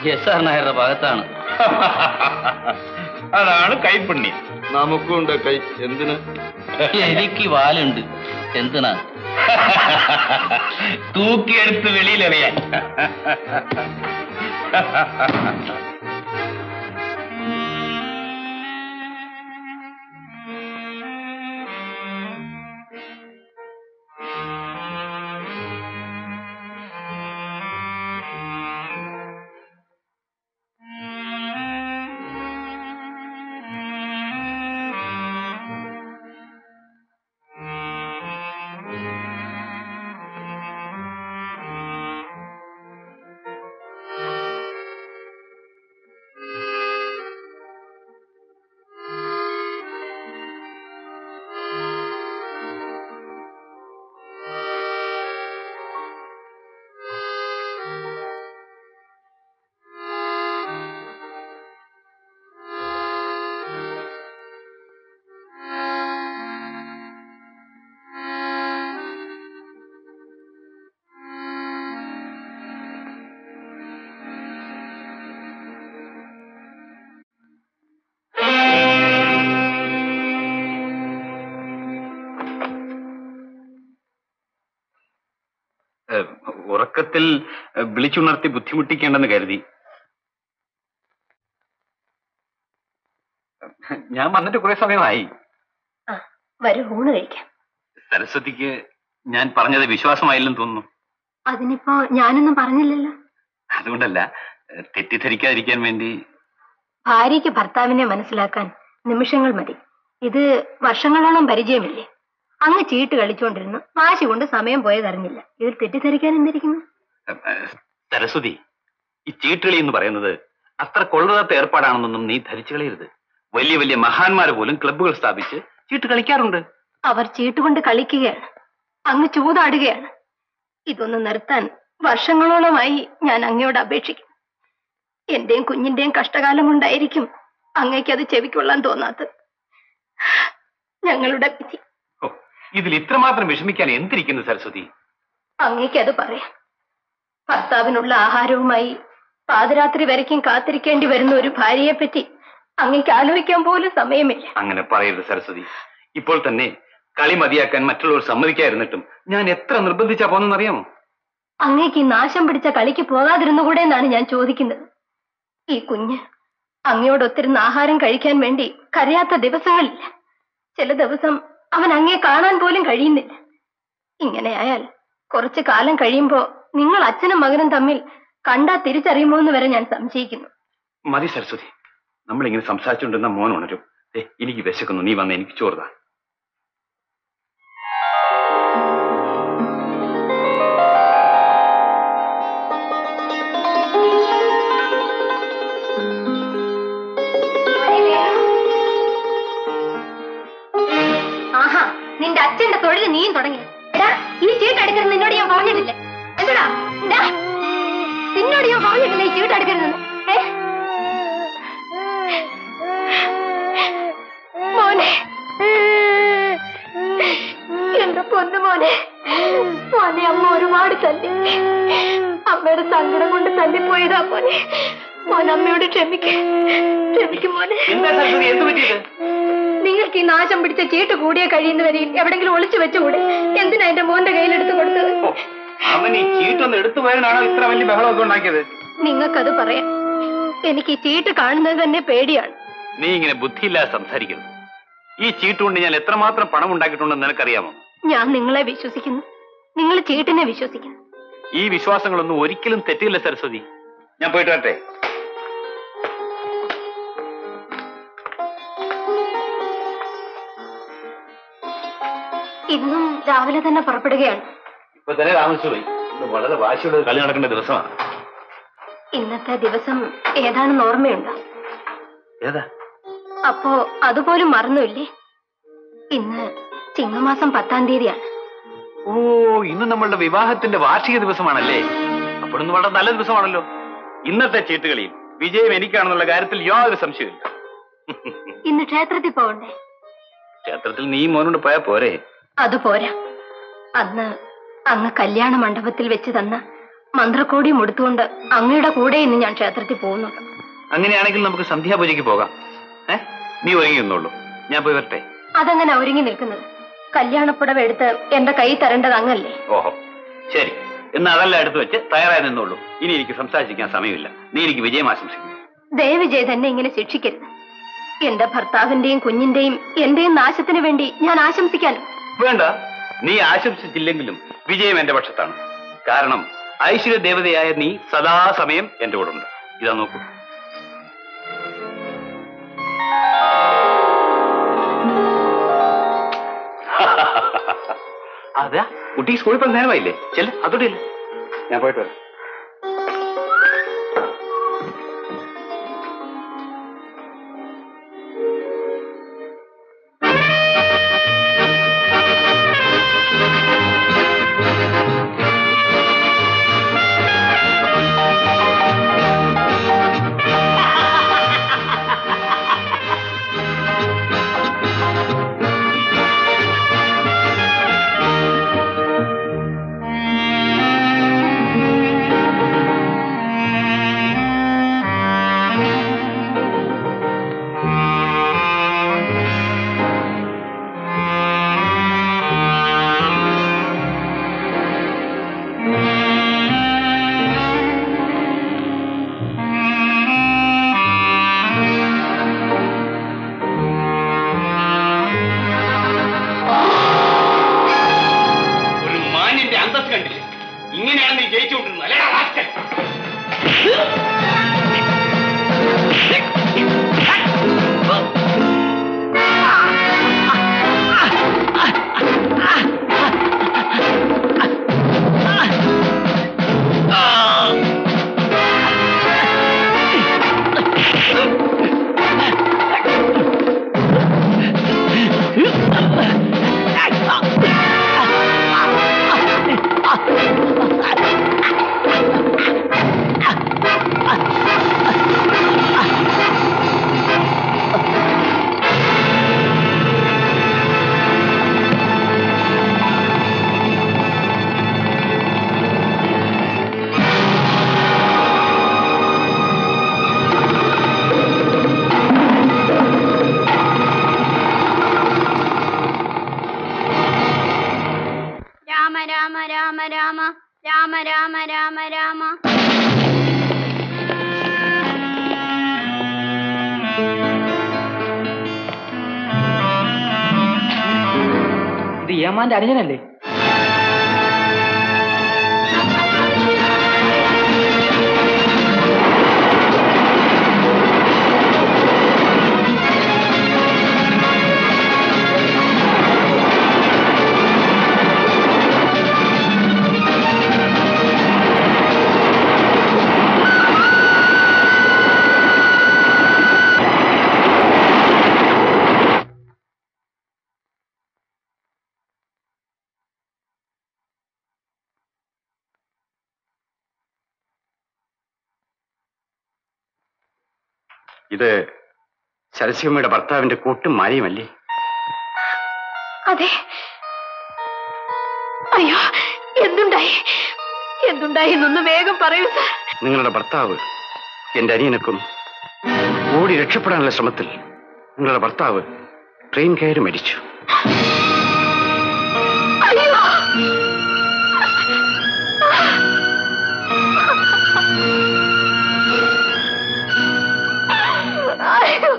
S R നായരുടെ ഭാഗത്താണ് അതാണ് കൈപ്പുണ്യം നമുക്കുണ്ട് കൈ എന്തിന് എനിക്ക് വാലുണ്ട് എന്തിനാ തൂക്കിയെടുത്ത് വെളിയിലെറിയാൻ ഉറക്കത്തിൽ ഏഹ്, വിളിച്ചുണർത്തി ബുദ്ധിമുട്ടിക്കേണ്ടെന്ന് കരുതി ഞാൻ വന്നിട്ട് കുറെ സമയമായി വരൂ ഊണ് കഴിക്കാം സരസ്വതിക്ക് ഞാൻ പറഞ്ഞത് വിശ്വാസമായില്ലെന്ന് തോന്നുന്നു അതിനിപ്പോ ഞാനൊന്നും പറഞ്ഞില്ലല്ലോ അതുകൊണ്ടല്ല ഏഹ്, തെറ്റിദ്ധരിക്കാതിരിക്കാൻ വേണ്ടി ഭാര്യയ്ക്ക് ഭർത്താവിനെ മനസ്സിലാക്കാൻ നിമിഷങ്ങൾ മതി ഇത് വർഷങ്ങളോളം പരിചയമില്ലേ അങ്ങ് ചീട്ട് കളിച്ചുകൊണ്ടിരുന്നു വാശി കൊണ്ട് സമയം പോയതറിഞ്ഞില്ല ഇതിൽ തെറ്റിദ്ധരിക്കാൻ എന്തിരിക്കുന്നു ഏഹ്, സരസ്വതി ഈ ചീട്ടുകളി എന്ന് പറയുന്നത് അത്ര കൊള്ളരുതാത്ത ഏർപ്പാടാണെന്നൊന്നും നീ ധരിച്ചു കളയരുത് വലിയ വലിയ മഹാന്മാര് പോലും ക്ലബ്ബുകൾ സ്ഥാപിച്ച് ചീട്ട് കളിക്കാറുണ്ട് അവർ ചീട്ടുകൊണ്ട് കളിക്കുകയാണ് അങ്ങ് ചൂതാടുകയാണ് ഇതൊന്ന് നിർത്താൻ വർഷങ്ങളോളമായി ഞാൻ അങ്ങയോട് അപേക്ഷിക്കും എന്റെയും കുഞ്ഞിന്റെയും കഷ്ടകാലം കൊണ്ടായിരിക്കും അങ്ങയ്ക്ക് അത് ചെവിക്കൊള്ളാൻ തോന്നാത്തത് ഞങ്ങളുടെ വിധി ഓ, ഇതിൽ ഇത്രമാത്രം വിഷമിക്കാൻ എന്തിരിക്കുന്നു സരസ്വതി അങ്ങയ്ക്ക് അത് പറയാം ഭർത്താവിനുള്ള ആഹാരവുമായി പാതിരാത്രി വരയ്ക്കും കാത്തിരിക്കേണ്ടി വരുന്ന ഒരു ഭാര്യയെ പറ്റി അങ്ങയ്ക്ക് ആലോചിക്കാൻ പോലും സമയമില്ല അങ്ങനെ പറയരുത് സരസ്വതി ഇപ്പോൾ തന്നെ കളി മതിയാക്കാൻ മറ്റുള്ളവർ സമ്മതിക്കാതിരുന്നിട്ടും ഞാൻ എത്ര നിർബന്ധിച്ചാ പോന്നെന്നറിയാമോ അങ്ങേക്ക് ഈ നാശം പിടിച്ച കളിക്ക് പോകാതിരുന്നുകൂടെ എന്നാണ് ഞാൻ ചോദിക്കുന്നത് ഈ കുഞ്ഞ് അങ്ങയോടൊത്തിരുന്ന് ആഹാരം കഴിക്കാൻ വേണ്ടി കരയാത്ത ദിവസങ്ങളില്ല ചില ദിവസം അവൻ അങ്ങയെ കാണാൻ പോലും കഴിയുന്നില്ല ഇങ്ങനെയായാൽ കുറച്ചു കാലം കഴിയുമ്പോ നിങ്ങൾ അച്ഛനും മകനും തമ്മിൽ കണ്ടാ തിരിച്ചറിയുമോ എന്ന് വരെ ഞാൻ സംശയിക്കുന്നു മതി സരസ്വതി നമ്മളിങ്ങനെ സംസാരിച്ചുകൊണ്ടിരുന്ന മോൻ ഉണരും ദേ, എനിക്ക് വിശക്കുന്നു നീ വന്ന് എനിക്ക് ചോറുതാ ആഹാ നിന്റെ അച്ഛന്റെ തൊഴിൽ നീയും തുടങ്ങി എടാ ഈ ചീട്ടെടുക്കരുത് നിന്നോട് ഞാൻ പറഞ്ഞിട്ടില്ലേ എന്താടാ ഡാ, നിന്നോട് ഞാൻ പറഞ്ഞിട്ടില്ല ഈ ചീട്ടെടുക്കരുതെന്ന് ഏ? മോനെ എന്റെ പൊന്നു മോനെ മോനെ അമ്മ ഒരുപാട് തല്ലി അമ്മയുടെ സങ്കടം കൊണ്ട് തല്ലിപ്പോയതാ മോനെ മോൻ അമ്മയോട് ക്ഷമിക്ക ക്ഷമിക്കും മോനെ എന്താ സരസ്വതി എന്ത് പറ്റിയത് നിങ്ങൾക്ക് ഈ നാശം പിടിച്ച ചീട്ട് കൂടിയ കഴിയുന്നവരിൽ എവിടെങ്കിലും ഒളിച്ചു വെച്ചുകൂടെ എന്തിനാ എന്റെ മോന്റെ കയ്യിലെടുത്ത് കൊടുത്തത് ഓ, അവൻ ഈ ചീട്ടൊന്ന് എടുത്തു പോയതിനാണോ ഇത്ര വലിയ ബഹളമൊക്കെ ഉണ്ടാക്കിയത് നിങ്ങൾക്കത് പറയാം എനിക്ക് ഈ ചീട്ട് കാണുന്നത് തന്നെ പേടിയാണ് നീ ഇങ്ങനെ ബുദ്ധിയില്ലാതെ സംസാരിക്കുന്നു ഈ ചീട്ട് കൊണ്ട് ഞാൻ എത്രമാത്രം പണം ഉണ്ടാക്കിയിട്ടുണ്ടെന്ന് നിനക്കറിയാമോ ഞാൻ നിങ്ങളെ വിശ്വസിക്കുന്നു നിങ്ങൾ ചീട്ടിനെ വിശ്വസിക്കുന്നു ഈ വിശ്വാസങ്ങളൊന്നും ഒരിക്കലും തെറ്റില്ല സരസ്വതി ഞാൻ പോയിട്ട് വരട്ടെ ഇന്നും രാവിലെ തന്നെ പുറപ്പെടുകയാണ് ഇപ്പൊ തന്നെ താമസിച്ചു പോയി ഇന്ന് വളരെ വാശിയുള്ള കളി നടക്കേണ്ട ദിവസമാണ് ഇന്നത്തെ ദിവസം ഏതാണെന്ന് ഓർമ്മയുണ്ടോ ഏതാ അപ്പോ അതുപോലും മറന്നുമില്ലേ ഇന്ന് ചിങ്ങമാസം പത്താം തീയതിയാണ് ഓ ഇന്ന് നമ്മളുടെ വിവാഹത്തിന്റെ വാർഷിക ദിവസമാണല്ലേ അപ്പോഴൊന്ന് വളരെ നല്ല ദിവസമാണല്ലോ ഇന്നത്തെ ചീട്ടുകളിയിൽ വിജയം എനിക്കാണെന്നുള്ള കാര്യത്തിൽ യാതൊരു സംശയമില്ല ഇന്ന് ക്ഷേത്രത്തിൽ പോകണ്ടേ ക്ഷേത്രത്തിൽ നീ മോനോട് പോയാ പോരെ അത് പോരാ അന്ന് അങ്ങ് കല്യാണ മണ്ഡപത്തിൽ വെച്ച് തന്ന മന്ത്രക്കോടി മുടുത്തുകൊണ്ട് അങ്ങയുടെ കൂടെ ഇന്ന് ഞാൻ ക്ഷേത്രത്തിൽ പോകുന്നുണ്ട് അങ്ങനെയാണെങ്കിൽ നമുക്ക് സന്ധ്യാപൂജയ്ക്ക് പോകാം ഏ നീ ഒരുങ്ങി നിന്നോളൂ ഞാൻ പോയി വരട്ടെ അതെങ്ങനെ ഒരുങ്ങി നിൽക്കുന്നത് കല്യാണപ്പുടവ എടുത്ത് എന്റെ കൈ തരേണ്ടത് അങ്ങല്ലേ ഓഹോ ശരി എന്ന് അതെല്ലാം എടുത്തു വെച്ച് തയ്യാറായി നിന്നോളൂ ഇനി എനിക്ക് സംസാരിക്കാൻ സമയമില്ല നീ എനിക്ക് വിജയം ആശംസിക്കുന്നു ദയവ് ചെയ്ത് എന്നെ ഇങ്ങനെ ശിക്ഷിക്കരുത് എന്റെ ഭർത്താവിന്റെയും കുഞ്ഞിന്റെയും എന്റെയും നാശത്തിന് വേണ്ടി ഞാൻ ആശംസിക്കാനും വേണ്ട നീ ആശംസിച്ചില്ലെങ്കിലും വിജയം എന്റെ പക്ഷത്താണ് കാരണം ഐശ്വര്യ ദേവതയായ നീ സദാസമയം എന്റെ കൂടെ ഉണ്ട് ഇതാ നോക്കൂ അതാ കുട്ടി സ്കൂളിൽ പോയി നേരമായില്ലേ ചെല്ല് അതോടെ ഇല്ല ഞാൻ പോയിട്ട് വരാം ഒരു മാന്യന്റെ അന്തസ് കണ്ടില്ലേ ഇങ്ങനെയാണ് നീ ജയിച്ചുകൊണ്ടിരുന്നത് അല്ലേ റാസ്കൽ? രാമ രാമ രാമ രാമ രാമ രാമ രാമ രാമ ഇത് ഏമാന്റെ അനുജനല്ലേ ഇത് സരസ്വമ്മയുടെ ഭർത്താവിന്റെ കൂട്ടും മാരിയുമല്ലേ അതെ അയ്യോ എന്തുണ്ടായി എന്തുണ്ടായി എന്നൊന്ന് വേഗം പറയൂ സാർ നിങ്ങളുടെ ഭർത്താവ് എന്റെ അനിയനക്കും ഓടി രക്ഷപ്പെടാനുള്ള ശ്രമത്തിൽ നിങ്ങളുടെ ഭർത്താവ് ട്രെയിൻ കയറി മരിച്ചു അയ്യോ അയ്യോ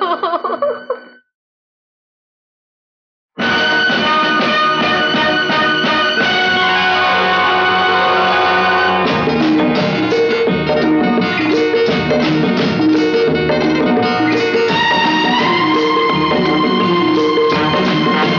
രാമ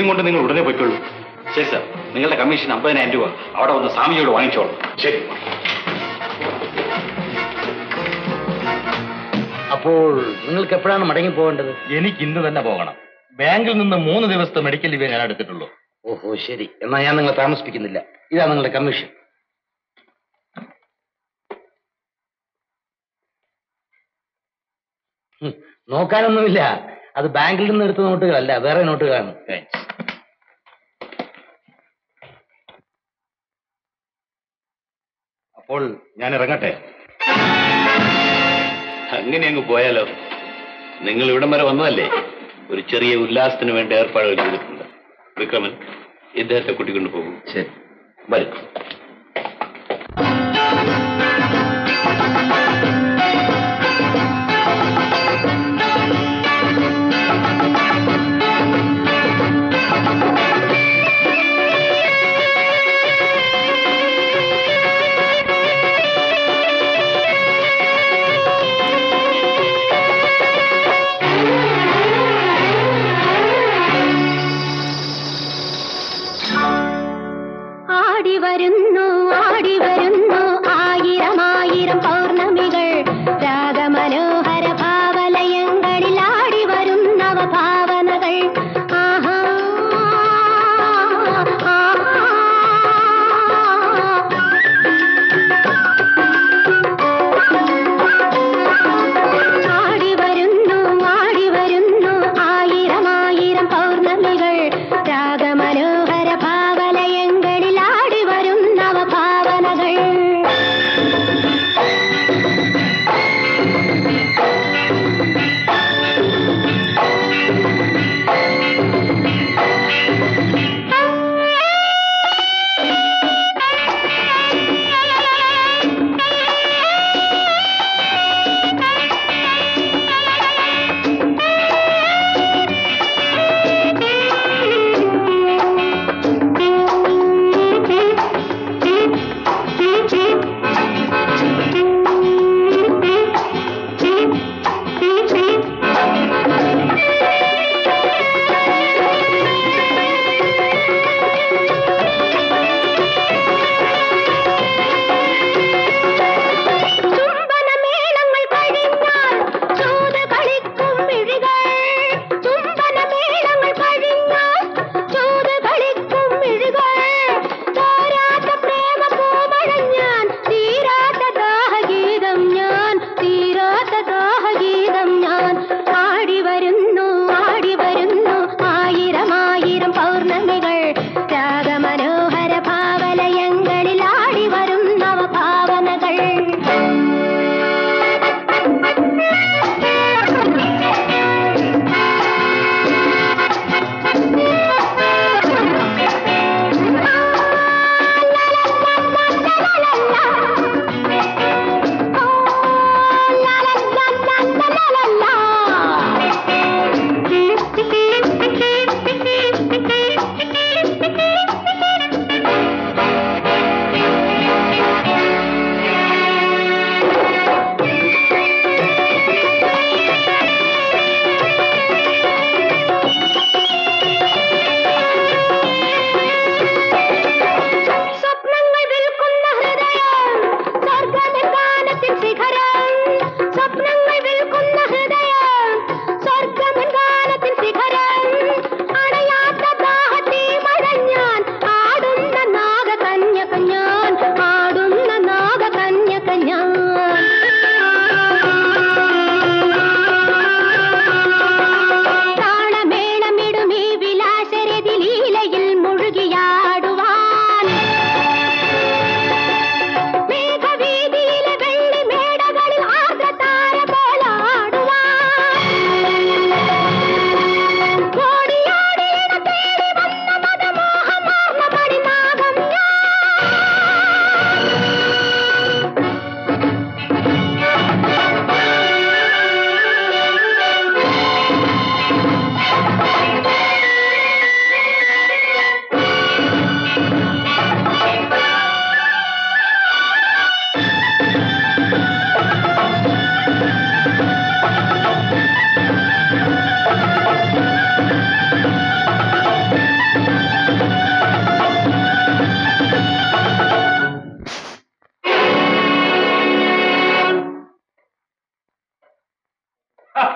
ഇതും കൊണ്ട് നിങ്ങൾ ഉടനെ പോയിക്കൊള്ളൂ ശരി സാർ നിങ്ങളുടെ കമ്മീഷൻ അമ്പതിനായിരം രൂപ അവിടെ വന്ന് സ്വാമിയോട് വാങ്ങിച്ചോളൂ ശരി അപ്പോൾ നിങ്ങൾക്ക് എപ്പോഴാണ് മടങ്ങി പോകേണ്ടത് എനിക്ക് ഇന്ന് തന്നെ പോകണം ബാങ്കിൽ നിന്ന് മൂന്ന് ദിവസത്തെ മെഡിക്കൽ ലീവേ ഞാൻ എടുത്തിട്ടുള്ളൂ ഓഹോ ശരി എന്നാ ഞാൻ നിങ്ങളെ താമസിപ്പിക്കുന്നില്ല ഇതാ നിങ്ങളുടെ കമ്മീഷൻ ഹും, നോക്കാനൊന്നുമില്ല അത് ബാങ്കിൽ നിന്ന് എടുത്ത നോട്ടുകളല്ല വേറെ നോട്ടുകളാണ് അപ്പോൾ ഞാൻ ഇറങ്ങട്ടെ അങ്ങനെ അങ്ങ് പോയാലോ നിങ്ങൾ ഇവിടം വരെ വന്നതല്ലേ ഒരു ചെറിയ ഉല്ലാസത്തിന് വേണ്ട ഏർപ്പാടുകൾ ചെയ്തിട്ടുണ്ട് വിക്രമൻ ഇദ്ദേഹത്തെ കൂട്ടിക്കൊണ്ടു പോകും ശരി വരും ആടി വരുന്നു ആടി വരുന്നു ആയിരം ആയിരം പൗർണമികൾ രാഗമനോഹര ഭാവലയങ്ങളിൽ ആടി വരുന്നവ ഭാവനകൾ ആഹാ ആടി വരുന്നു ആടി വരുന്നു ആയിരം ആയിരം പൗർണമികൾ രാഗമനോഹര ഭാവലയങ്ങളിൽ ആടി വരുന്നവ ഭാവനകൾ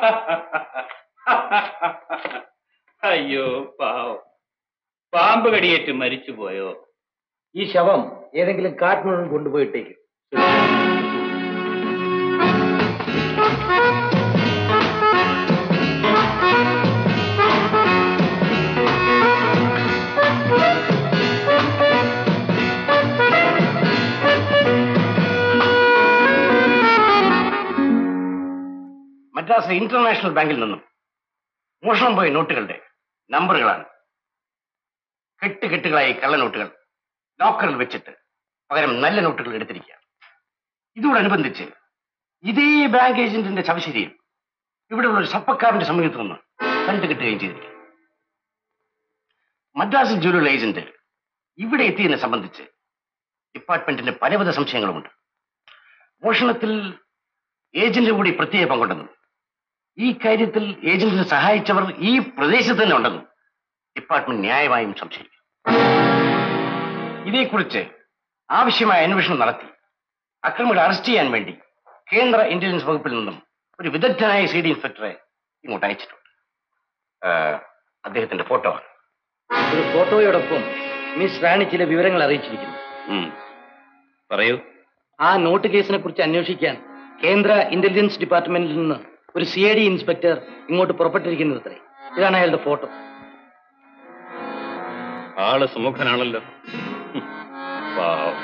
അയ്യോ പാവം പാമ്പ് കടിയേറ്റ് മരിച്ചു പോയോ ഈ ശവം ഏതെങ്കിലും കാട്ടിനുള്ളിൽ കൊണ്ടുപോയിട്ടേക്കും മദ്രാസ് ഇന്റർനാഷണൽ ബാങ്കിൽ നിന്നും മോഷണം പോയ നോട്ടുകളുടെ നമ്പറുകളാണ് കെട്ടുകെട്ടുകളായി കള്ളനോട്ടുകൾ ലോക്കറിൽ വെച്ചിട്ട് പകരം നല്ല നോട്ടുകൾ എടുത്തിരിക്കുക ഇതോടനുബന്ധിച്ച് ഇതേ ബാങ്ക് ഏജന്റിന്റെ ശവശരീരം ഇവിടെയുള്ള ഒരു സപ്പക്കാരന്റെ സമീപത്ത് നിന്ന് കണ്ടുകിട്ടുകയും ചെയ്തിരിക്കും മദ്രാസ് ജൂലുള്ള ഏജന്റ് ഇവിടെ എത്തിയതിനെ സംബന്ധിച്ച് ഡിപ്പാർട്ട്മെന്റിന് പലവിധ സംശയങ്ങളുമുണ്ട് മോഷണത്തിൽ ഏജന്റ് കൂടി പ്രത്യേക പങ്കുണ്ടെന്നും ഈ കാര്യത്തിൽ ഏജന്റിനെ സഹായിച്ചവർ ഈ പ്രദേശത്ത് തന്നെ ഉണ്ടെന്നും ഡിപ്പാർട്ട്മെന്റ് ന്യായമായും സംശയിക്കും ഇതേക്കുറിച്ച് ആവശ്യമായ അന്വേഷണം നടത്തി അക്രമികളെ അറസ്റ്റ് ചെയ്യാൻ വേണ്ടി കേന്ദ്ര ഇന്റലിജൻസ് വകുപ്പിൽ നിന്നും ഒരു വിദഗ്ധനായ സി ഡി ഇൻസ്പെക്ടറെ ഇങ്ങോട്ട് അയച്ചിട്ടുണ്ട് ആ, അദ്ദേഹത്തിന്റെ ഫോട്ടോ ആണ് ഒരു ഫോട്ടോയോടൊപ്പം മിസ് റാണി ചില വിവരങ്ങൾ അറിയിച്ചിരിക്കുന്നു ഉം. പറയൂ ആ നോട്ട് കേസിനെ കുറിച്ച് അന്വേഷിക്കാൻ കേന്ദ്ര ഇന്റലിജൻസ് ഡിപ്പാർട്ട്മെന്റിൽ നിന്ന് ഒരു സി ഐ ഡി ഇൻസ്പെക്ടർ ഇങ്ങോട്ട് പുറപ്പെട്ടിരിക്കുന്നത് അത്രേ ഇതാണ് അയാളുടെ ഫോട്ടോ ആള് സുമുഖനാണല്ലോ ഹും. പാവം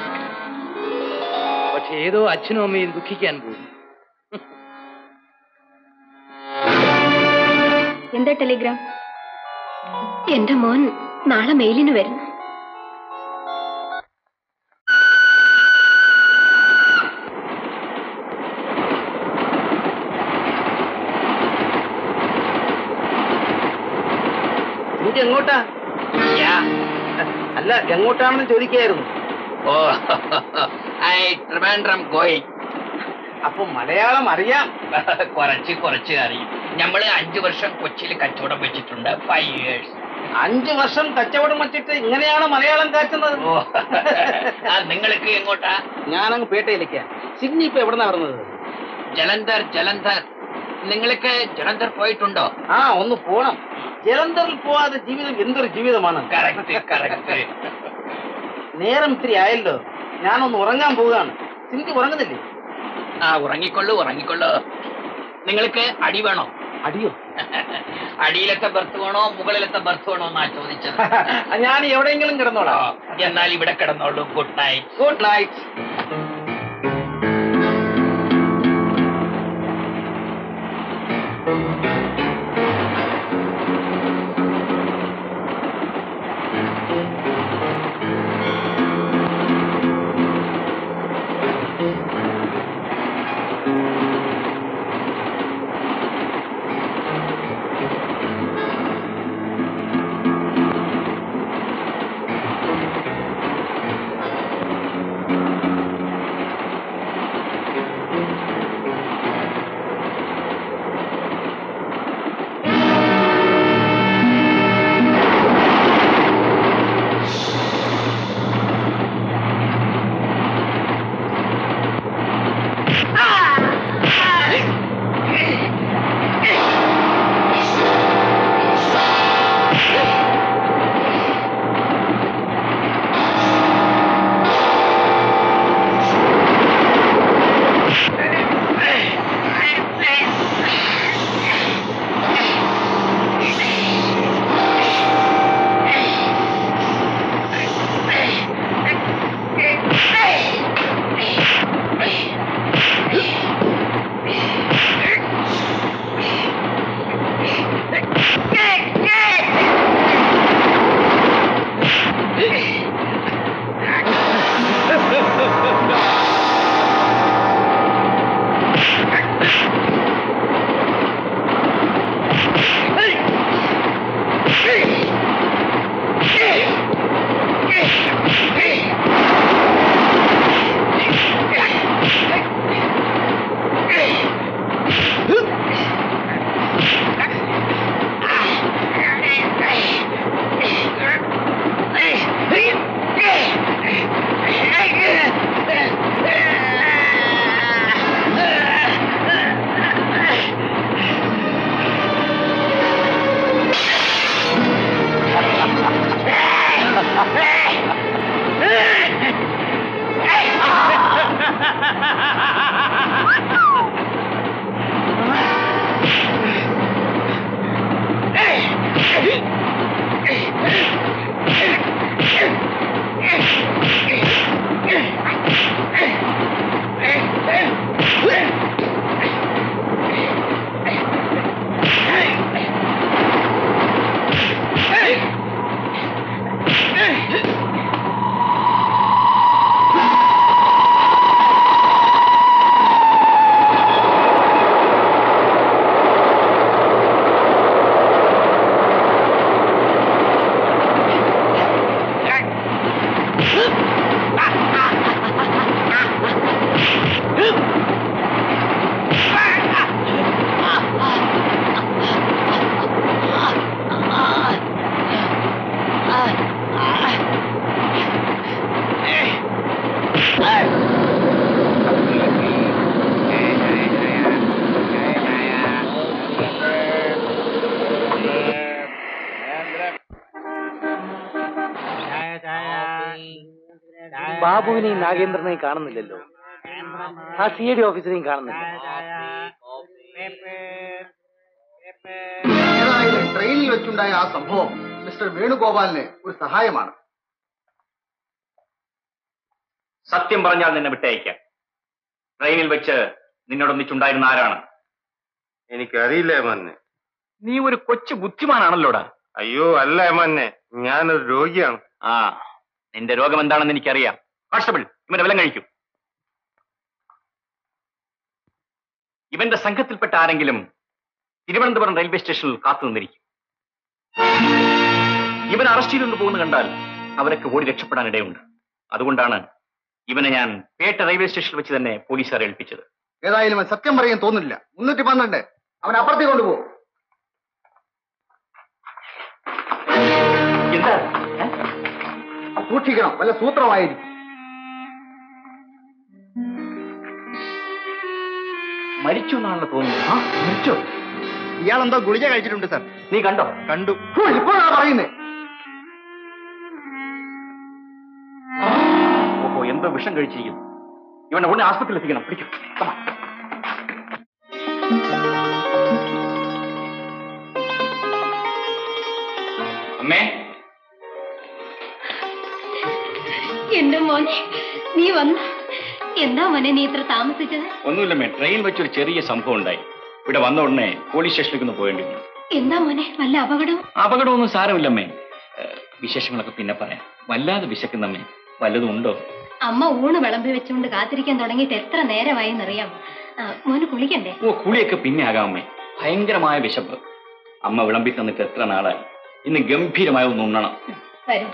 പക്ഷെ ഏതോ അച്ഛനും അമ്മയും ദുഃഖിക്കാൻ പോകും എന്താ ടെലിഗ്രാം എന്റെ മോൻ നാളെ മെയിലിന് വരുന്നു എനിക്ക് എങ്ങോട്ടാ അല്ല എങ്ങോട്ടാണെന്ന് ചോദിക്കായിരുന്നു ഓ ഐ ട്രിവാൻഡ്രം ഗോയിങ് അപ്പൊ മലയാളം അറിയാം കുറച്ച് കുറച്ച് അറിയും നമ്മള് അഞ്ചു വർഷം കൊച്ചിയിൽ കച്ചവടം വെച്ചിട്ടുണ്ട് ഫൈവ് ഇയേഴ്സ് അഞ്ചു വർഷം കച്ചവടം വച്ചിട്ട് ഇങ്ങനെയാണ് മലയാളം കാച്ചുന്നത് ഓ ആ, നിങ്ങൾക്ക് എങ്ങോട്ടാ ഞാനങ്ങ് പേട്ടയിലേക്കാ സിഡ്നി ഇപ്പൊ എവിടെന്നാ വരുന്നത് ജലന്ധർ ജലന്ധർ നിങ്ങൾക്ക് ജലന്ധർ പോയിട്ടുണ്ടോ ആ ഒന്ന് പോണം ജലന്ധറിൽ പോവാതെ ജീവിതം എന്തൊരു ജീവിതമാണ് കറക്റ്റ് കറക്റ്റ് നേരം ഇത്തിരി ആയല്ലോ ഞാനൊന്ന് ഉറങ്ങാൻ പോവുകയാണ് സിനിക്ക് ഉറങ്ങുന്നില്ലേ ആ ഉറങ്ങിക്കൊള്ളു ഉറങ്ങിക്കൊള്ളു നിങ്ങൾക്ക് അടി വേണോ അടിയോ അടിയിലത്തെ ബർത്ത് വേണോ മുകളിലത്തെ ബർത്ത് വേണോ എന്നാ ചോദിച്ചത് ഞാൻ എവിടെയെങ്കിലും ആ, കിടന്നോളാം എന്നാൽ ഇവിടെ കിടന്നോളൂ ഗുഡ് നൈറ്റ് ഗുഡ് നൈറ്റ് ബാബുവിനെയും നാഗേന്ദ്രനെയും കാണുന്നില്ലല്ലോ ആ സി ഐ ഡി ഓഫീസറെയും കാണുന്നില്ല ഏതായാലും ട്രെയിനിൽ വെച്ചുണ്ടായ ആ സംഭവം മിസ്റ്റർ വേണുഗോപാലിന് ഒരു സഹായമാണ് സത്യം പറഞ്ഞാൽ നിന്നെ വിട്ടയക്കാം ട്രെയിനിൽ വെച്ച് നിന്നോടൊന്നിച്ചുണ്ടായിരുന്ന ആരാണ് എനിക്കറിയില്ല ഏമാനെ നീ ഒരു കൊച്ചു ബുദ്ധിമാനാണല്ലോടാ അയ്യോ അല്ല ഏമാനെ ഞാനൊരു രോഗിയാണ് ആ നിന്റെ രോഗം എന്താണെന്ന് എനിക്കറിയാം കോൺസ്റ്റബിൾ ഇവന്റെ വിലം കഴിക്കൂ ഇവന്റെ സംഘത്തിൽപ്പെട്ട ആരെങ്കിലും തിരുവനന്തപുരം റെയിൽവേ സ്റ്റേഷനിൽ കാത്തു നിന്നിരിക്കും ഇവൻ അറസ്റ്റ് ചെയ്തുകൊണ്ട് പോകുന്ന കണ്ടാൽ അവരൊക്കെ ഓടി രക്ഷപ്പെടാൻ ഇടയുണ്ട് അതുകൊണ്ടാണ് ഇവനെ ഞാൻ പേട്ട റെയിൽവേ സ്റ്റേഷനിൽ വെച്ച് തന്നെ പോലീസുകാരെ ഏൽപ്പിച്ചത് ഏതായാലും അവൻ സത്യം പറയാൻ തോന്നുന്നില്ല മുന്നൂറ്റി പന്ത്രണ്ട് അവൻ അപ്പുറത്തേക്ക് കൊണ്ടുപോകും എന്താ ഏ? സൂക്ഷിക്കണം വല്ല സൂത്രമായിരിക്കും മരിച്ചു എന്നാണല്ലോ തോന്നുന്നത് ആ, മരിച്ചോ ഇയാളെന്തോ ഗുളിക കഴിച്ചിട്ടുണ്ട് സാർ നീ കണ്ടോ കണ്ടു ഇപ്പോഴാ പറയുന്നേ ഓഹോ എന്തോ വിഷം കഴിച്ചിരിക്കുന്നു ഇവനെ ഉടനെ ആസ്പത്രിയിൽ എത്തിക്കണം പിടിക്കും അമ്മേ എന്റെ മോനെ നീ വന്ന എന്താ മോനെ നീ ഇത്ര താമസിച്ചത് ഒന്നുമില്ലമ്മേ ട്രെയിൻ വെച്ചൊരു ചെറിയ സംഭവം ഉണ്ടായി ഇവിടെ വന്ന ഉടനെ പോലീസ് സ്റ്റേഷനിലേക്ക് ഒന്ന് പോയേണ്ടി വന്നു എന്താ മോനെ വല്ല അപകടവും അപകടമൊന്നും സാരമില്ലമ്മേ ഏഹ്, വിശേഷങ്ങളൊക്കെ പിന്നെ പറയാം വല്ലാതെ വിശക്കുന്നമ്മേ വല്ലതും ഉണ്ടോ അമ്മ ഊണ് വിളമ്പി വെച്ചുകൊണ്ട് കാത്തിരിക്കാൻ തുടങ്ങിയിട്ട് എത്ര നേരമായി എന്നറിയാം മോന് കുളിക്കണ്ടേ ഓ കുളിയൊക്കെ പിന്നെ ആകാം അമ്മേ ഭയങ്കരമായ വിശപ്പ് അമ്മ വിളമ്പി തന്നിട്ട് എത്ര നാളായി ഇന്ന് ഗംഭീരമായ ഒന്ന് ഉണ്ണണം വരും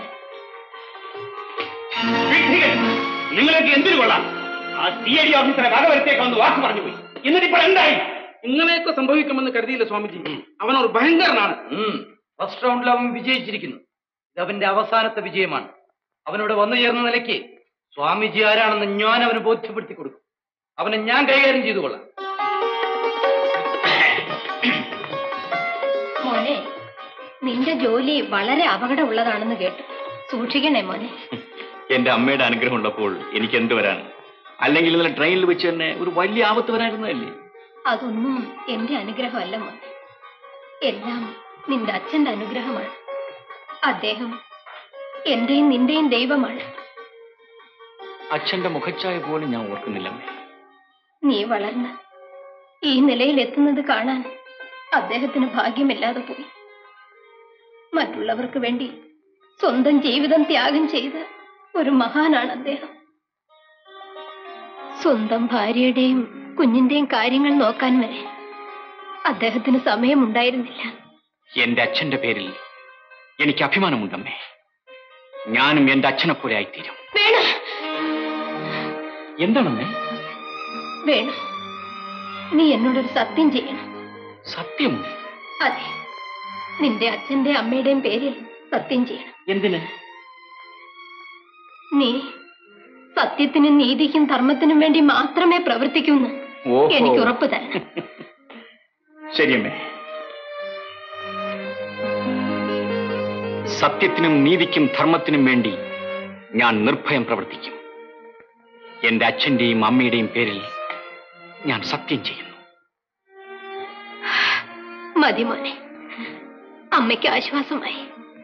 നിങ്ങൾക്ക് എന്തിനു കൊള്ളാം ആ സി ഐ ഡി ഓഫീസറെ വക വരുത്തേക്കൊന്ന് വാക്ക് പറഞ്ഞു പോയി എന്നിട്ടിപ്പോൾ എന്തായി ഇങ്ങനെയൊക്കെ സംഭവിക്കുമെന്ന് കരുതിയില്ല സ്വാമിജി അവൻ ഒരു ഭയങ്കരനാണ് ഫസ്റ്റ് റൗണ്ടിൽ അവൻ വിജയിച്ചിരിക്കുന്നു ഇത് അവന്റെ അവസാനത്തെ വിജയമാണ് അവനോട് വന്നു ചേർന്ന നിലയ്ക്ക് സ്വാമിജി ആരാണെന്ന് ഞാൻ അവന് ബോധ്യപ്പെടുത്തി കൊടുക്കും അവനെ ഞാൻ കൈകാര്യം ചെയ്തു കൊള്ളാം മോനെ നിന്റെ ജോലി വളരെ അപകടമുള്ളതാണെന്ന് കേട്ടു സൂക്ഷിക്കണേ മോനെ എന്റെ അമ്മയുടെ അനുഗ്രഹം ഉള്ളപ്പോൾ എനിക്ക് എന്ത് വരാൻ അല്ലെങ്കിൽ ഇന്നലെ ട്രെയിനിൽ വെച്ച് തന്നെ ഒരു വലിയ ആപത്ത് വരായിരുന്നതല്ലേ അതൊന്നും എന്റെ അനുഗ്രഹമല്ല മോനെ എല്ലാം നിന്റെ അച്ഛന്റെ അനുഗ്രഹമാണ് അദ്ദേഹം എന്റെയും നിന്റെയും ദൈവമാണ് അച്ഛന്റെ മുഖച്ഛായ പോലും ഞാൻ ഓർക്കുന്നില്ലമ്മേ നീ വളർന്ന് ഈ നിലയിൽ എത്തുന്നത് കാണാൻ അദ്ദേഹത്തിന് ഭാഗ്യമില്ലാതെ പോയി മറ്റുള്ളവർക്ക് വേണ്ടി സ്വന്തം ജീവിതം ത്യാഗം ചെയ്ത ഒരു മഹാനാണ് അദ്ദേഹം സ്വന്തം ഭാര്യയുടെയും കുഞ്ഞിന്റെയും കാര്യങ്ങൾ നോക്കാൻ വരെ അദ്ദേഹത്തിന് സമയമുണ്ടായിരുന്നില്ല എന്റെ അച്ഛന്റെ പേരിൽ എനിക്ക് അഭിമാനമുണ്ടമ്മേ ഞാനും എന്റെ അച്ഛനെ പോലെ ആയിത്തീരും വേണം എന്താണമ്മേ വേണം നീ എന്നോടൊരു സത്യം ചെയ്യണം സത്യം അതെ നിന്റെ അച്ഛന്റെ അമ്മയുടെയും പേരിൽ സത്യം ചെയ്യണം എന്തിന് നീ സത്യത്തിനും നീതിക്കും ധർമ്മത്തിനും വേണ്ടി മാത്രമേ പ്രവർത്തിക്കൂന്ന് ഓഹോ. എനിക്ക് ഉറപ്പ് തരണം ശരിയമ്മേ സത്യത്തിനും നീതിക്കും ധർമ്മത്തിനും വേണ്ടി ഞാൻ നിർഭയം പ്രവർത്തിക്കും എന്റെ അച്ഛന്റെയും അമ്മയുടെയും പേരിൽ ഞാൻ സത്യം ചെയ്യുന്നു മതി മോനെ അമ്മയ്ക്ക് ആശ്വാസമായി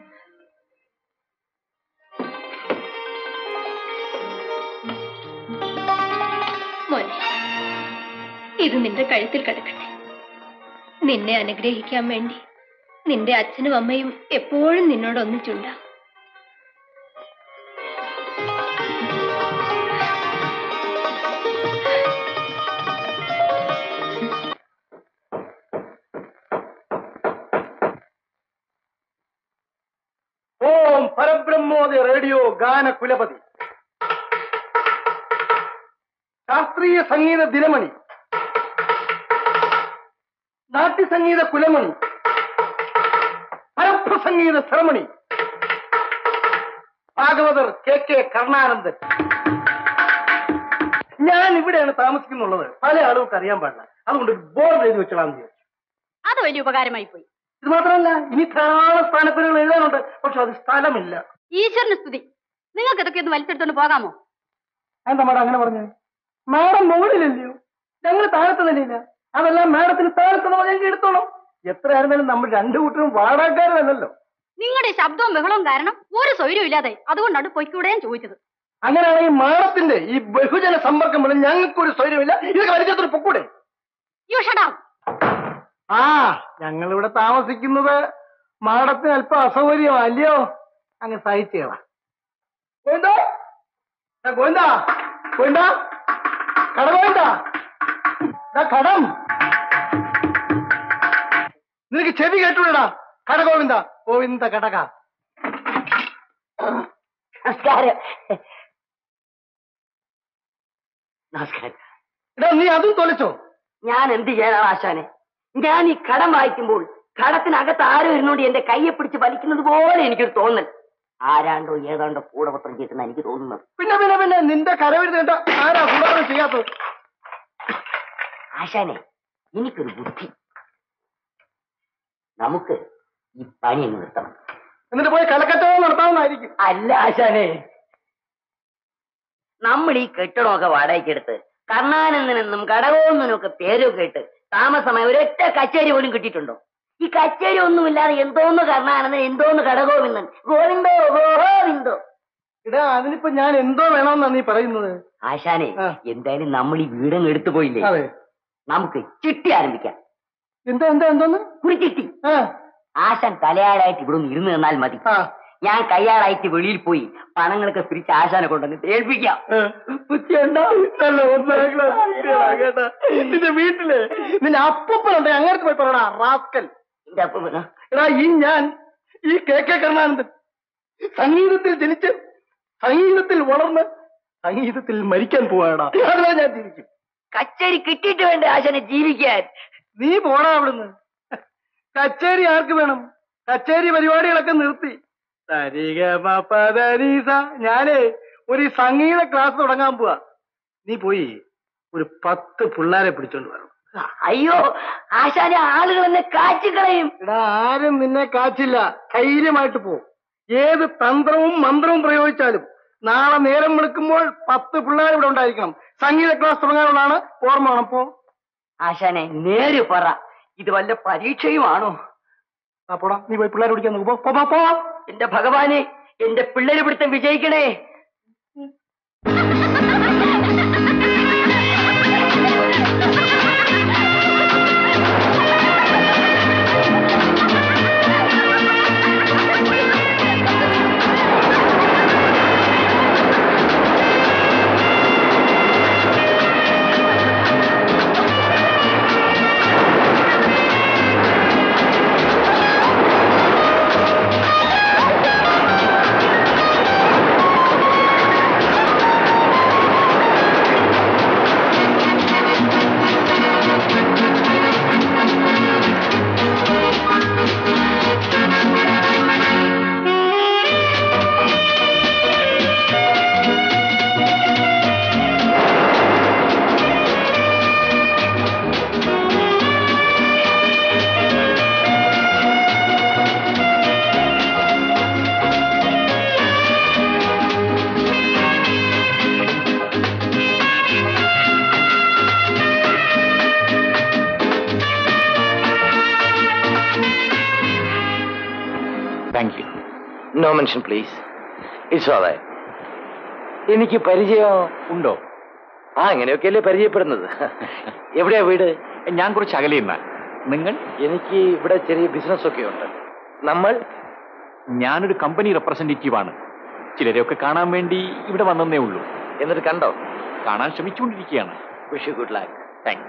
മോനെ ഇത് നിന്റെ കഴുത്തിൽ കിടക്കട്ടെ നിന്നെ അനുഗ്രഹിക്കാൻ വേണ്ടി നിന്റെ അച്ഛനും അമ്മയും എപ്പോഴും നിന്നോട് ഒന്നിച്ചുണ്ടാവും ഓം പരബ്രഹ്മോദയ റേഡിയോ ഗാന കുലപതി ശാസ്ത്രീയ സംഗീത ദിനമണി നാട്യസംഗീത കുലമണി പരപ്പ സംഗീത ശ്രമണി ഭാഗവതർ കെ കെ കർണാനന്ദൻ ഞാൻ ഇവിടെയാണ് താമസിക്കുന്നുള്ളത് പല ആളുകൾക്ക് അറിയാൻ പാടില്ല അതുകൊണ്ട് ബോർഡ് എഴുതി വെച്ചോളാന്ന് വിചാരിച്ചു അത് വലിയ ഉപകാരമായി പോയി ഇത് മാത്രമല്ല ഇനി ധാരാളം സ്ഥാനപ്പേരുകൾ എഴുതാനുണ്ട് പക്ഷെ അത് സ്ഥലമില്ല ഈശ്വരന് സ്തുതി നിങ്ങൾക്ക് ഇതൊക്കെ ഒന്ന് വലിച്ചെടുത്തോണ്ട് പോകാമോ എന്താ മാഡം അങ്ങനെ പറഞ്ഞു മാഡം മുകളിലല്ലയോ ഞങ്ങൾ താഴത്തെ നിലയില്ല അതെല്ലാം മാഡത്തിന് താഴത്തെ ഞങ്ങൾക്ക് എടുത്തോളാം എത്രയായിരുന്നാലും നമ്മൾ രണ്ടു കൂട്ടരും വാടകക്കാരനല്ലല്ലോ നിങ്ങളുടെ ശബ്ദവും ബഹളവും കാരണം ഒരു സൗകര്യം ഇല്ലാതെ അതുകൊണ്ടാണ് പൊയ്ക്കൂടെയും ചോദിച്ചത് അങ്ങനെയാണെങ്കിൽ മാഡത്തിന്റെ ഈ ബഹുജന സമ്പർക്കം മൂലം ഞങ്ങൾക്കൊരു സൗകര്യമില്ല ഇതൊക്കെ വലിച്ചത്ര പൊക്കൂടെ യു ഷടാ ആ ഞങ്ങളിവിടെ താമസിക്കുന്നത് മാഡത്തിന് അല്പം അസൗകര്യമല്ലയോ അങ്ങ് സഹിച്ചേളാം ഗോവിന്ദോ ദാ ഗോവിന്ദാ ഗോവിന്ദാ കട ഗോവിന്ദാ ദാ കടം നിനക്ക് ചെവി കേട്ടൂടാ കട ഗോവിന്ദ ഗോവിന്ദ കടക നമസ്കാരം നമസ്കാരം എടാ നീ അതും തൊലച്ചോ ഞാൻ എന്ത് ചെയ്യാനാണ് ആശാനെ ഞാൻ ഈ കടം വായിക്കുമ്പോൾ കടത്തിനകത്ത് ആരോ ഇരുന്നോണ്ട് എന്റെ കയ്യെ പിടിച്ച് വലിക്കുന്നത് പോലെ എനിക്കൊരു തോന്നൽ ആരാണ്ടോ ഏതാണ്ടോ കൂടപത്രം കേൾക്കുന്ന എനിക്ക് തോന്നുന്നത് പിന്നെ പിന്നെ പിന്നെ നിന്റെ കരവിരുന്ന് കേട്ടോ ആരാ കൂടാതെ ചെയ്യാത്തത് ആശാനെ എനിക്കൊരു ബുദ്ധി നമുക്ക് ഈ പണി അങ്ങ് നിർത്തണം എന്നിട്ട് പോയി കലക്കച്ചവടം നടത്താവുന്നതായിരിക്കും അല്ല ആശാനെ നമ്മൾ ഈ കെട്ടിടമൊക്കെ വാടകയ്ക്ക് എടുത്ത് കർണാനന്ദനെന്നും കടകോന്നനും ഒക്കെ പേരൊക്കെ ഇട്ട് താമസമായി ഒരൊറ്റ കച്ചേരി പോലും കിട്ടിയിട്ടുണ്ടോ ഈ കച്ചേരി ഒന്നുമില്ലാതെ എന്തോന്ന് കർണാനന്ദൻ എന്തോന്ന് കടകോവിന്ദൻ ഗോവിന്ദോ ഗോവിന്ദോ എടാ അതിനിപ്പോ ഞാൻ എന്തോ വേണമെന്നാ നീ പറയുന്നത് ആശാനെ എന്തായാലും നമ്മൾ ഈ വീടങ്ങ് എടുത്തു പോയില്ലേ അതെ നമുക്ക് ചിട്ടി ആരംഭിക്കാം എന്താ എന്താ എന്തോന്ന് കുറിച്ചിട്ടി ആശാൻ തലയാളായിട്ട് ഇവിടെ ഒന്ന് ഇരുന്ന് നിന്നാൽ മതി ഞാൻ കയ്യാളായിട്ട് വെളിയിൽ പോയി പണങ്ങളൊക്കെ പിരിച്ച് ആശാനെ കൊണ്ടങ്ങ് ഏൽപ്പിക്കാം നല്ല ഒന്നാം ക്ലാസ് കുട്ടികളാ കേട്ടാ. നിന്റെ വീട്ടില് നിന്റെ അപ്പൂപ്പനുണ്ട് അങ്ങനത്തെ പോയി പറയടാ റാസ്കൽ എന്റെ അപ്പൂപ്പനാ എടാ ഈ ഞാൻ ഈ കെ കെ കരുണാനന്ദൻ സംഗീതത്തിൽ ജനിച്ച് സംഗീതത്തിൽ വളർന്ന് സംഗീതത്തിൽ മരിക്കാൻ പോവാടാ അതിനാ ഞാൻ ജീവിക്കും കച്ചേരി കിട്ടിയിട്ട് വേണ്ട ആശാനെ ജീവിക്കാൻ നീ പോടാ അവിടുന്ന് കച്ചേരി ആർക്ക് വേണം കച്ചേരി പരിപാടികളൊക്കെ നിർത്തി സരിഗമപദരീസ ഞാനേ ഒരു സംഗീത ക്ലാസ് തുടങ്ങാൻ പോവാ നീ പോയി ഒരു പത്ത് പിള്ളേരെ പിടിച്ചോണ്ട് വരണം അയ്യോ ആശാനെ ആളുകൾ എന്നെ കാച്ചിക്കളയും എടാ ആരും നിന്നെ കാച്ചില്ല ധൈര്യമായിട്ട് പോ ഏത് തന്ത്രവും മന്ത്രവും പ്രയോഗിച്ചാലും നാളെ നേരം വിളിക്കുമ്പോൾ പത്ത് പിള്ളേർ ഇവിടെ ഉണ്ടായിരിക്കണം സംഗീത ക്ലാസ് തുടങ്ങാനുള്ളതാണ് ഓർമ്മ വേണം പോ ആശാനെ നേര് പറ ഇത് വല്ല പരീക്ഷയുമാണോ ആ പോടാ നീ പോയി പിള്ളേരെ പിടിക്കാൻ നോക്ക്. പോ, പോ പോ, പോ എന്റെ ഭഗവാനെ എന്റെ പിള്ളേര് പിടുത്തം വിജയിക്കണേ thank you no mention please it's all എനിക്ക് പരിചയം ഉണ്ടോ ആ അങ്ങനെയൊക്കെയല്ലേ പരിചയപ്പെടുന്നത് എവിടെയാ വീട് ഞാൻ കുറച്ച് അകലെയുന്ന നിങ്ങൾ എനിക്ക് ഇവിടെ ചെറിയ ബിസിനസ് ഒക്കെ ഉണ്ട് നമ്മൾ ഞാനൊരു കമ്പനി റെപ്രസെന്റേറ്റീവ് ആണ് ചിലരെയൊക്കെ കാണാൻ വേണ്ടി ഇവിടെ വന്നേ ഉള്ളൂ എന്നിട്ട് കണ്ടോ കാണാൻ ശ്രമിച്ചുകൊണ്ടിരിക്കുകയാണ് wish you good luck thank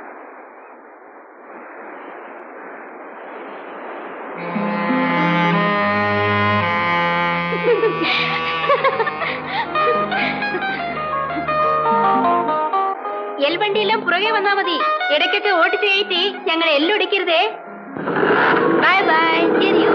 എൽവണ്ടിയെല്ലാം പുറകെ വന്നാ മതി ഇടയ്ക്കൊക്കെ ഓടിച്ചു കയറ്റി ഞങ്ങൾ എല്ലൊടിക്കരുതേ ബൈ ബൈ ശരിയോ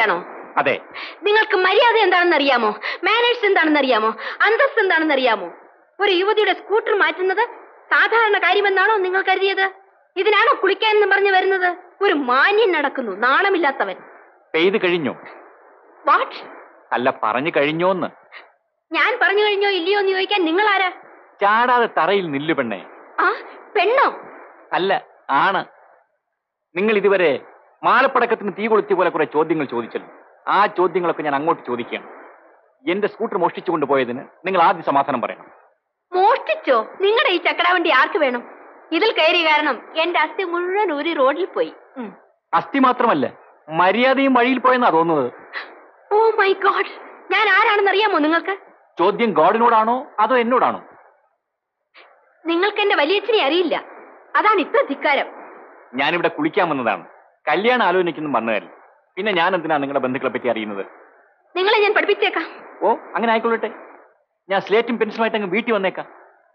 യുവതിയാണോ അതെ നിങ്ങൾക്ക് മര്യാദ എന്താണെന്ന് അറിയാമോ മാനേഴ്സ് എന്താണെന്ന് അറിയാമോ അന്തസ് എന്താണെന്ന് അറിയാമോ ഒരു യുവതിയുടെ സ്കൂട്ടർ മാറ്റുന്നത് സാധാരണ കാര്യമെന്നാണോ നിങ്ങൾ കരുതിയത് ഇതിനാണോ കുളിക്കാൻ എന്ന് പറഞ്ഞു വരുന്നത് ഒരു മാന്യൻ നടക്കുന്നു നാണമില്ലാത്തവൻ പെയ്ത് കഴിഞ്ഞോ വാട്ട് അല്ല പറഞ്ഞു കഴിഞ്ഞോന്ന് ഞാൻ പറഞ്ഞു കഴിഞ്ഞോ ഇല്ലയോ എന്ന് ചോദിക്കാൻ നിങ്ങൾ ആരാ ചാടാതെ തറയിൽ നില്ലു പെണ്ണേ ആ പെണ്ണോ അല്ല ആണ് നിങ്ങൾ ഇതുവരെ മാലപ്പടക്കത്തിന് തീ കൊളുത്തിയ പോലെ കുറെ ചോദ്യങ്ങൾ ചോദിച്ചല്ലോ ആ ചോദ്യങ്ങളൊക്കെ ഞാൻ അങ്ങോട്ട് ചോദിക്കുകയാണ് എന്റെ സ്കൂട്ടർ മോഷ്ടിച്ചു കൊണ്ടുപോയതിന് നിങ്ങൾ ആദ്യം സമാധാനം പറയണം മോഷ്ടിച്ചോ നിങ്ങളുടെ ഈ ചക്കടാവണ്ടി ആർക്ക് വേണം ഇതിൽ കയറിയ കാരണം എന്റെ അസ്ഥി മുഴുവൻ ഒരു റോഡിൽ പോയി ഉം. അസ്ഥി മാത്രമല്ല മര്യാദയും വഴിയിൽ പോയെന്നാ തോന്നുന്നത് ഓ മൈ ഗോഡ് ഞാൻ ആരാണെന്ന് അറിയാമോ നിങ്ങൾക്ക് ചോദ്യം ഗോഡിനോടാണോ അതോ എന്നോടാണോ നിങ്ങൾക്ക് എന്റെ വലിയച്ഛനെ അറിയില്ല അതാണ് ഇത്ര ധിക്കാരം ഞാനിവിടെ കുളിക്കാൻ വന്നതാണ് കല്യാണം ആലോചിക്കുന്നു വന്നതല്ല പിന്നെ ഞാൻ എന്തിനാ നിങ്ങളുടെ ബന്ധുക്കളെ പറ്റി അറിയുന്നത് നിങ്ങളെ ഞാൻ പഠിപ്പിച്ചേക്കാം ഓ അങ്ങനെ ആയിക്കൊള്ളട്ടെ ഞാൻ സ്ലേറ്റും പെൻസിലുമായിട്ട് അങ്ങ് വീട്ടിൽ വന്നേക്കാം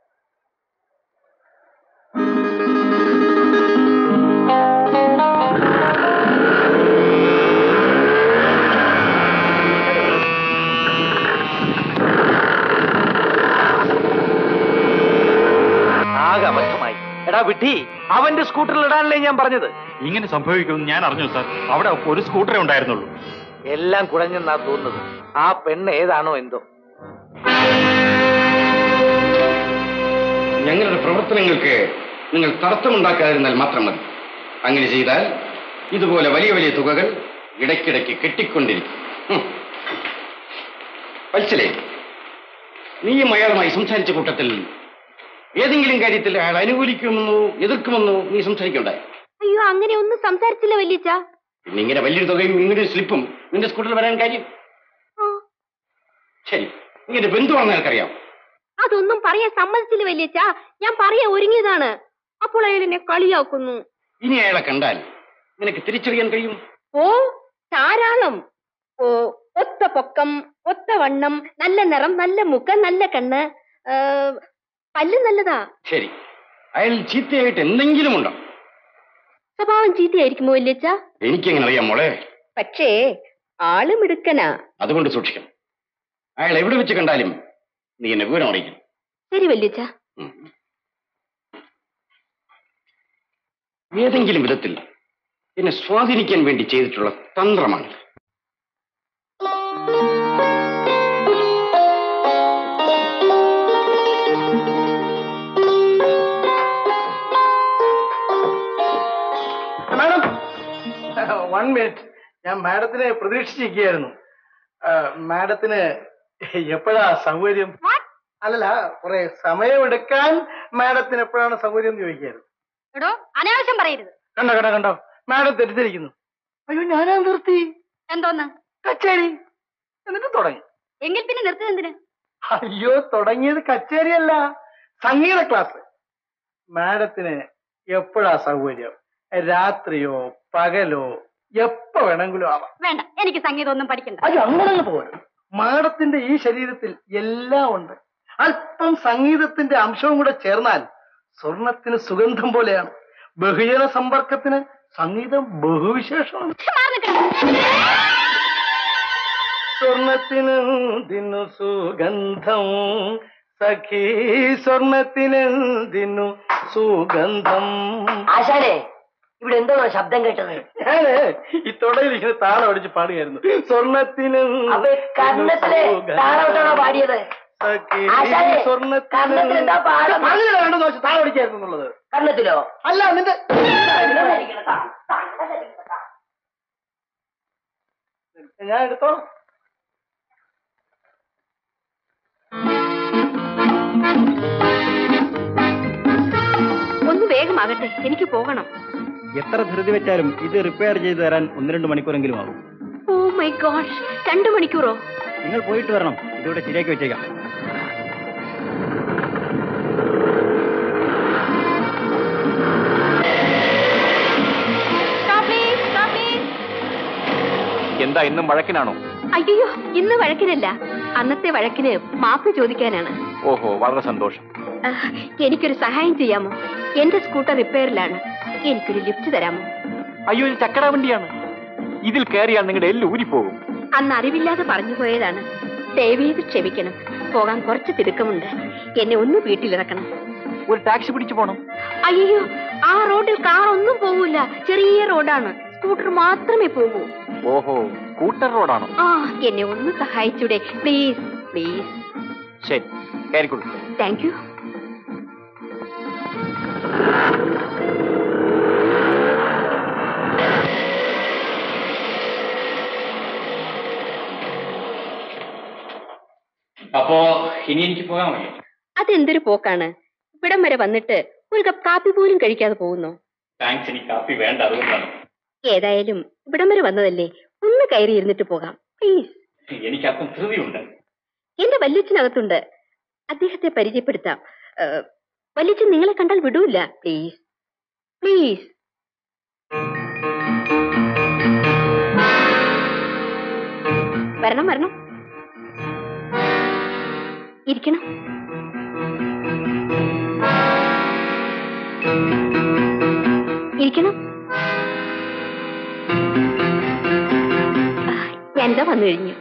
ആകെ അബദ്ധമായി എടാ വിട്ടി അവന്റെ സ്കൂട്ടറിൽ ഇടാനല്ലേ ഞാൻ പറഞ്ഞത് ഇങ്ങനെ സംഭവിക്കുമെന്ന് ഞാൻ അറിഞ്ഞു സാർ അവിടെ ഒരു സ്കൂട്ടറേ ഉണ്ടായിരുന്നുള്ളൂ എല്ലാം കുഴഞ്ഞെന്നാ തോന്നുന്നത് ആ പെണ്ണ് ഏതാണോ എന്തോ ഞങ്ങളുടെ പ്രവർത്തനങ്ങൾക്ക് നിങ്ങൾ തടസ്സമുണ്ടാക്കാതിരുന്നാൽ മാത്രം മതി അങ്ങനെ ചെയ്താൽ ഇതുപോലെ വലിയ വലിയ തുകകൾ ഇടയ്ക്കിടയ്ക്ക് കെട്ടിക്കൊണ്ടിരിക്കും ഹും. വത്സലേ നീയും അയാളുമായി സംസാരിച്ച കൂട്ടത്തിൽ ഏതെങ്കിലും കാര്യത്തിൽ അയാൾ അനുകൂലിക്കുമെന്നോ എതിർക്കുമെന്നോ നീ സംസാരിക്കണ്ടായി അയ്യോ അങ്ങനെ ഒന്നും സംസാരിച്ചില്ല വല്യച്ഛ പിന്നെ ഇങ്ങനെ വലിയൊരു തുകയും ഇങ്ങനെ സ്ലിപ്പും നിന്റെ സ്കൂട്ടറിൽ വരാൻ കാര്യം ശരി ഇങ്ങനെ ബന്ധുവാണെന്ന് നിനക്കറിയാം അതൊന്നും പറയാൻ സമ്മതിച്ചില്ല വല്യച്ഛ ഞാൻ പറയാൻ ഒരുങ്ങിയതാണ് അപ്പോൾ അയാൾ എന്നെ കളിയാക്കുന്നു ഇനി അയാളെ കണ്ടാൽ നിനക്ക് തിരിച്ചറിയാൻ കഴിയും ഓ ധാരാളം ഓ ഒത്ത പൊക്കം ഒത്ത വണ്ണം നല്ല നിറം നല്ല മുഖം നല്ല കണ്ണ് ഏ, പല്ല് നല്ലതാ ശരി അയാൾ ചീത്തയായിട്ട് എന്തെങ്കിലും ഉണ്ടോ സ്വഭാവം ചീത്തയായിരിക്കുമോ വല്യച്ഛ എനിക്കെങ്ങനെ അറിയാം മോളെ പക്ഷേ ആള് മിടുക്കനാ അതുകൊണ്ട് സൂക്ഷിക്കണം അയാൾ എവിടെ വെച്ച് കണ്ടാലും നീ എന്നെ വിവരം അറിയിക്കും ശരി വല്യച്ഛ ഏതെങ്കിലും വിധത്തിൽ എന്നെ സ്വാധീനിക്കാൻ വേണ്ടി ചെയ്തിട്ടുള്ള തന്ത്രമാണ് മാഡം വൺ മിനിറ്റ് ഞാൻ മാഡത്തിനെ പ്രതീക്ഷിച്ചിരിക്കുകയായിരുന്നു ആ, മാഡത്തിന് എപ്പോഴാ സൗകര്യം അല്ലല്ല കുറെ സമയമെടുക്കാൻ മാഡത്തിന് എപ്പോഴാണ് സൗകര്യം എന്ന് ചോദിക്കായിരുന്നു എടോ അനാവശ്യം പറയരുത് കണ്ടോ കണ്ടോ കണ്ടോ മാഡം തെറ്റിദ്ധരിക്കുന്നു അയ്യോ ഞാനാ നിർത്തി എന്തോന്ന് കച്ചേരി എന്നിട്ട് തുടങ്ങി എങ്കിൽ പിന്നെ നിർത്തത് എന്തിന് അയ്യോ തുടങ്ങിയത് കച്ചേരിയല്ല സംഗീത ക്ലാസ് മാഡത്തിന് എപ്പോഴാ സൗകര്യം രാത്രിയോ പകലോ എപ്പോ വേണമെങ്കിലും ആവാം വേണ്ട എനിക്ക് സംഗീതം ഒന്നും പഠിക്കണ്ട അയ്യോ അങ്ങനെ പോരും മാഡത്തിന്റെ ഈ ശരീരത്തിൽ എല്ലാം ഉണ്ട് അല്പം സംഗീതത്തിന്റെ അംശവും കൂടെ ചേർന്നാൽ സ്വർണത്തിന് സുഗന്ധം പോലെയാണ് ബഹുജന സമ്പർക്കത്തിന് സംഗീതം ബഹുവിശേഷമാണ് സ്വർണത്തിന് ദിനു സുഗന്ധം സഖി സ്വർണത്തിന് ദിനു സുഗന്ധം ആശാനെ ഇവിടെ എന്തോ ശബ്ദം കേട്ടത് ഞാന് ഈ തൊടയിൽ ഇങ്ങനെ താളം അടിച്ച് പാടുകയായിരുന്നു സ്വർണത്തിന് അപ്പൊ ഈ കർണത്തില് താളമിട്ടാണോ പാടിയത് ആശാനെ, കർണത്തിൽ എന്താ പാടം? താളം അടിക്കായിരുന്നു എന്നുള്ളത് കർണത്തിലോ അല്ല നിന്റെ ഞാൻ എടുത്തോളാം ഒന്ന് വേഗമാകട്ടെ എനിക്ക് പോകണം എത്ര ധൃതി വെച്ചാലും ഇത് റിപ്പയർ ചെയ്തു തരാൻ ഒന്ന് രണ്ട് മണിക്കൂറെങ്കിലും ആകും ഓ മൈ ഗോഡ് രണ്ടു മണിക്കൂറോ നിങ്ങൾ പോയിട്ട് വരണം ഇതിവിടെ ശരിയാക്കി വെച്ചേക്കാം Stop please, stop please. എന്താ ഇന്നും വഴക്കിനാണോ അയ്യോ ഇന്ന് വഴക്കിനല്ല അന്നത്തെ വഴക്കിന് മാപ്പ് ചോദിക്കാനാണ് ഓഹോ വളരെ സന്തോഷം ആ, എനിക്കൊരു സഹായം ചെയ്യാമോ എന്റെ സ്കൂട്ടർ റിപ്പയറിലാണ് എനിക്കൊരു ലിഫ്റ്റ് തരാമോ അയ്യോ ഇത് ചക്കട വണ്ടിയാണ് ഇതിൽ കയറിയാൽ നിങ്ങളുടെ എല്ല് ഊരിപ്പോകും അന്ന് അറിവില്ലാതെ പറഞ്ഞു പോയതാണ് ദയവേത് ക്ഷമിക്കണം പോകാൻ കുറച്ച് തിടുക്കമുണ്ട് എന്നെ ഒന്ന് വീട്ടിലിറക്കണം ഒരു ടാക്സി പിടിച്ചു പോണം അയ്യോ ആ റോഡിൽ കാർ ഒന്നും പോകൂല ചെറിയ റോഡാണ് സ്കൂട്ടർ മാത്രമേ പോകൂ ഓഹോ സ്കൂട്ടർ റോഡാണോ ആ എന്നെ ഒന്ന് സഹായിച്ചൂടെ പ്ലീസ് പ്ലീസ് ശരി കയറിക്കൊള്ളു താങ്ക് യു അപ്പോ ഇനി എനിക്ക് പോകാൻ വയ്യ അതെന്തൊരു പോക്കാണ് ഇവിടം വരെ വന്നിട്ട് ഒരു കപ്പ് കാപ്പി പോലും കഴിക്കാതെ പോകുന്നു താങ്ക്സ് എനിക്ക് കാപ്പി വേണ്ട അതുകൊണ്ടാണ് ഏതായാലും ഇവിടം വരെ വന്നതല്ലേ ഒന്ന് കയറി ഇരുന്നിട്ട് പോകാം പ്ലീസ് എനിക്ക് അല്പം ധൃതിയുണ്ട് എന്റെ വല്യച്ഛനകത്തുണ്ട് അദ്ദേഹത്തെ പരിചയപ്പെടുത്താം ഏഹ്, വല്യച്ഛൻ നിങ്ങളെ കണ്ടാൽ വിടൂല പ്ലീസ് പ്ലീസ് വരണം വരണം ഇരിക്കണം ഇരിക്കണം ആ, ഞാനിതാ വന്നു കഴിഞ്ഞു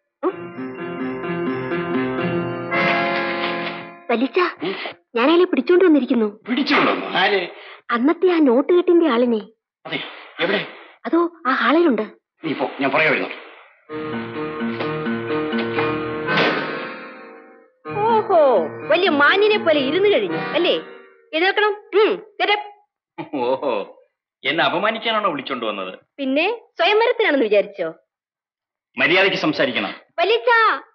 വലിച്ച ഞാനയാളെ പിടിച്ചോണ്ട് വന്നിരിക്കുന്നു പിടിച്ചുകൊണ്ടോ ആര് അന്നത്തെ ആ നോട്ട് കെട്ടിന്റെ ആളിനെ അതെ എവിടെ അതോ ആ ഹാളിലുണ്ട് നീ പോ ഞാൻ പറയാ വരുന്നു ഓഹോ വലിയ മാന്യനെ പോലെ ഇരുന്ന് കഴിഞ്ഞു അല്ലേ എഴുന്നേൽക്കണം ഉം, get up. ഓഹോ എന്നെ അപമാനിക്കാനാണോ വിളിച്ചോണ്ട് വന്നത് പിന്നെ സ്വയംവരത്തിനാണെന്ന് വിചാരിച്ചോ മര്യാദയ്ക്ക് സംസാരിക്കണം വലിച്ച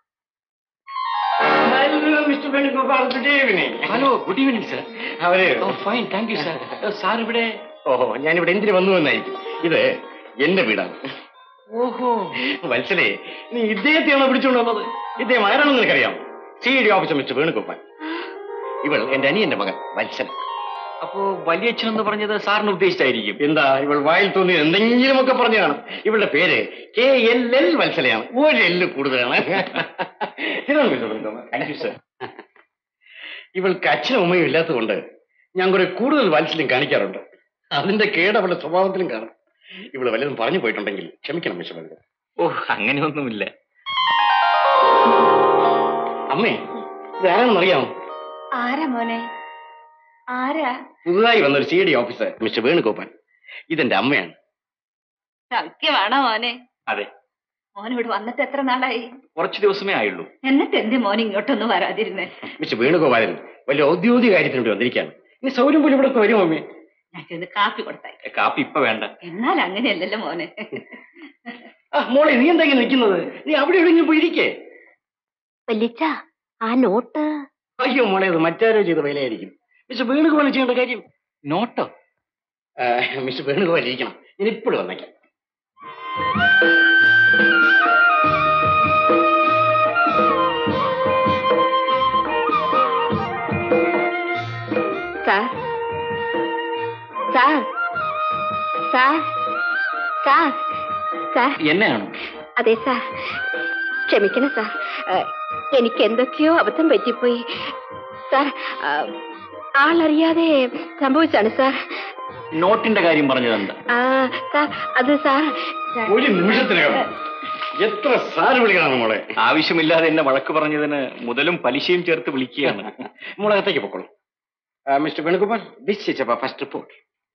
mister Venugopal good evening hello good evening sir അവര് fine thank you sir sir ഇവിടെ ഓഹോ ഞാനിവിടെ എന്തിനു വന്നു എന്നായിരിക്കും ഇത് എന്റെ വീടാണ് ഓഹോ വത്സലേ നീ ഇദ്ദേഹത്തെയാണോ പിടിച്ചുകൊണ്ട് വന്നത് ഇദ്ദേഹം ആരാണെന്ന് നിനക്കറിയാം C D officer mister Venugopal ഇവൾ എന്റെ അനിയന്റെ മകൻ വത്സല അപ്പോ വലിയച്ഛൻ എന്ന് പറഞ്ഞത് സാറിന് ഉദ്ദേശിച്ചായിരിക്കും എന്താ ഇവൾ വായിൽ തോന്നി എന്തെങ്കിലുമൊക്കെ പറഞ്ഞു കാണും ഇവളുടെ പേര് കെ എൽ എൽ വത്സലയാണ് ഒരു എല്ല് കൂടുതലാണ് ശരിയാണ് mister Venugopal thank you sir ഇവൾക്ക് അച്ഛനും അമ്മയും ഇല്ലാത്തതുകൊണ്ട് ഞാൻ കുറെ കൂടുതൽ വാത്സല്യം കാണിക്കാറുണ്ട് അതിന്റെ കേട് അവളുടെ സ്വഭാവത്തിലും കാണും ഇവള് വല്ലതും പറഞ്ഞു പോയിട്ടുണ്ടെങ്കിൽ ക്ഷമിക്കണം മിസ്റ്റർ വേണുഗോപാൽ ഓ അങ്ങനെയൊന്നുമില്ല അമ്മേ ഇത് ആരാണെന്ന് അറിയാമോ ആരാ മോനെ ആരാ പുതുതായി വന്ന ഒരു C D officer mister Venugopal ഇതെന്റെ അമ്മയാണ് സൗഖ്യമാണോ മോനെ അതെ മോൻ ഇവിടെ വന്നിട്ട് എത്ര നാളായി കുറച്ച് ദിവസമേ ആയുള്ളൂ എന്നിട്ട് എന്റെ മോൻ ഇങ്ങോട്ടൊന്നും വരാതിരുന്നേ മിസ്റ്റർ വേണുഗോപാലൻ വലിയ ഔദ്യോഗിക കാര്യത്തിന് വേണ്ടി വന്നിരിക്കുകയാണ് ഇനി സൗകര്യം പോലും ഇവിടെ വരും അമ്മേ ഞാൻ ചെന്ന് കാപ്പി കൊടുത്തായി കാപ്പി ഇപ്പൊ വേണ്ട എന്നാൽ അങ്ങനെയല്ലല്ലോ മോനെ ആ മോളെ നീ എന്താ ഇങ്ങനെ നിൽക്കുന്നത് നീ അവിടെ എവിടെയെങ്കിലും പോയി ഇരിക്കേ വല്യച്ച ആ നോട്ട് അയ്യോ മോളെ അത് മറ്റാരോ ചെയ്ത വിലയായിരിക്കും മിസ്റ്റർ വേണുഗോപാൽ ചെയ്യേണ്ട കാര്യം നോട്ടോ ആ, മിസ്റ്റർ വേണുഗോപാൽ ഇരിക്കണം ഞാൻ ഇപ്പോഴും വന്നേക്കാം sir sir sir sir sir എന്നെയാണോ അതെ സാർ ക്ഷമിക്കണം സാർ ഏഹ്, എനിക്ക് എന്തൊക്കെയോ അബദ്ധം പറ്റിപ്പോയി സാർ ആ, ആളറിയാതെ സംഭവിച്ചാണ് സാർ നോട്ടിന്റെ കാര്യം പറഞ്ഞതെന്താ ആ, സാർ അത് സാർ ഒരു നിമിഷത്തിനകം എത്ര സാറ് വിളിക്കണം മോളെ ആവശ്യമില്ലാതെ എന്നെ വഴക്ക് പറഞ്ഞതിന് മുതലും പലിശയും ചേർത്ത് വിളിക്കുകയാണ് മോളെ അകത്തേക്ക് പൊക്കോളൂ ആ, mister Venugopal this is our first report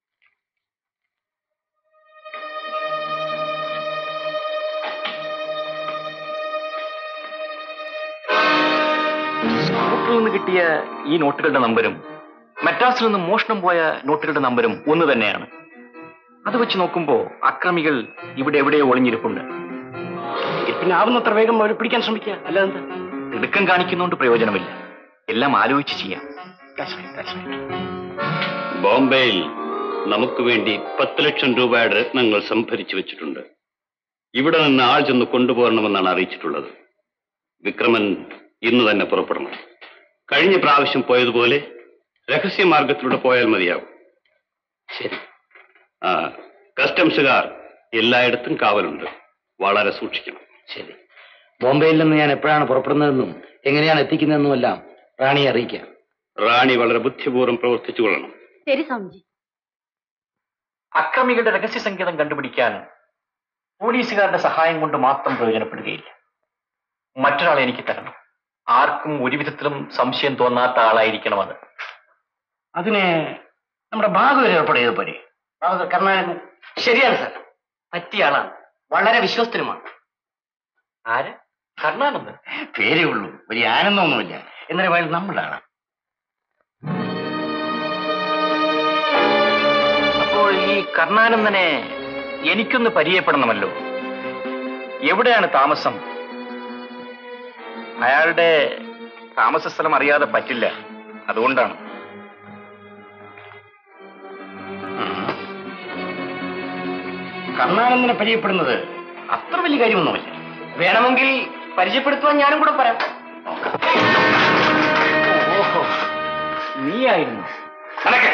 സ്കൂട്ടറിൽ നിന്ന് കിട്ടിയ ഈ നോട്ടുകളുടെ നമ്പരും മദ്രാസിൽ നിന്ന് മോഷണം പോയ നോട്ടുകളുടെ നമ്പരും ഒന്ന് തന്നെയാണ് അത് വെച്ച് നോക്കുമ്പോ അക്രമികൾ ഇവിടെ എവിടെയോ ഒളിഞ്ഞിരിപ്പുണ്ട് പിന്നെ ആവുന്നത്ര വേഗം അവരെ പിടിക്കാൻ ശ്രമിക്കുക അല്ലാതെ തിടുക്കം കാണിക്കുന്നോണ്ട് പ്രയോജനമില്ല എല്ലാം ആലോചിച്ച് ചെയ്യാം ബോംബെയിൽ നമുക്ക് വേണ്ടി പത്ത് ലക്ഷം രൂപയുടെ രത്നങ്ങൾ സംഭരിച്ചു വെച്ചിട്ടുണ്ട് ഇവിടെ നിന്ന് ആൾ ചെന്ന് കൊണ്ടുപോകണമെന്നാണ് അറിയിച്ചിട്ടുള്ളത് വിക്രമൻ ഇന്ന് തന്നെ പുറപ്പെടണം കഴിഞ്ഞ പ്രാവശ്യം പോയതുപോലെ രഹസ്യമാർഗത്തിലൂടെ പോയാൽ മതിയാവും ശരി ആ കസ്റ്റംസുകാർ എല്ലായിടത്തും കാവലുണ്ട് വളരെ സൂക്ഷിക്കണം ശരി ബോംബെയിൽ നിന്ന് ഞാൻ എപ്പോഴാണ് പുറപ്പെടുന്നതെന്നും എങ്ങനെയാണ് എത്തിക്കുന്നതെന്നും എല്ലാം റാണിയെ അറിയിക്കാം റാണി വളരെ ബുദ്ധിപൂർവ്വം പ്രവർത്തിച്ചു കൊള്ളണം ശരി സ്വാമിജി അക്രമികളുടെ രഹസ്യ സംഗീതം കണ്ടുപിടിക്കാൻ പോലീസുകാരുടെ സഹായം കൊണ്ട് മാത്രം പ്രയോജനപ്പെടുകയില്ല മറ്റൊരാളെ എനിക്ക് തരണം ആർക്കും ഒരു വിധത്തിലും സംശയം തോന്നാത്ത ആളായിരിക്കണം അത് അതിന് നമ്മുടെ ഭാഗവതർ ഏർപ്പാട് ചെയ്ത പോരെ ഭാഗവതർ കർണാടക ശരിയാണ് സാർ പറ്റിയ ആളാണ് വളരെ വിശ്വസ്തനുമാണ് ആര് കർണാനന്ദൻ പേരേ ഉള്ളൂ വലിയ ആനന്ദമൊന്നുമില്ല എന്നാലും അയാൾ നമ്മുടെ ആളാണ് അപ്പോൾ ഈ കർണാനന്ദനെ എനിക്കൊന്ന് പരിചയപ്പെടണമല്ലോ എവിടെയാണ് താമസം അയാളുടെ താമസ സ്ഥലം അറിയാതെ പറ്റില്ല അതുകൊണ്ടാണ് കർണാനന്ദനെ പരിചയപ്പെടുന്നത് അത്ര വലിയ കാര്യമൊന്നുമില്ല വേണമെങ്കിൽ പരിചയപ്പെടുത്തുവാൻ ഞാനും കൂടെ പറയാം ഓഹോ നീയായിരുന്നു നടക്കേ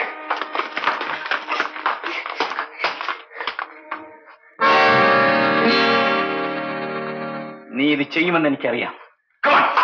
നീ ഇത് ചെയ്യുമെന്ന് എനിക്കറിയാം Come on.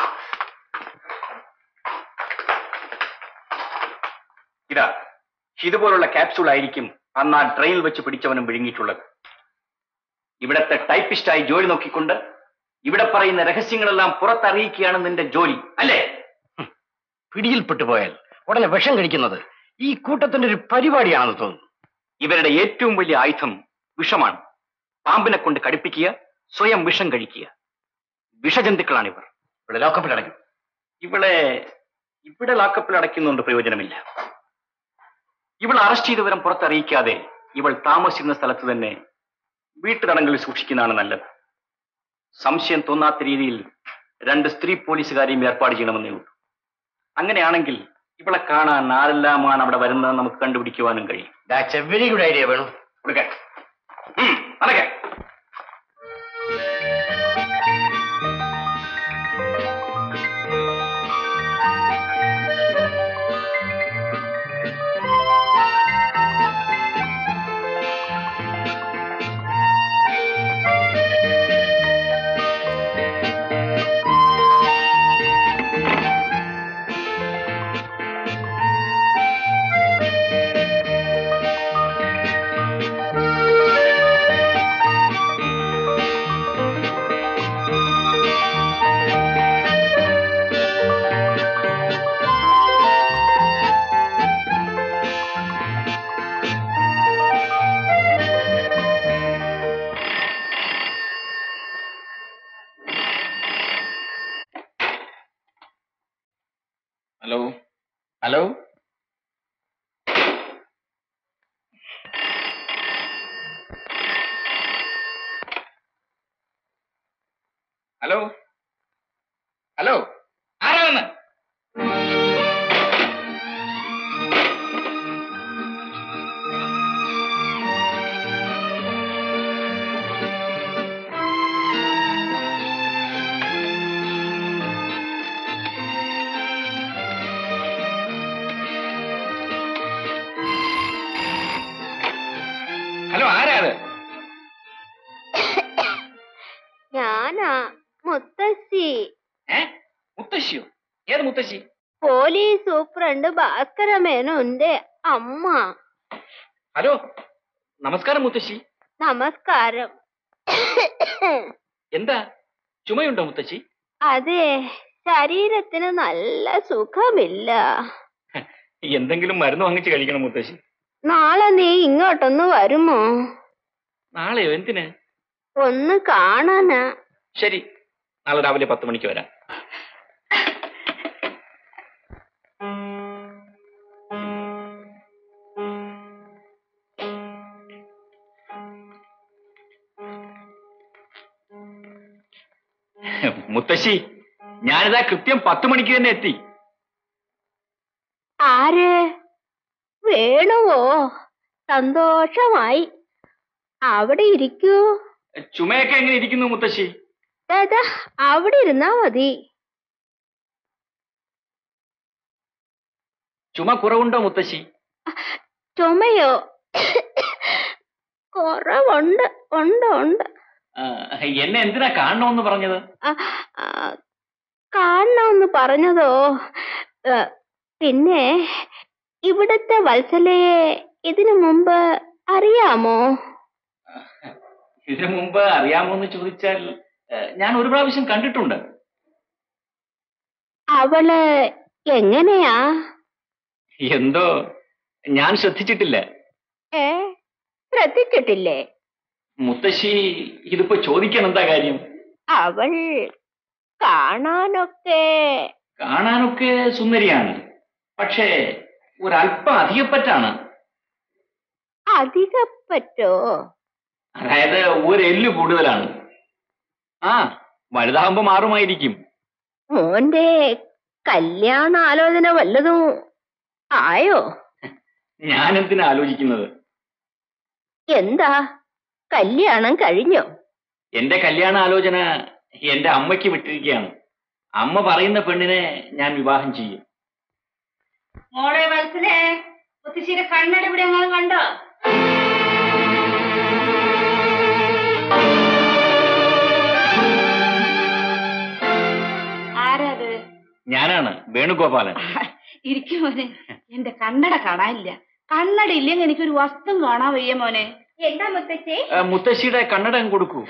ഇതാ ഇതുപോലുള്ള ക്യാപ്സൂൾ ആയിരിക്കും അന്ന് ആ ട്രെയിനിൽ വെച്ച് പിടിച്ചവനും വിഴുങ്ങിയിട്ടുള്ളത് ഇവിടത്തെ ടൈപ്പിസ്റ്റായി ജോലി നോക്കിക്കൊണ്ട് ഇവിടെ പറയുന്ന രഹസ്യങ്ങളെല്ലാം പുറത്തറിയിക്കുകയാണ് നിന്റെ ജോലി അല്ലേ പിടിയിൽപ്പെട്ടു പോയാൽ ഉടനെ വിഷം കഴിക്കുന്നത് ഈ കൂട്ടത്തിന്റെ ഒരു പരിപാടിയാണെന്ന് തോന്നുന്നു ഇവരുടെ ഏറ്റവും വലിയ ആയുധം വിഷമാണ് പാമ്പിനെ കൊണ്ട് കടിപ്പിക്കുക സ്വയം വിഷം കഴിക്കുക വിഷജന്തുക്കളാണ് ഇവർ ഇവിടെ ലോക്കപ്പിൽ അടയ്ക്കും ഇവളെ ഇവിടെ ലാക്കപ്പിൽ അടയ്ക്കുന്നുണ്ട് പ്രയോജനമില്ല ഇവൾ അറസ്റ്റ് ചെയ്ത വിവരം പുറത്തറിയിക്കാതെ ഇവൾ താമസിക്കുന്ന സ്ഥലത്ത് തന്നെ വീട്ടുതടങ്കലിൽ സൂക്ഷിക്കുന്നതാണ് നല്ലത് സംശയം തോന്നാത്ത രീതിയിൽ രണ്ട് സ്ത്രീ പോലീസുകാരെയും ഏർപ്പാട് ചെയ്യണമെന്നേ ഉള്ളൂ അങ്ങനെയാണെങ്കിൽ ഇവളെ കാണാൻ ആരെല്ലാമാണ് അവിടെ വരുന്നത് നമുക്ക് കണ്ടുപിടിക്കുവാനും കഴിയും that's a very good idea Venu കൊടുക്കാൻ നടക്കാൻ ഹലോ ഹലോ ഹലോ ഹലോ ആരാണെന്ന് ഹലോ ആരാ അത് ഞാനാ മുത്തശ്ശി മുത്തശ്ശിയോ ഏത് മുത്തശ്ശി പോലീസ് സൂപ്രണ്ട് ഭാസ്കര മേനോന്റെ അമ്മ ഹലോ നമസ്കാരം മുത്തശ്ശി നമസ്കാരം എന്താ ചുമയുണ്ടോ മുത്തശ്ശി അതെ ശരീരത്തിന് നല്ല സുഖമില്ല എന്തെങ്കിലും മരുന്ന് വാങ്ങിച്ച് കഴിക്കണം മുത്തശ്ശി നാളെ നീ ഇങ്ങോട്ടൊന്ന് വരുമോ നാളെയോ എന്തിന് ഒന്ന് കാണാനാ ശരി നാളെ രാവിലെ പത്ത് മണിക്ക് വരാം മുത്തശ്ശി ഞാനിതാ കൃത്യം പത്ത് മണിക്ക് തന്നെ എത്തി ആര് വേണുവോ സന്തോഷമായി അവിടെ ഇരിക്കൂ ചുമയൊക്കെ എങ്ങനെ ഇരിക്കുന്നു മുത്തശ്ശി ദാദാ അവിടെ ഇരുന്നാ മതി ചുമ കുറവുണ്ടോ മുത്തശ്ശി ചുമയോ കുറവുണ്ട് ഉണ്ട് ഉണ്ട് ആ, എന്നെ എന്തിനാ കാണണമെന്ന് പറഞ്ഞത് ആ, ആ, കാണണമെന്ന് പറഞ്ഞതോ ഏ, പിന്നെ ഇവിടുത്തെ വത്സലയെ ഇതിനു മുമ്പ് അറിയാമോ ഇതിനു മുമ്പ് അറിയാമോ എന്ന് ചോദിച്ചാൽ ഏഹ്, ഞാൻ ഒരു പ്രാവശ്യം കണ്ടിട്ടുണ്ട് അവള് എങ്ങനെയാ എന്തോ ഞാൻ ശ്രദ്ധിച്ചിട്ടില്ല ഏ ശ്രദ്ധിച്ചിട്ടില്ലേ മുത്തശ്ശി ഇതിപ്പോ ചോദിക്കാൻ എന്താ കാര്യം അവൾ കാണാനൊക്കെ കാണാനൊക്കെ സുന്ദരിയാണ് പക്ഷേ ഒരല്പം അധികപ്പറ്റാണ് അധികപ്പറ്റോ അതായത് ഒരു എല്ല് കൂടുതലാണ് ആ വലുതാകുമ്പോ മാറുമായിരിക്കും മോന്റെ കല്യാണ ആലോചന വല്ലതും ആയോ ഞാൻ എന്തിനാ ആലോചിക്കുന്നത് എന്താ കല്യാണം കഴിഞ്ഞോ എന്റെ കല്യാണ ആലോചന എന്റെ അമ്മയ്ക്ക് വിട്ടിരിക്കുകയാണ് അമ്മ പറയുന്ന പെണ്ണിനെ ഞാൻ വിവാഹം ചെയ്യും മോളെ വത്സലേ മുത്തശ്ശിയുടെ കണ്ണട ഇവിടെ അങ്ങനെ കണ്ടോ ആരാത് ഞാനാണ് വേണുഗോപാലൻ ഇരിക്കും മോനെ എന്റെ കണ്ണട കാണാനില്ല കണ്ണട ഇല്ലെങ്കിൽ എനിക്കൊരു വസ്തു കാണാൻ വയ്യ മോനെ എന്താ മുത്തശ്ശി ഏ, മുത്തശ്ശിയുടെ കണ്ണടം കൊടുക്കൂ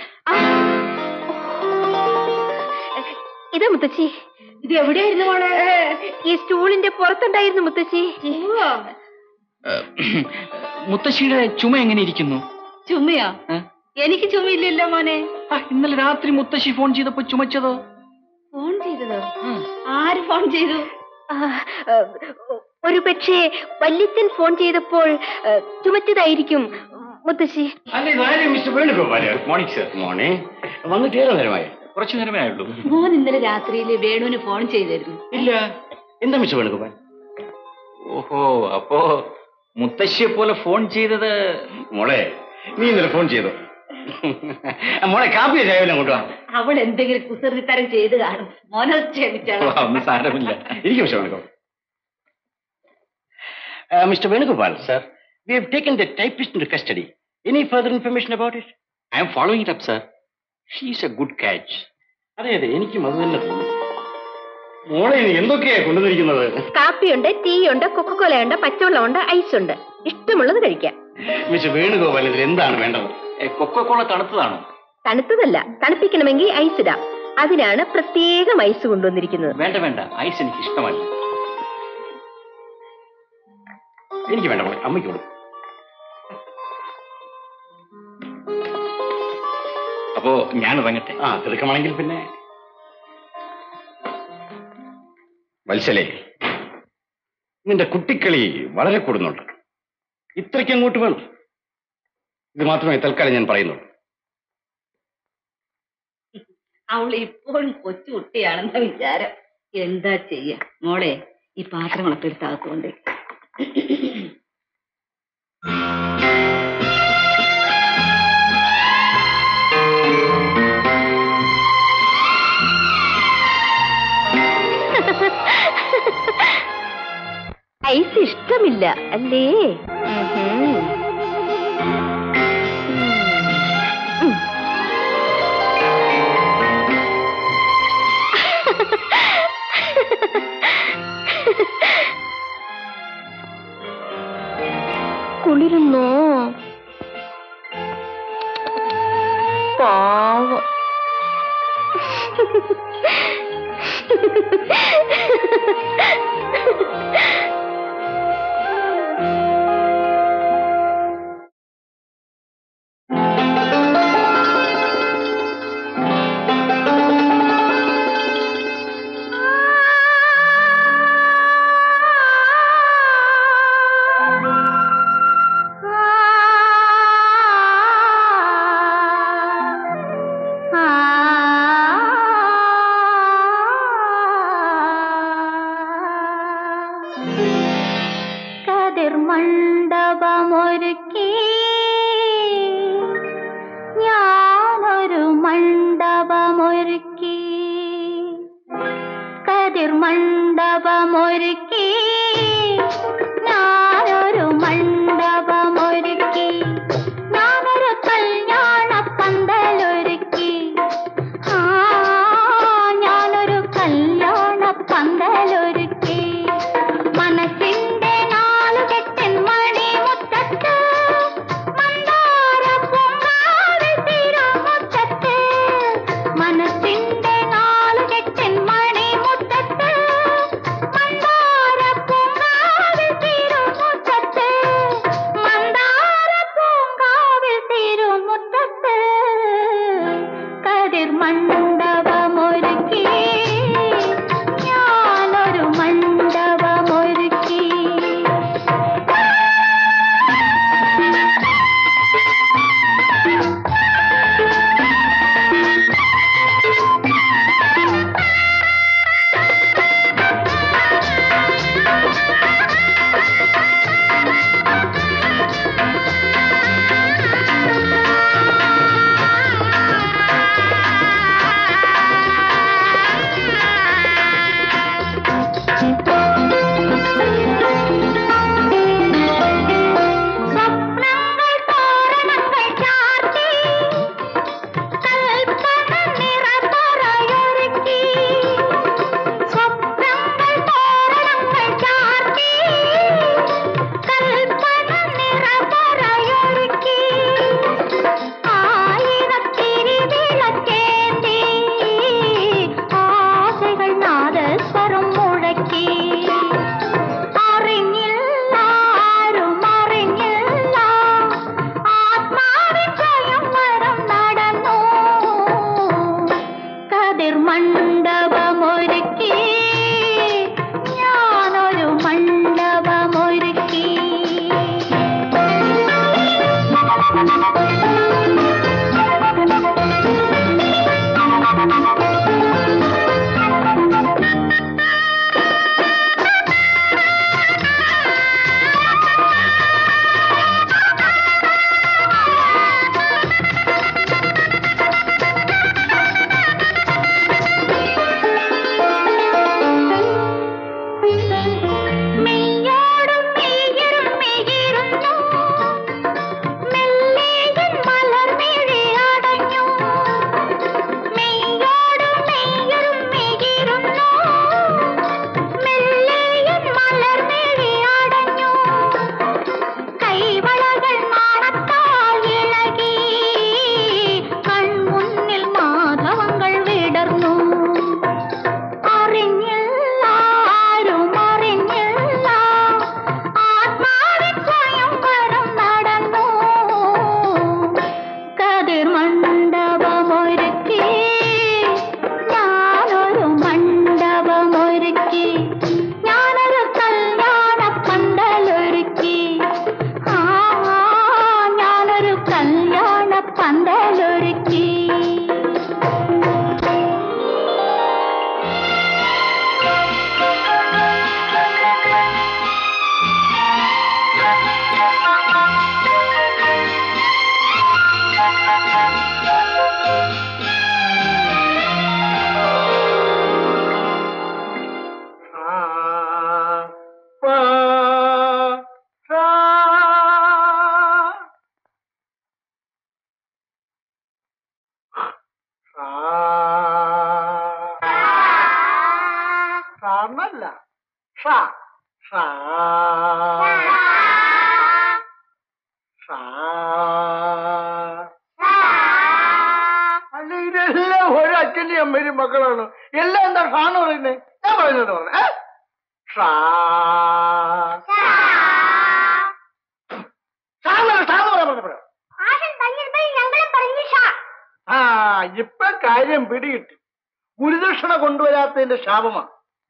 ഇതാ മുത്തശ്ശി ഇത് എവിടെയായിരുന്നു മോളെ ഈ സ്റ്റൂളിന്റെ പുറത്തുണ്ടായിരുന്നു മുത്തശ്ശി ഏ, മുത്തശ്ശിയുടെ ചുമ എങ്ങനെ ഇരിക്കുന്നു ചുമയോ ഏ? എനിക്ക് ചുമയില്ലല്ലോ മോനെ ആ, ഇന്നലെ രാത്രി മുത്തശ്ശി ഫോൺ ചെയ്തപ്പോ ചുമച്ചതോ ഫോൺ ചെയ്തതോ ആര് ഫോൺ ചെയ്തു ആ, ആ, ഒരു പക്ഷേ വല്യച്ഛൻ ഫോൺ ചെയ്തപ്പോൾ ആ, ചുമച്ചതായിരിക്കും മുത്തശ്ശി അല്ല ഇതാരും mister Venugopal good morning sir മോനെ വന്നിട്ട് ഏറെ നേരമായി കുറച്ചു നേരമേ ആയുള്ളൂ മോൻ ഇന്നലെ രാത്രിയിൽ വേണുവിന് ഫോൺ ചെയ്തിരുന്നു ഇല്ല എന്താ മിസ്റ്റർ വേണുഗോപാൽ ഓഹോ അപ്പോ മുത്തശ്ശിയെ പോലെ ഫോൺ ചെയ്തത് മോളെ നീ ഇന്നലെ ഫോൺ ചെയ്തോ മോളെ കാപ്പിയോ ചായവെല്ലാം കൊണ്ടുവാ അവൾ എന്തെങ്കിലും കുസൃതിത്തരം ചെയ്ത് കാണും മോനെ ക്ഷമിച്ചാളോ ഒന്നും സാരമില്ല ഇരിക്കും mister Venugopal mister Venugopal sir we have taken the typist in custody any further information about it I'm following it up sir she's a good catch അതെ അതെ എനിക്കും അത് തന്നെ തോന്നുന്നു മോളെ നീ എന്തൊക്കെയാ കൊണ്ടുവന്നിരിക്കുന്നത് കാപ്പിയുണ്ട് ടീ ഉണ്ട് കൊക്കക്കോലയുണ്ട് പച്ചവെള്ളമുണ്ട് ഐസ് ഉണ്ട് ഇഷ്ടമുള്ളത് കഴിക്കാം മിസ്റ്റർ വേണുഗോപാൽ ഇതിൽ എന്താണ് വേണ്ടത് കൊക്കോള തണുത്തതാണോ തണുത്തതല്ല തണുപ്പിക്കണമെങ്കിൽ ഐസ് ഇടാം അതിനാണ് പ്രത്യേകം ഐസ് കൊണ്ടുവന്നിരിക്കുന്നത് വേണ്ട വേണ്ട ഐസ് എനിക്ക് ഇഷ്ടമല്ല എനിക്ക് വേണ്ട മോളെ അമ്മയ്ക്ക് കൊടുക്കും അപ്പോ ഞാൻ ഇറങ്ങട്ടെ ആ തിടുക്കമാണെങ്കിൽ പിന്നെ വത്സലേ നിന്റെ കുട്ടിക്കളി വളരെ കൂടുന്നുണ്ട് ഇത്രയ്ക്ക് അങ്ങോട്ട് വേണം ഇത് മാത്രമേ തൽക്കാലം ഞാൻ പറയുന്നുള്ളൂ അവൾ ഇപ്പോഴും കൊച്ചു കുട്ടിയാണെന്ന വിചാരം എന്താ ചെയ്യ മോളെ ഈ പാത്രങ്ങളൊക്കെ എടുത്ത് അകത്തുകൊണ്ട് ഐസ് ഇഷ്ടമില്ല അല്ലേ ഉഹും. ഉം. കുളിരുന്നോ പാവം കതിർ മണ്ഡപമൊരുക്കി ഞാനൊരു മണ്ഡപമൊരുക്കി കതിർ മണ്ഡപമൊരുക്കി ഞാനൊരു മണ്ഡപമൊരുക്കി ഞാനൊരു കല്യാണ പന്തലൊരുക്കി ആ ഞാനൊരു കല്യാണ പന്തലൊരുക്കി മനസ്സിന്റെ നാലുകെട്ടിൻ മണിമുറ്റത്ത് മന്ദാര പൂങ്കാവി ഷാന്നല്ല ഷാ ഷാ ഷാ അല്ല ഇതെല്ലാം ഒരു അച്ഛന്റെയും അമ്മയുടെയും മക്കളാണ് എല്ലാം എന്താ ഷാന്ന് പറയുന്നത് ഞാൻ പറയുന്നത് പറഞ്ഞു ഏ? ഷാ ഷാന്നല്ല ഷാന്ന് പറയാൻ പറഞ്ഞപ്പോഴോ ആ ഇപ്പൊ കാര്യം പിടികിട്ടി ഗുരുദക്ഷിണ കൊണ്ടുവരാത്തതിന്റെ ശാപമാ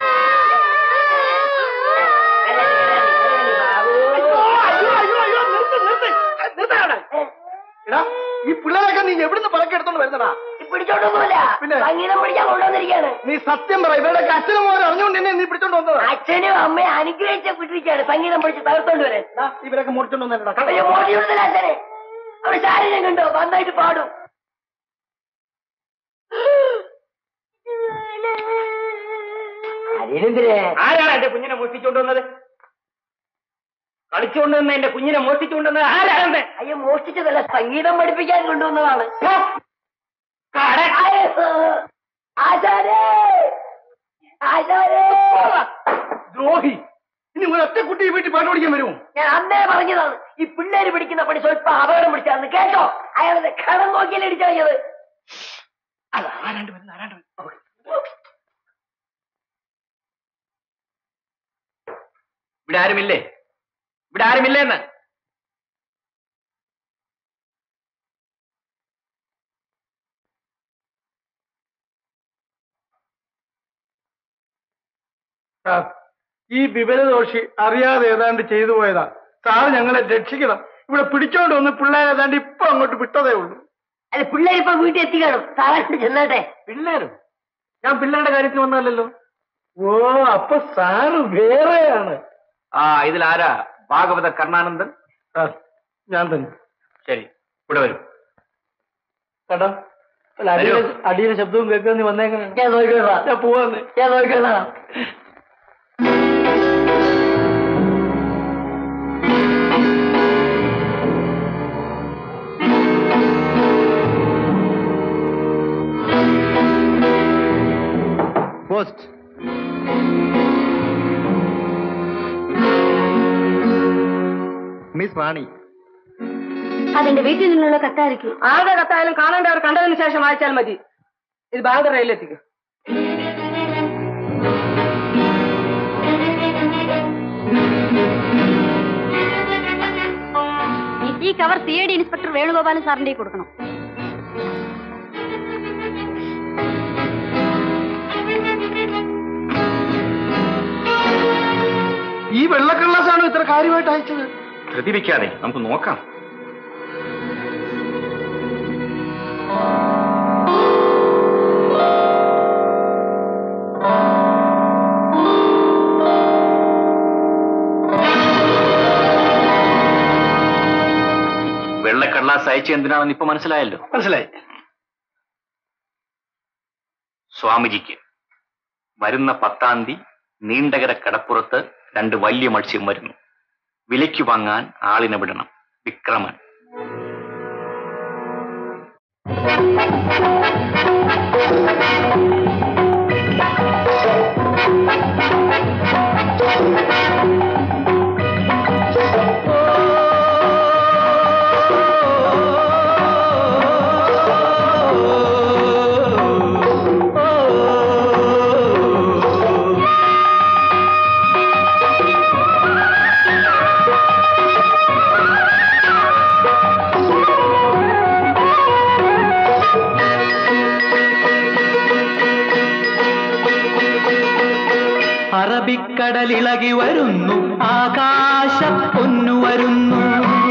എടാ ഈ പിള്ളേരൊക്കെ നീ എവിടുന്ന് പറക്കെടുത്തോണ്ട് വരുന്നടാ പിടിച്ചോണ്ടൊന്നുമില്ല പിന്നെ? സംഗീതം പിടിക്കാൻ കൊണ്ടുവന്നിരിക്കുകയാണ് നീ സത്യം പറ ഇവരുടെയൊക്കെ അച്ഛനും മോനും അറിഞ്ഞുകൊണ്ട് എന്നെ നീ പിടിച്ചോണ്ട് വന്നതാ അച്ഛനും അമ്മയും അനുഗ്രഹിച്ച പിടിച്ചാണ് സംഗീതം പഠിച്ച് തകർത്തോണ്ട് വരാൻ ദാ, ഇവരൊക്കെ മുറിച്ചോണ്ട് വന്നിട്ടാ അവര് മോടിയുണ്ടല്ലോ അച്ഛനെ അവിടെ ശാരീരം കണ്ടോ നന്നായിട്ട് പാടും അതിനെന്തിനെ ആരാണ് എന്റെ കുഞ്ഞിനെ മോഷ്ടിച്ചുകൊണ്ട് വന്നത് കളിച്ചുകൊണ്ട് നിന്ന് എന്റെ കുഞ്ഞിനെ മോഷ്ടിച്ചുകൊണ്ട് വന്നത് ആരാണെന്ന് അയ്യോ മോഷ്ടിച്ചതല്ല സംഗീതം പഠിപ്പിക്കാൻ കൊണ്ടുവന്നതാണ് അയ്യോ, ആശാരേ ആശാരേ ദ്രോഹി ഇനി ഒരൊറ്റ കുട്ടി ഈ വീട്ടിൽ പാട്ട് പഠിക്കാൻ വരുമോ ഞാൻ അന്നേ പറഞ്ഞതാണ് ഈ പിള്ളേര് പിടിക്കുന്ന പണി സ്വല്പം അപകടം പിടിച്ചാന്ന് കേട്ടോ അയാളെ കടം നോക്കിയല്ലേ ഇടിച്ചു കളഞ്ഞത് അത് ആരാണ്ട് വരുന്ന ആരാണ്ട് വരുന്നു ഇവിടെ ആരുമില്ലേ ഇവിടെ ആരുമില്ലേന്ന് സാർ ഈ വിവരദോഷി അറിയാതെ ഏതാണ്ട് ചെയ്തു പോയതാ സാർ ഞങ്ങളെ രക്ഷിക്കണം ഇവിടെ പിടിച്ചോണ്ട് വന്ന് പിള്ളേരെ ഏതാണ്ട് ഇപ്പൊ അങ്ങോട്ട് വിട്ടതേ ഉള്ളൂ അല്ല പിള്ളേരിപ്പോ വീട്ടിൽ എത്തിക്കണം സാധാരണ ചെന്നട്ടെ പിള്ളേരും ഞാൻ പിള്ളേരുടെ കാര്യത്തിൽ വന്നതല്ലല്ലോ ഓ അപ്പൊ സാറ് വേറെയാണ് ആ ഇതിൽ ആരാ ഭാഗവത കർണാനന്ദൻ ആ, ഞാൻ തന്നെ ശരി ഇവിടെ വരും കേട്ടോ അല്ല അടിയുടെ അടിയുടെ ശബ്ദവും കേൾക്കാൻ നീ വന്നേക്കണേ ഞാൻ നോക്കിക്കോളാം ഞാൻ പോവാന്ന് ഞാൻ നോക്കിക്കോളാം പോസ്റ്റ് മിസ് വാണി അതെന്റെ വീട്ടിൽ നിന്നുള്ള കത്തായിരിക്കും ആരുടെ കത്തായാലും കാണേണ്ടവർ കണ്ടതിന് ശേഷം വായിച്ചാൽ മതി ഇത് ബാങ്ക് റെയിലെത്തിക്കും ഈ cover C I D inspector Venugopalan സാറിന്റെ കൊടുക്കണം ഈ വെള്ളക്കള്ളാസാണ് ഇത്ര കാര്യമായിട്ട് അയച്ചത് ധൃതി വെക്കാതെ നമുക്ക് നോക്കാം വെള്ളക്കള്ളാസ് അയച്ച എന്തിനാണെന്ന് ഇപ്പൊ മനസ്സിലായല്ലോ മനസ്സിലായി സ്വാമിജിക്ക് വരുന്ന പത്താം തീയതി നീണ്ടകര കടപ്പുറത്ത് രണ്ട് വലിയ മത്സ്യം വരുന്നു വിലയ്ക്ക് വാങ്ങാൻ ആളിനെ വിടണം വിക്രമൻ അറബിക്കടലിളകി വരുന്നു ആകാശ പൊന്നു വരുന്നു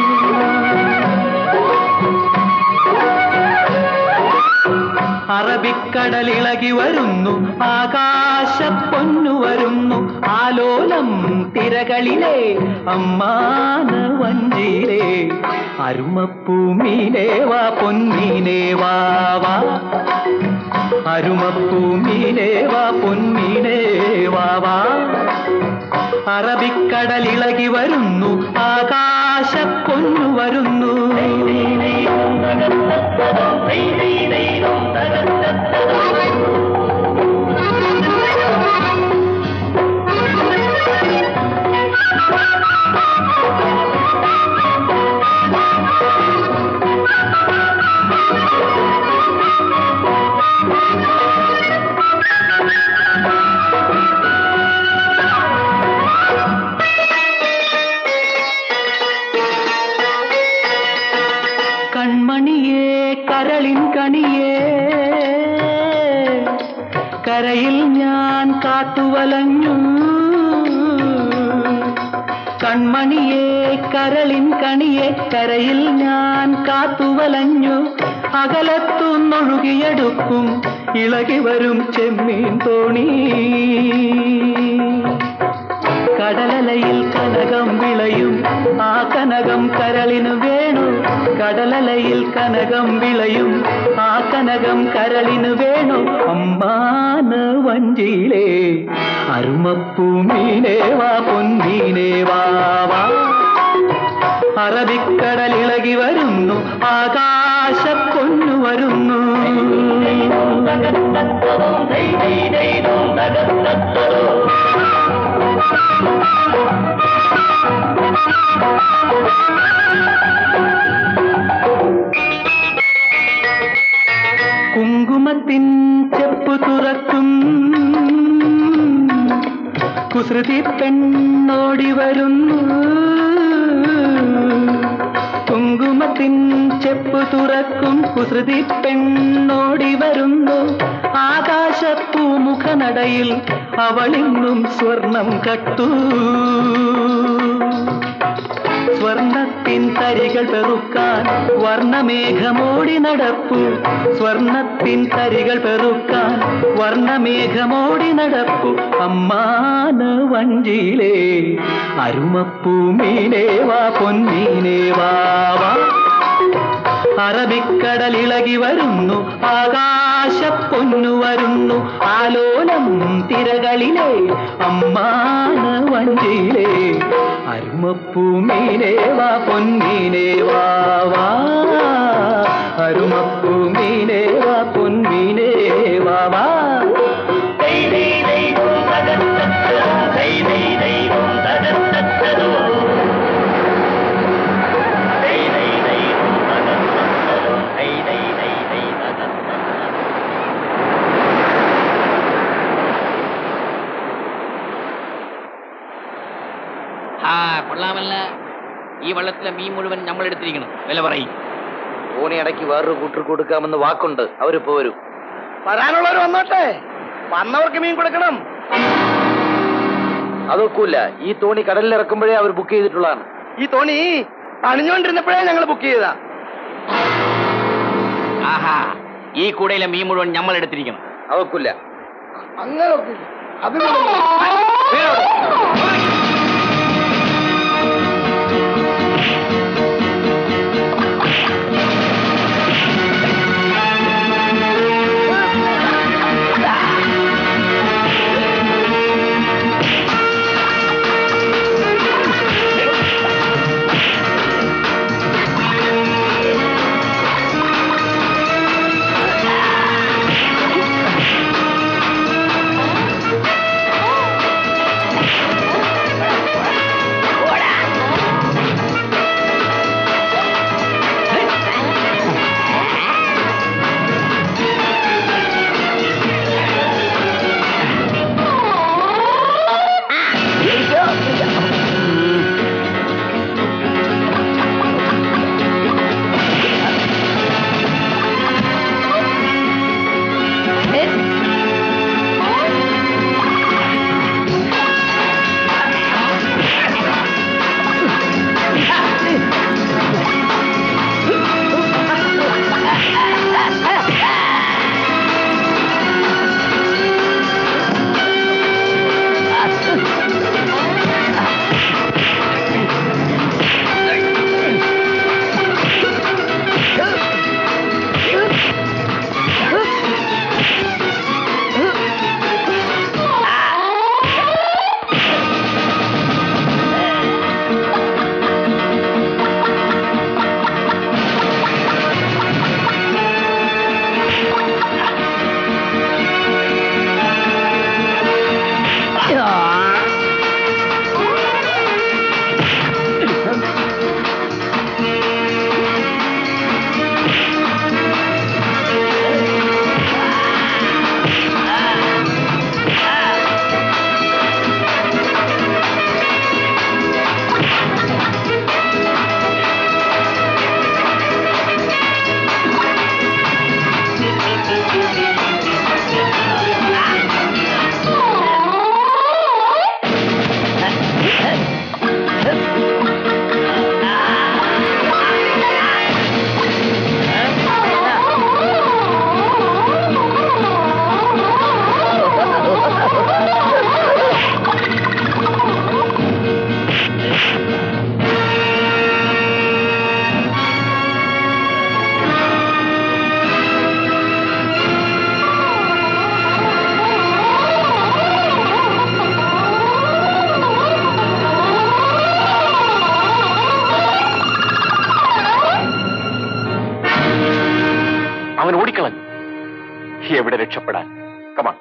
അറബിക്കടലിളകി വരുന്നു ആകാശ പൊന്നു വരുന്നു ആലോലം തിരകളിലെ അമ്മാന വഞ്ചിയിലെ അരുമപ്പൂമീനേ വാ പൊന്നീനേ വാ വാ അരുമപ്പൂമീനേ വാ പൊന്നീനേ വാ വാ അറബിക്കടലിളകി വരുന്നു ആകാശ പൊന്നു വരുന്നു കരയിൽ ഞാൻ കാത്തുവലഞ്ഞു കൺമണിയെ കരളിൻ കണിയെ കരയിൽ ഞാൻ കാത്തുവലഞ്ഞു അകലത്തുന്നൊഴുകിയെടുക്കും ഇളകി വരും ചെമ്മീൻ തോണി കടലലയിൽ കനകം വിളയും ആ കനകം കരളിന് വേണു കടലലയിൽ കനകം വിളയും ആ കനകം കരളിന് വേണു അമ്മാന വഞ്ചിയിലേ അരുമപ്പൂ മീനേ വാ പൊന്നീനേ വാ വാ അറബിക്കടലിളകി വരുന്നു ആകാശ പൊന്നു വരുന്നു കുങ്കുമത്തിൻ ചെപ്പു തുറക്കും കുസൃതി പെണ്ണോടി വരുന്നു കുങ്കുമത്തിൻ ചെപ്പു തുറക്കും കുസൃതി പെണ്ണോടി വരുന്നു ആകാശപ്പൂമുഖനടയിൽ അവളിന്നും സ്വർണം കട്ടു സ്വർണത്തിൻ തരികൾ പെറുക്കാൻ വർണ്ണമേഘമോടി നടപ്പു സ്വർണത്തിൻ തരികൾ പെറുക്കാൻ വർണ്ണമേഘമോടി നടപ്പു അമ്മാന വഞ്ചിയിലേ അരുമപ്പൂ മീനേ വാ പൊന്നീനേ വാ വാ അറബിക്കടലിളകി വരുന്നു ആകാശ പൊന്നു വരുന്നു ആലോലം തിരകളിലെ അമ്മാന വഞ്ചിയിലെ അരുമപ്പൂ മീനേ വാ പൊന്നീനേ വാ വാ അരുമപ്പൂ മീനേ വാ പൊന്നീനേ വാ വാ ആ കൊള്ളാമല്ല ഈ വള്ളത്തിലെ മീൻ മുഴുവൻ നമ്മൾ എടുത്തിരിക്കണം വില പറയും ഓണി ഇടയ്ക്ക് വേറൊരു കൂട്ടർ കൊടുക്കാമെന്ന് വാക്കുണ്ട് അവരിപ്പോ വരും വരാനുള്ളവർ വന്നോട്ടെ വന്നവർക്ക് മീൻ കൊടുക്കണം അതൊക്കൂല ഈ തോണി കടലിൽ ഇറക്കുമ്പോഴേ അവർ ബുക്ക് ചെയ്തിട്ടുള്ളതാണ് ഈ തോണി പണിഞ്ഞുകൊണ്ടിരുന്നപ്പോഴേ ഞങ്ങൾ ബുക്ക് ചെയ്തതാ ആഹാ ഈ കൂടയിലെ മീൻ മുഴുവൻ നമ്മൾ എടുത്തിരിക്കണം അതൊക്കൂല അങ്ങനെ അത് ആ രക്ഷപ്പെടാൻ കമാൺ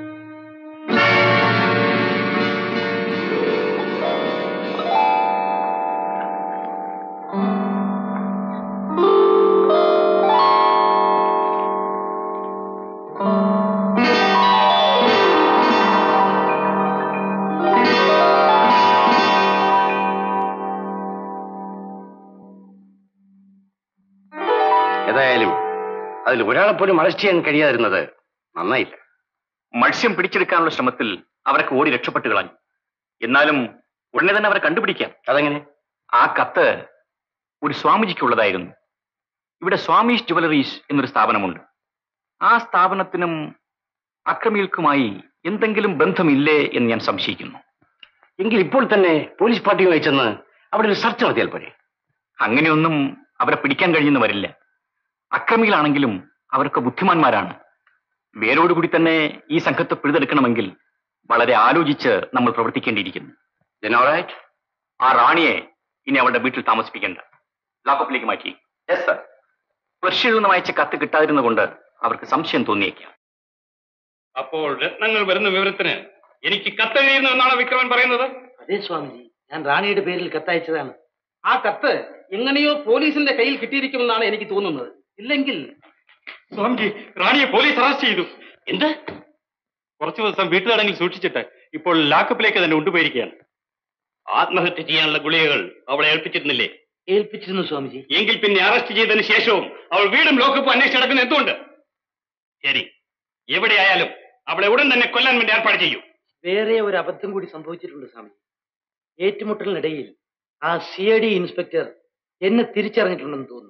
ഏതായാലും അതിൽ ഒരാളെ പോലും അറസ്റ്റ് ചെയ്യാൻ കഴിയാതിരുന്നത് നന്നായില്ല മത്സ്യം പിടിച്ചെടുക്കാനുള്ള ശ്രമത്തിൽ അവരൊക്കെ ഓടി രക്ഷപ്പെട്ട് കളഞ്ഞു എന്നാലും ഉടനെ തന്നെ അവരെ കണ്ടുപിടിക്കാം അതെങ്ങനെ ആ കത്ത് ഒരു സ്വാമിജിക്കുള്ളതായിരുന്നു ഇവിടെ സ്വാമീസ് ജുവലറീസ് എന്നൊരു സ്ഥാപനമുണ്ട് ആ സ്ഥാപനത്തിനും അക്രമികൾക്കുമായി എന്തെങ്കിലും ബന്ധമില്ലേ എന്ന് ഞാൻ സംശയിക്കുന്നു എങ്കിൽ ഇപ്പോൾ തന്നെ പോലീസ് പാർട്ടിയുമായി ചെന്ന് അവിടെ ഒരു സെർച്ച് നടത്തിയാൽ പോരെ അങ്ങനെയൊന്നും അവരെ പിടിക്കാൻ കഴിഞ്ഞെന്ന് വരില്ല അക്രമികളാണെങ്കിലും അവർക്ക് ബുദ്ധിമാന്മാരാണ് വേരോടുകൂടി തന്നെ ഈ സംഘത്തെ പിഴുതെടുക്കണമെങ്കിൽ വളരെ ആലോചിച്ച് നമ്മൾ പ്രവർത്തിക്കേണ്ടിയിരിക്കുന്നു ആ റാണിയെ ഇനി അവളുടെ വീട്ടിൽ താമസിപ്പിക്കേണ്ട ലാക്കപ്പിലേക്ക് മാറ്റി യെസ് സർ പ്രഷ്യയിൽ നിന്ന് വായിച്ച കത്ത് കിട്ടാതിരുന്നുകൊണ്ട് അവർക്ക് സംശയം തോന്നിയേക്കാം അപ്പോൾ രത്നങ്ങൾ വരുന്ന വിവരത്തിന് എനിക്ക് കത്തെഴുതിയിരുന്നു എന്നാണ് വിക്രമൻ പറയുന്നത് അതെ സ്വാമിജി ഞാൻ റാണിയുടെ പേരിൽ കത്തയച്ചതാണ് ആ കത്ത് എങ്ങനെയോ പോലീസിന്റെ കയ്യിൽ കിട്ടിയിരിക്കുമെന്നാണ് എനിക്ക് തോന്നുന്നത് ഇല്ലെങ്കിൽ സ്വാമിജി റാണിയെ പോലീസ് അറസ്റ്റ് ചെയ്തു എന്ത് കുറച്ചു ദിവസം വീട്ടിലടങ്ങിൽ സൂക്ഷിച്ചിട്ട് ഇപ്പോൾ ലാക്കപ്പിലേക്ക് തന്നെ കൊണ്ടുപോയിരിക്കുകയാണ് ആത്മഹത്യ ചെയ്യാനുള്ള ഗുളികകൾ അവളെ ഏൽപ്പിച്ചിരുന്നില്ലേ ഏൽപ്പിച്ചിരുന്നു സ്വാമിജി എങ്കിൽ പിന്നെ അറസ്റ്റ് ചെയ്തതിന് ശേഷവും അവൾ വീടും ലോക്കപ്പും അന്വേഷിച്ച് നടക്കുന്ന എന്തുകൊണ്ട് ശരി എവിടെയായാലും അവളെ ഉടൻ തന്നെ കൊല്ലാൻ വേണ്ടി ഏർപ്പാട് ചെയ്യൂ വേറെ ഒരു അബദ്ധം കൂടി സംഭവിച്ചിട്ടുണ്ട് സ്വാമിജി ഏറ്റുമുട്ടലിനിടയിൽ ആ സി ഐ ഡി ഇൻസ്പെക്ടർ എന്നെ തിരിച്ചറിഞ്ഞിട്ടുണ്ടെന്ന് തോന്നുന്നു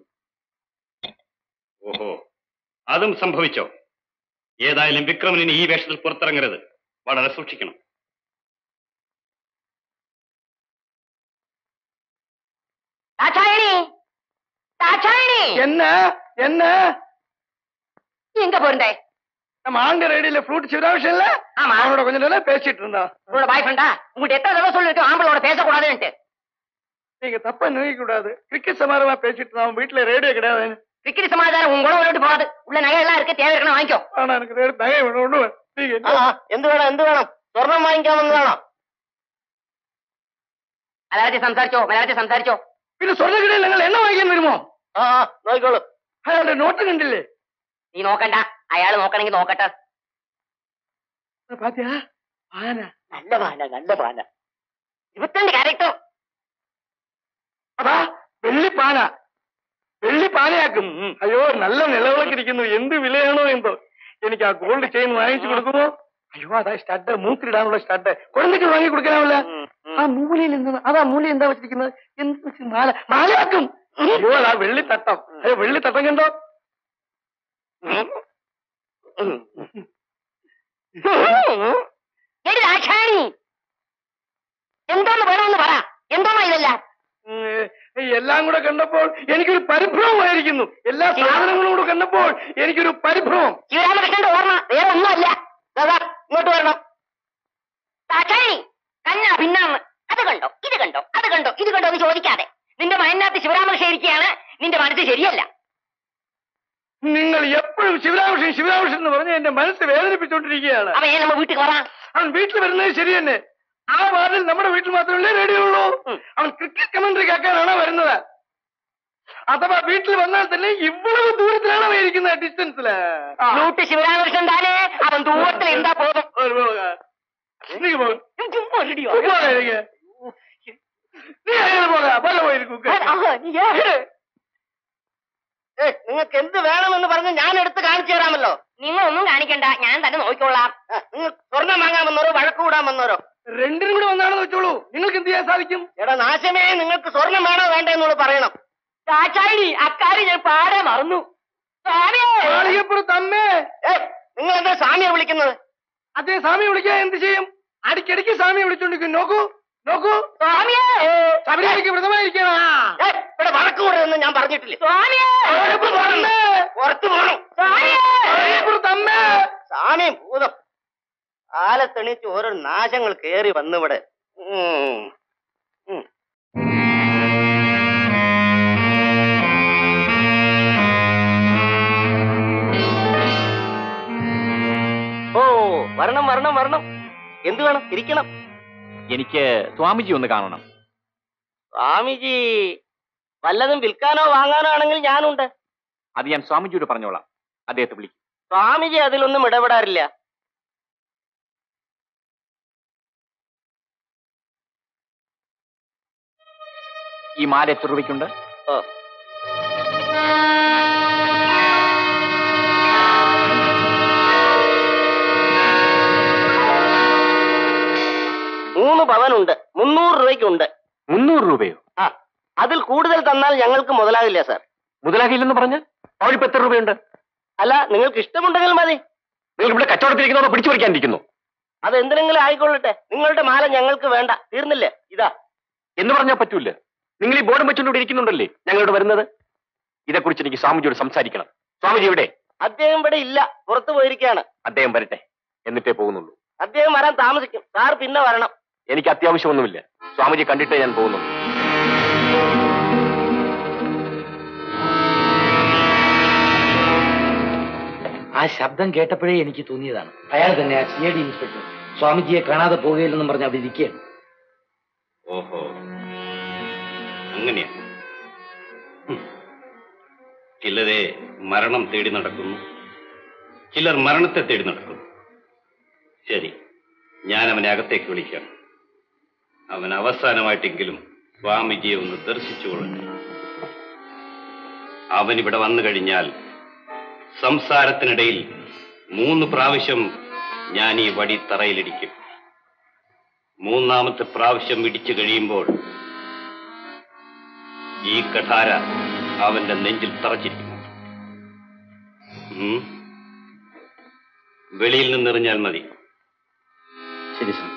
ഓഹോ അതും സംഭവിച്ചോ ഏതായാലും വിക്രമനിന് ഈ വേഷത്തിൽ പുറത്തിറങ്ങരുത് വളരെ സൂക്ഷിക്കണം தாட்சாயணி தாட்சாயணி என்ன என்ன எங்க போறே நம்ம ஆண்ட ரேடியில ஃப்ரூட் சிவராமேஷன் இல்ல ஆமா. அவனோட கொஞ்ச நேரம் பேசிட்டு இருந்தான் உங்களோட பாய் ஃப்ரெண்டா உங்கள்கிட்ட எத்தனை தடவை சொல்லிருக்கேன் ஆம்பளோட பேசக்கூடாதுன்ட்டு நீங்க தப்பா நினைக்க கூடாது கிரிக்கெட் சமாரமா பேசிட்டு இருந்தான் அவன் வீட்டுல ரேடியோ கிடையாது விக்கிரி சமாதானம் உங்களோட விட்டு போகாது உள்ள நகை எல்லாம் இருக்கு தேவை இருக்கணும் வாங்கிக்கோ ஆனா எனக்கு ரேடியோ நகை வேணும் ஒண்ணு வேணும். நீங்க என்ன- എന്ത് വേണം എന്ത് വേണം സ്വർണം വാങ്ങിക്കാമെന്ന് വേണം മലയാളത്തിൽ സംസാരിച്ചോ മലയാളത്തിൽ സംസാരിച്ചോ പിന്നെ സ്വർണ്ണക്കിടയിൽ നിങ്ങൾ എണ്ണ വാങ്ങിക്കാൻ വരുമോ ആ ആ, നോക്കിക്കോളൂ അയാളുടെ നോട്ട് കണ്ടില്ലേ നീ നോക്കണ്ട അയാൾ നോക്കണമെങ്കിൽ നോക്കട്ടെ பாத்தியா ஆன നല്ല പാന നല്ല പാന ഇരുപത്തിരണ്ട് ക്യാരക്ടർ അതാ വെള്ളിപ്പാന വെള്ളിപ്പാനയാക്കും അയ്യോ നല്ല നിലവിളക്ക് ഇരിക്കുന്നു എന്ത് വിലയാണോ എന്തോ എനിക്ക് ആ ഗോൾഡ് ചെയിൻ വാങ്ങിച്ചു കൊടുക്കുമോ അയ്യോ അതാ സ്റ്റഡ് മൂക്കിലിടാനുള്ള സ്റ്റഡ് കുഴந்தைക്ക് വാങ്ങി കൊടുക്കാനാവില്ല ആ മൂലയിൽ എന്താണ് അതാ മൂലയിൽ എന്താ വെച്ചിരിക്കുന്നത് എന്ത് വെച്ച് മാല മാലയാക്കും അയ്യോ അതാ വെള്ളിത്തട്ടം അയ്യോ വെള്ളിത്തട്ടം കണ്ടോ എടി ദാക്ഷായണി എന്തോന്ന് വേണമെന്ന് പറ എന്തോന്നാ ഇതെല്ലാം ഉം, എല്ലാം കൂടെ കണ്ടപ്പോൾ എനിക്കൊരു പരിഭ്രമമായിരിക്കുന്നു എല്ലാ സാധനങ്ങളും കൂടെ കണ്ടപ്പോൾ എനിക്കൊരു പരിഭ്രമം ശിവരാമകൃഷ്ണന്റെ ഓർമ്മ വേറെ ഒന്നുമല്ല ദാ, ദാ, ഇങ്ങോട്ട് വരണം ദാക്ഷായണി കണ്ണ ഭിന്നാന്ന് അത് കണ്ടോ ഇത് കണ്ടോ അത് കണ്ടോ ഇത് കണ്ടോ എന്ന് ചോദിക്കാതെ നിന്റെ മയനകത്ത് ശിവരാമകൃഷ്ണൻ ഇരിക്കുകയാണ് നിന്റെ മനസ്സ് ശരിയല്ല നിങ്ങൾ എപ്പോഴും ശിവരാമകൃഷ്ണൻ ശിവരാമകൃഷ്ണൻ എന്ന് പറഞ്ഞ് എന്റെ മനസ്സ് വേദനിപ്പിച്ചുകൊണ്ടിരിക്കുകയാണ് അവയെ നമ്മ വീട്ടിൽ വരാം അവൻ വീട്ടിൽ വരുന്നത് ശരി തന്നെ ആ വാർഡിൽ നമ്മുടെ വീട്ടിൽ മാത്രമല്ലേ റേഡിയോ ഉള്ളൂ അവൻ ക്രിക്കറ്റ് കമന്ററി കേൾക്കാനാണ് വരുന്നത് അഥവാ വീട്ടിൽ വന്നാൽ തന്നെ ഇவ்வளவு ദൂരത്തിലാണ് അവൻ ഇരിക്കുന്നത് ഡിസ്റ്റൻസില് ലൂട്ട് ശിവരാമകൃഷ്ണൻ താനേ അവൻ ദൂരത്തിൽ എന്താ പോകും നീங்க போங்க போங்க நீங்க நீ അങ്ങനെ പോക പല പോയിരിക്കും നിങ്ങൾക്ക് എന്ത് വേണമെന്ന് പറഞ്ഞ് ഞാൻ എടുത്ത് കാണിച്ചു തരാമല്ലോ നിങ്ങൾ ഒന്നും കാണിക്കണ്ട ഞാൻ തന്നെ നോക്കിക്കൊള്ളാം നിങ്ങൾ സ്വർണം വാങ്ങാമെന്നോരോ വഴക്ക് കൂടാമെന്നോരോ രണ്ടിനും കൂടെ വന്നാണെന്ന് വെച്ചോളൂ നിങ്ങൾക്ക് എന്ത് ചെയ്യാൻ സാധിക്കും എടാ നാശമേ നിങ്ങൾക്ക് സ്വർണം വേണോ വേണ്ട എന്നോട് പറയണം ചാച്ചായി അക്കാര്യം ഞാൻ പാടെ മറന്നു അമ്മേ നിങ്ങൾ എന്താ സ്വാമിയെ വിളിക്കുന്നത് അതേ സ്വാമി വിളിക്കാൻ എന്ത് ചെയ്യും അടിക്കടിക്ക് സ്വാമിയെ വിളിച്ചോണ്ടിരിക്കും നോക്കൂ നോക്കൂ സ്വാമിയേ ശബരിമലയ്ക്ക് വ്രതമായിരിക്കണം ഏ, ഇവിടെ വഴക്ക് കൂടരുതെന്ന് ഞാൻ പറഞ്ഞിട്ടില്ല സ്വാമിയേ പുറത്തു പോകണം തമ്മേ സ്വാമി ഭൂതം കാലത്തെണീച്ച് ഓരോ നാശങ്ങൾ കേറി വന്നിവിടെ ഉം. ഉം. വരണം വരണം വരണം എന്ത് വേണം ഇരിക്കണം എനിക്ക് സ്വാമിജി ഒന്ന് കാണണം സ്വാമിജി വല്ലതും വിൽക്കാനോ വാങ്ങാനോ ആണെങ്കിൽ ഞാനുണ്ട് അത് ഞാൻ സ്വാമിജിയോട് പറഞ്ഞോളാം അദ്ദേഹത്തെ വിളിക്കും സ്വാമിജി അതിലൊന്നും ഇടപെടാറില്ല ഈ മാല എത്ര രൂപയ്ക്കുണ്ട് ഓ മൂന്ന് പവനുണ്ട് മുന്നൂറ് രൂപയ്ക്കുണ്ട് മുന്നൂറ് രൂപയോ ആ അതിൽ കൂടുതൽ തന്നാൽ ഞങ്ങൾക്ക് മുതലാകില്ല സാർ മുതലാകില്ലെന്ന് പറഞ്ഞ് അവളിപ്പോ എത്ര രൂപയുണ്ട് അല്ല നിങ്ങൾക്ക് ഇഷ്ടമുണ്ടെങ്കിൽ മതി നിങ്ങൾ ഇവിടെ കച്ചവടത്തിരിക്കുന്നതോ പിടിച്ചു പറിക്കാനിരിക്കുന്നു അത് എന്തിനെങ്കിലും ആയിക്കൊള്ളട്ടെ നിങ്ങളുടെ മാല ഞങ്ങൾക്ക് വേണ്ട തീർന്നില്ലേ ഇതാ എന്ന് പറഞ്ഞാൽ പറ്റൂല നിങ്ങൾ ഈ ബോർഡും വെച്ചുകൊണ്ട് ഇരിക്കുന്നുണ്ടല്ലേ ഞങ്ങളോട് വരുന്നത് ഇതേക്കുറിച്ച് എനിക്ക് സ്വാമിജിയോട് സംസാരിക്കണം സ്വാമിജി ഇവിടെ അദ്ദേഹം ഇവിടെ ഇല്ല പുറത്തു പോയിരിക്കുകയാണ് അദ്ദേഹം വരട്ടെ എന്നിട്ടേ പോകുന്നുള്ളൂ അദ്ദേഹം വരാൻ താമസിക്കും സാർ പിന്നെ വരണം എനിക്ക് അത്യാവശ്യമൊന്നുമില്ല സ്വാമിജി കണ്ടിട്ടേ ഞാൻ പോകുന്നുള്ളൂ ആ ശബ്ദം കേട്ടപ്പോഴേ എനിക്ക് തോന്നിയതാണ് അയാൾ തന്നെ ആ സി ഐ ഡി ഇൻസ്പെക്ടർ സ്വാമിജിയെ കാണാതെ പോകുകയില്ലെന്നും പറഞ്ഞ് അവിടെ ഇരിക്കുകയാണ് ഓഹോ അങ്ങനെയാ ഹും. ചിലരെ മരണം തേടി നടക്കുന്നു ചിലർ മരണത്തെ തേടി നടക്കുന്നു ശരി ഞാൻ അവനെ അകത്തേക്ക് വിളിക്കാം അവൻ അവസാനമായിട്ടെങ്കിലും സ്വാമിജിയെ ഒന്ന് ദർശിച്ചുകൊള്ളട്ടെ അവൻ ഇവിടെ വന്നു കഴിഞ്ഞാൽ സംസാരത്തിനിടയിൽ മൂന്ന് പ്രാവശ്യം ഞാൻ ഈ വടി തറയിലിടിക്കും മൂന്നാമത്തെ പ്രാവശ്യം ഇടിച്ചു കഴിയുമ്പോൾ ഈ കഠാര അവന്റെ നെഞ്ചിൽ തറച്ചിരിക്കും ഉം. വെളിയിൽ നിന്നെറിഞ്ഞാൽ മതി ശരി സാർ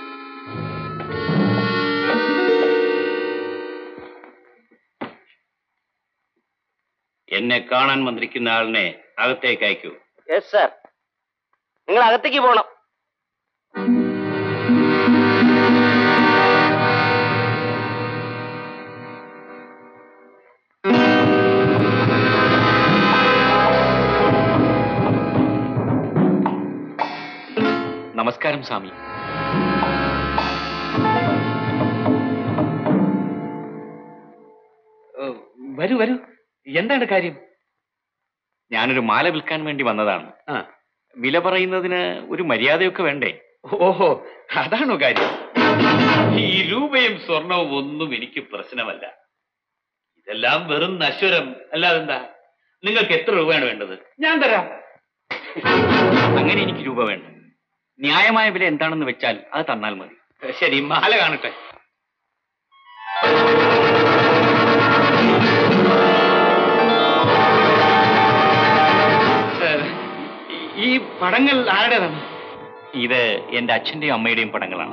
എന്നെ കാണാൻ വന്നിരിക്കുന്ന ആളിനെ അകത്തേക്ക് അയക്കൂ യെസ് സാർ നിങ്ങൾ അകത്തേക്ക് പോകണം നമസ്കാരം സ്വാമി വരൂ വരൂ എന്താണ് കാര്യം ഞാനൊരു മാല വിൽക്കാൻ വേണ്ടി വന്നതാണ് വില പറയുന്നതിന് ഒരു മര്യാദയൊക്കെ വേണ്ടേ ഓഹോ അതാണോ കാര്യം ഈ രൂപയും സ്വർണവും ഒന്നും എനിക്ക് പ്രശ്നമല്ല ഇതെല്ലാം വെറും നശ്വരം അല്ലാതെന്താ നിങ്ങൾക്ക് എത്ര രൂപയാണ് വേണ്ടത് ഞാൻ തരാം അങ്ങനെ എനിക്ക് രൂപ വേണ്ട ന്യായമായ വില എന്താണെന്ന് വെച്ചാൽ അത് തന്നാൽ മതി ശരി മാല കാണട്ടെ ഏഹ്, ഈ പടങ്ങൾ ആരുടേതാണ് ഇത് എന്റെ അച്ഛന്റെയും അമ്മയുടെയും പടങ്ങളാണ്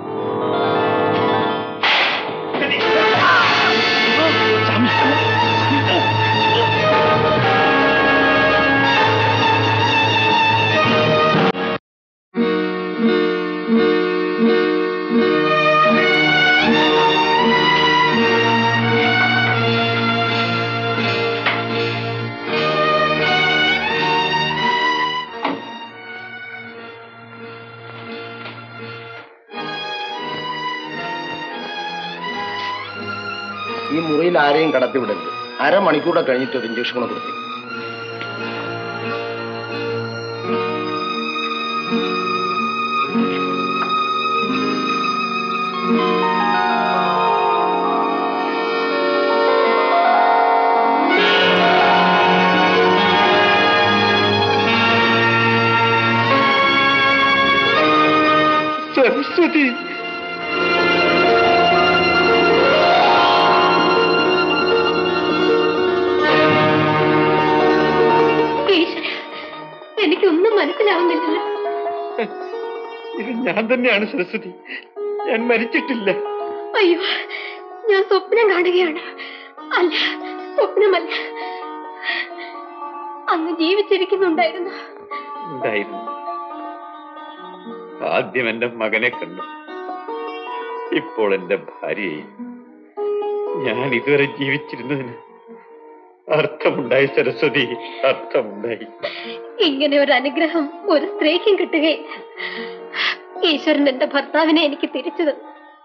ഈ മുറിയിൽ ആരെയും കടത്തിവിടരുത് അരമണിക്കൂടെ കഴിഞ്ഞിട്ട് ഒരു ഇഞ്ചക്ഷൻ കൂടെ കൊടുത്തു സരസ്വതി ഈശ്വര എനിക്കൊന്നും മനസ്സിലാവുന്നില്ലല്ലോ ഇത് ഞാൻ തന്നെയാണ് സരസ്വതി ഞാൻ മരിച്ചിട്ടില്ല അയ്യോ ഞാൻ സ്വപ്നം കാണുകയാണ് അല്ല സ്വപ്നമല്ല അങ്ങ് ജീവിച്ചിരിക്കുന്നുണ്ടായിരുന്നു ഉണ്ടായിരുന്നു ആദ്യം എന്റെ മകനെ കണ്ടു ഇപ്പോൾ എന്റെ ഭാര്യയെ ഞാൻ ഇതുവരെ ജീവിച്ചിരുന്നതിന് അർത്ഥമുണ്ടായി സരസ്വതി അർത്ഥമുണ്ടായി ഇങ്ങനെ ഒരു അനുഗ്രഹം ഒരു സ്ത്രീക്കും കിട്ടുകയില്ല ഈശ്വരൻ എന്റെ ഭർത്താവിനെ എനിക്ക് തിരിച്ചു തന്നു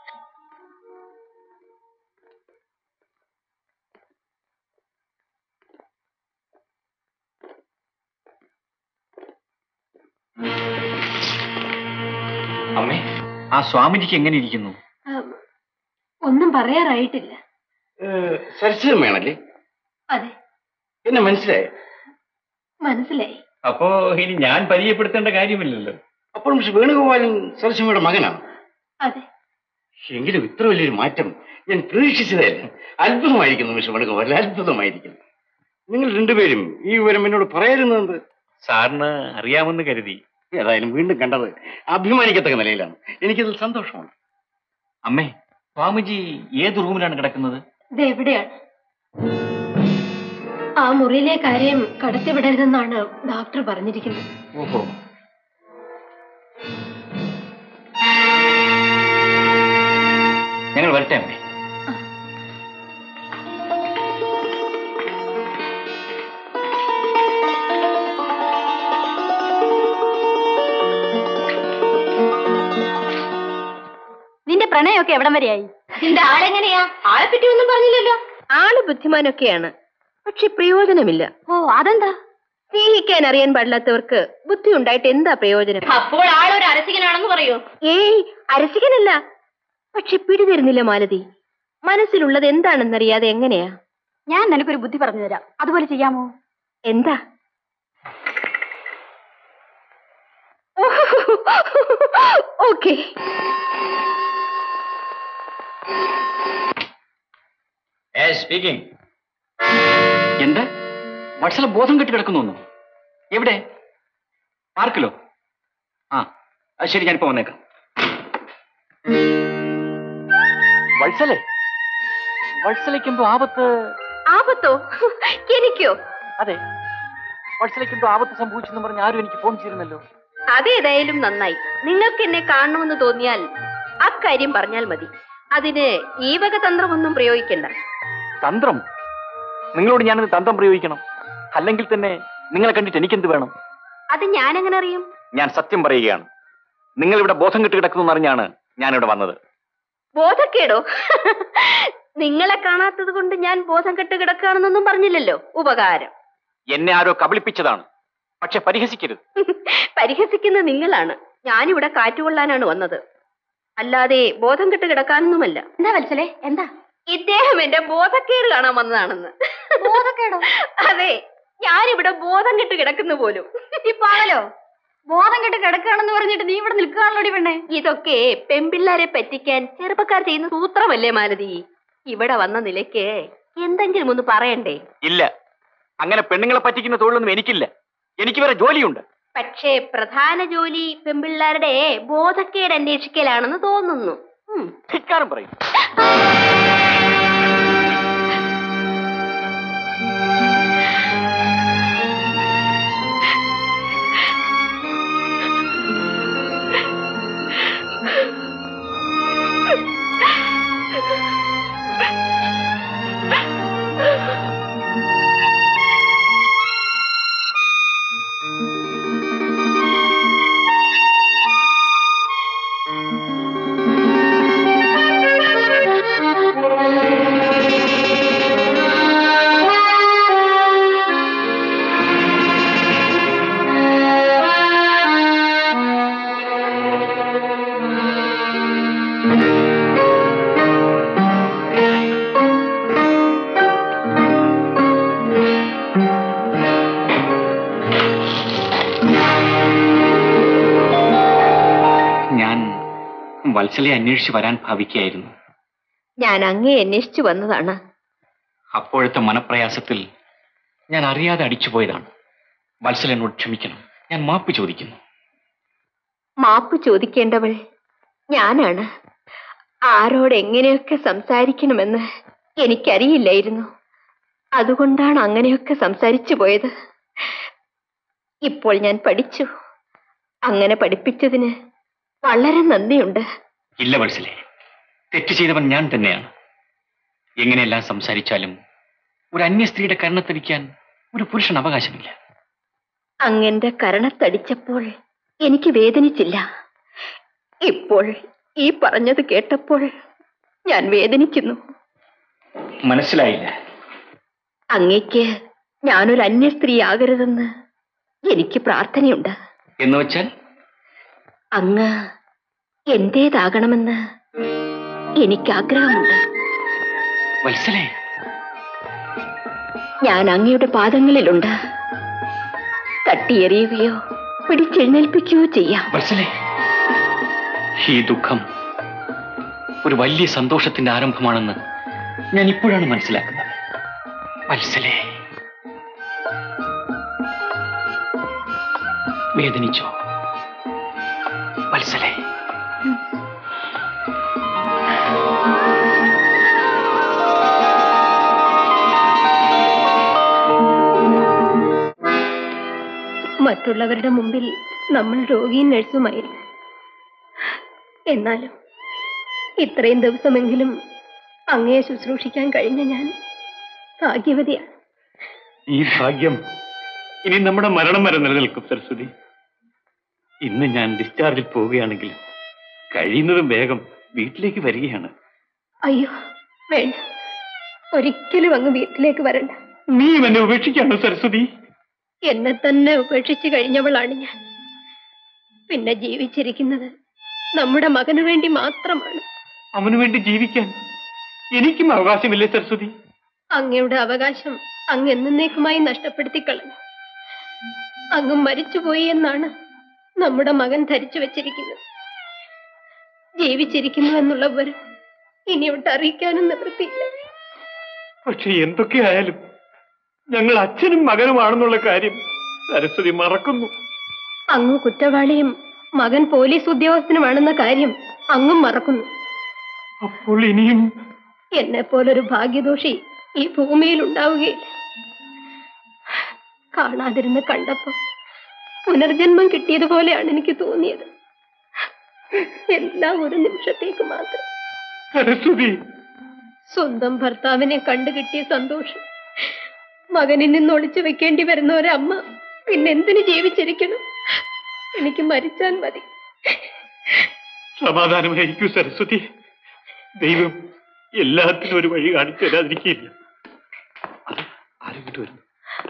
അമ്മേ ആ സ്വാമിജിക്ക് എങ്ങനെ ഇരിക്കുന്നു ആ, ഒന്നും പറയാറായിട്ടില്ല സരസ്വതമ്മയാണല്ലേ അതെ എന്നെ മനസ്സിലായോ മനസ്സിലായി അപ്പോ ഇനി ഞാൻ പരിചയപ്പെടുത്തേണ്ട കാര്യമില്ലല്ലോ അപ്പോൾ മിസ്റ്റർ വേണുഗോപാലൻ സരസ്വമ്മയുടെ മകനാണ് അതെ എങ്കിലും ഇത്ര വലിയൊരു മാറ്റം ഞാൻ പ്രതീക്ഷിച്ചതല്ല അത്ഭുതമായിരിക്കുന്നു മിസ്റ്റർ വേണുഗോപാലൻ അത്ഭുതമായിരിക്കുന്നു നിങ്ങൾ രണ്ടുപേരും ഈ വിവരം എന്നോട് പറയാറുന്നത് സാറിന് അറിയാമെന്ന് കരുതി ഏതായാലും വീണ്ടും കണ്ടത് അഭിമാനിക്കത്തക്ക നിലയിലാണ് എനിക്കതിൽ സന്തോഷമാണ് അമ്മേ സ്വാമിജി ഏത് റൂമിലാണ് കിടക്കുന്നത് ഇത് എവിടെയാണ് ആ മുറിയിലെ കാര്യം കടത്തിവിടരുതെന്നാണ് ഡോക്ടർ പറഞ്ഞിരിക്കുന്നത് ഓഹോ ഞങ്ങൾ വരട്ടെ അമ്മേ നിന്റെ പ്രണയമൊക്കെ എവിടം വരെയായി നിന്റെ ആളെങ്ങനെയാ ആളെ പറ്റി ഒന്നും പറഞ്ഞില്ലല്ലോ ആള് ബുദ്ധിമാനൊക്കെയാണ് പക്ഷെ പ്രയോജനമില്ല ഓ അതെന്താ സ്നേഹിക്കാൻ അറിയാൻ പാടില്ലാത്തവർക്ക് ബുദ്ധി ഉണ്ടായിട്ട് എന്താ പ്രയോജനം അപ്പോൾ ആളൊരു അരസികനാണെന്ന് പറയൂ ഏയ് അരസികനല്ല പക്ഷെ പിടിതരുന്നില്ല മാലതി മനസ്സിലുള്ളത് എന്താണെന്നറിയാതെ എങ്ങനെയാ ഞാൻ നിനക്കൊരു ബുദ്ധി പറഞ്ഞു തരാം അതുപോലെ ചെയ്യാമോ എന്താ ഓക്കെ സ്പീക്കിംഗ് എന്ത് വത്സല ബോധം കെട്ടി കിടക്കുന്നു എവിടെ പാർക്കിലോ ആ അത് ശരി ഞാനിപ്പോ വന്നേക്കാം വത്സലെ വത്സലയ്ക്കെന്തോ ആപത്ത് ആപത്തോ എനിക്കോ അതെ വത്സലയ്ക്കെന്തോ ആപത്ത് സംഭവിച്ചെന്ന് പറഞ്ഞ് ആരും എനിക്ക് ഫോൺ ചെയ്തിരുന്നല്ലോ അതേതായാലും നന്നായി നിങ്ങൾക്ക് എന്നെ കാണണമെന്ന് തോന്നിയാൽ അക്കാര്യം പറഞ്ഞാൽ മതി അതിന് ഈ വക തന്ത്രമൊന്നും പ്രയോഗിക്കണ്ട തന്ത്രം നിങ്ങളോട് ഞാനത് തന്ത്രം പ്രയോഗിക്കണം അല്ലെങ്കിൽ തന്നെ നിങ്ങളെ കണ്ടിട്ട് എനിക്കെന്ത് വേണം അത് ഞാൻ എങ്ങനെ അറിയും ഞാൻ സത്യം പറയുകയാണ് നിങ്ങൾ ഇവിടെ ബോധം കെട്ടി കിടക്കുന്നു അറിഞ്ഞാണ് ഞാനിവിടെ വന്നത് ബോധക്കേടോ നിങ്ങളെ കാണാത്തത് കൊണ്ട് ഞാൻ ബോധം കെട്ട് കിടക്കുകയാണെന്നൊന്നും പറഞ്ഞില്ലല്ലോ ഉപകാരം എന്നെ ആരോ കബളിപ്പിച്ചതാണ് പക്ഷെ പരിഹസിക്കരുത് പരിഹസിക്കുന്ന നിങ്ങളാണ് ഞാനിവിടെ കാറ്റുകൊള്ളാനാണ് വന്നത് അല്ലാതെ ബോധം കെട്ട് കിടക്കാനൊന്നുമല്ല എന്താ വത്സലേ എന്താ ഇദ്ദേഹം എന്റെ ബോധക്കേട് കാണാൻ വന്നതാണെന്ന് ബോധക്കേടോ അതെ ഞാനിവിടെ ബോധം കെട്ട് കിടക്കുന്നു പോലും ഈ പാലോ ബോധം കെട്ട് കിടക്കുകയാണെന്ന് പറഞ്ഞിട്ട് നീ ഇവിടെ നിൽക്കുകയാണല്ലോ പെണ്ണേ ഇതൊക്കെ പെമ്പിള്ളാരെ പറ്റിക്കാൻ ചെറുപ്പക്കാർ ചെയ്യുന്ന സൂത്രമല്ലേ മാലതി ഇവിടെ വന്ന നിലയ്ക്ക് എന്തെങ്കിലും ഒന്ന് പറയണ്ടേ ഇല്ല അങ്ങനെ പെണ്ണുങ്ങളെ പറ്റിക്കുന്ന തൊഴിലൊന്നും എനിക്കില്ല എനിക്ക് വേറെ ജോലിയുണ്ട് പക്ഷേ പ്രധാന ജോലി പെമ്പിള്ളാരുടെ ബോധക്കേട് അന്വേഷിക്കലാണെന്ന് തോന്നുന്നു ഉം. ധിക്കാരം പറയും ഞാൻ വത്സലയെ അന്വേഷിച്ച് വരാൻ ഭാവിക്കുകയായിരുന്നു ഞാൻ അങ്ങേ അന്വേഷിച്ചു വന്നതാണ് അപ്പോഴത്തെ മനപ്രയാസത്തിൽ ഞാൻ അറിയാതെ അടിച്ചുപോയതാണ് വത്സല എന്നോട് ക്ഷമിക്കണം ഞാൻ മാപ്പ് ചോദിക്കുന്നു മാപ്പ് ചോദിക്കേണ്ടവൾ ഞാനാണ് ആരോട് എങ്ങനെയൊക്കെ സംസാരിക്കണമെന്ന് എനിക്കറിയില്ലായിരുന്നു അതുകൊണ്ടാണ് അങ്ങനെയൊക്കെ സംസാരിച്ചു പോയത് ഇപ്പോൾ ഞാൻ പഠിച്ചു അങ്ങനെ പഠിപ്പിച്ചതിന് വളരെ നന്ദിയുണ്ട് ഇല്ല വത്സലെ തെറ്റ് ചെയ്തവൻ ഞാൻ തന്നെയാണ് എങ്ങനെയെല്ലാം സംസാരിച്ചാലും ഒരു അന്യ സ്ത്രീയുടെ കരണത്തടിക്കാൻ ഒരു പുരുഷൻ അവകാശമില്ല അങ്ങന്റെ കരണത്തടിച്ചപ്പോൾ എനിക്ക് വേദനിച്ചില്ല ഇപ്പോൾ ഈ പറഞ്ഞത് കേട്ടപ്പോൾ ഞാൻ വേദനിക്കുന്നു മനസ്സിലായില്ല അങ്ങയ്ക്ക് ഞാനൊരു അന്യ സ്ത്രീ ആകരുതെന്ന് എനിക്ക് പ്രാർത്ഥനയുണ്ട് എന്ന് വെച്ചാൽ അങ്ങ് എന്റേതാകണമെന്ന് എനിക്ക് ആഗ്രഹമുണ്ട് വത്സലേ ഞാൻ അങ്ങയുടെ പാദങ്ങളിലുണ്ട് തട്ടിയെറിയുകയോ പിടിച്ചെഴുന്നേൽപ്പിക്കുകയോ ചെയ്യാം വത്സലേ ഈ ദുഃഖം ഒരു വലിയ സന്തോഷത്തിന്റെ ആരംഭമാണെന്ന് ഞാൻ ഇപ്പോഴാണ് മനസ്സിലാക്കുന്നത് വത്സലേ വേദനിച്ചോ വത്സലേ മറ്റുള്ളവരുടെ മുമ്പിൽ നമ്മൾ രോഗിയും നഴ്സുമായിരുന്നു എന്നാലും ഇത്രയും ദിവസമെങ്കിലും അങ്ങയെ ശുശ്രൂഷിക്കാൻ കഴിഞ്ഞ ഞാൻ ഭാഗ്യവതിയാണ് ഈ ഭാഗ്യം ഇനി നമ്മുടെ മരണം വരെ നിലനിൽക്കും സരസ്വതി ഇന്ന് ഞാൻ ഡിസ്ചാർജിൽ പോവുകയാണെങ്കിൽ കഴിയുന്നതും വേഗം വീട്ടിലേക്ക് വരികയാണ് അയ്യോ വേണ്ട ഒരിക്കലും അങ്ങ് വീട്ടിലേക്ക് വരണ്ട നീ എന്നെ ഉപേക്ഷിക്കാണോ സരസ്വതി എന്നെ തന്നെ ഉപേക്ഷിച്ചു കഴിഞ്ഞവളാണ് ഞാൻ പിന്നെ ജീവിച്ചിരിക്കുന്നത് നമ്മുടെ മകനു വേണ്ടി മാത്രമാണ് അവനു വേണ്ടി ജീവിക്കാൻ എനിക്കും അവകാശമില്ലേ സരസ്വതി അങ്ങയുടെ അവകാശം അങ്ങ് എന്നേക്കുമായി നഷ്ടപ്പെടുത്തി കളഞ്ഞു അങ്ങ് മരിച്ചുപോയി എന്നാണ് നമ്മുടെ മകൻ ധരിച്ചു വെച്ചിരിക്കുന്നത് ജീവിച്ചിരിക്കുന്നു എന്നുള്ള വിവരം ഇനിയോട്ട് അറിയിക്കാനും നിവൃത്തിയില്ല പക്ഷെ എന്തൊക്കെയായാലും ഞങ്ങൾ അച്ഛനും മകനുമാണെന്നുള്ള കാര്യം സരസ്വതി മറക്കുന്നു അങ്ങ് കുറ്റവാളിയും മകൻ പോലീസ് ഉദ്യോഗസ്ഥനുമാണെന്ന കാര്യം അങ്ങും മറക്കുന്നു അപ്പോൾ ഇനിയും എന്നെ പോലൊരു ഭാഗ്യദോഷി ഈ ഭൂമിയിൽ ഉണ്ടാവുകയില്ല കാണാതിരുന്ന് കണ്ടപ്പോ പുനർജന്മം കിട്ടിയതുപോലെയാണ് എനിക്ക് തോന്നിയത് എല്ലാം ഒരു നിമിഷത്തേക്ക് മാത്രം സരസ്വതി സ്വന്തം ഭർത്താവിനെ കണ്ടു കിട്ടിയ സന്തോഷം മകനിൽ നിന്ന് ഒളിച്ചു വെക്കേണ്ടി വരുന്ന ഒരമ്മ പിന്നെന്തിന് ജീവിച്ചിരിക്കണം എനിക്ക് മരിച്ചാൽ മതി സമാധാനമായിരിക്കൂ സരസ്വതി ദൈവം എല്ലാത്തിനും ഒരു വഴി കാണിച്ചു തരാതിരിക്കില്ല ആരെങ്കിലും വരുന്നു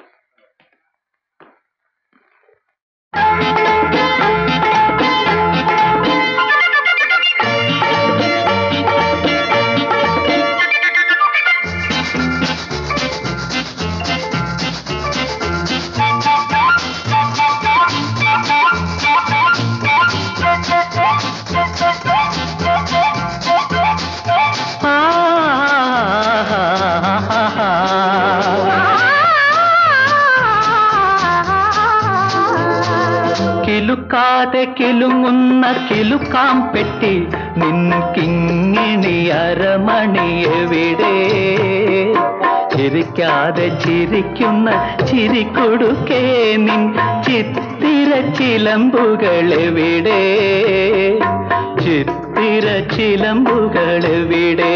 കിലുക്കാതെ കിലുങ്ങുന്ന കിലുക്കാം പെട്ടി നിൻ കിങ്ങിണി അരമണി എവിടെ ചിരിക്കാതെ ചിരിക്കുന്ന ചിരിക്കൊടുക്കേ നിൻ ചിത്തിര ചിലമ്പുകൾ എവിടെ ചിത്തിര ചിലമ്പുകൾ എവിടെ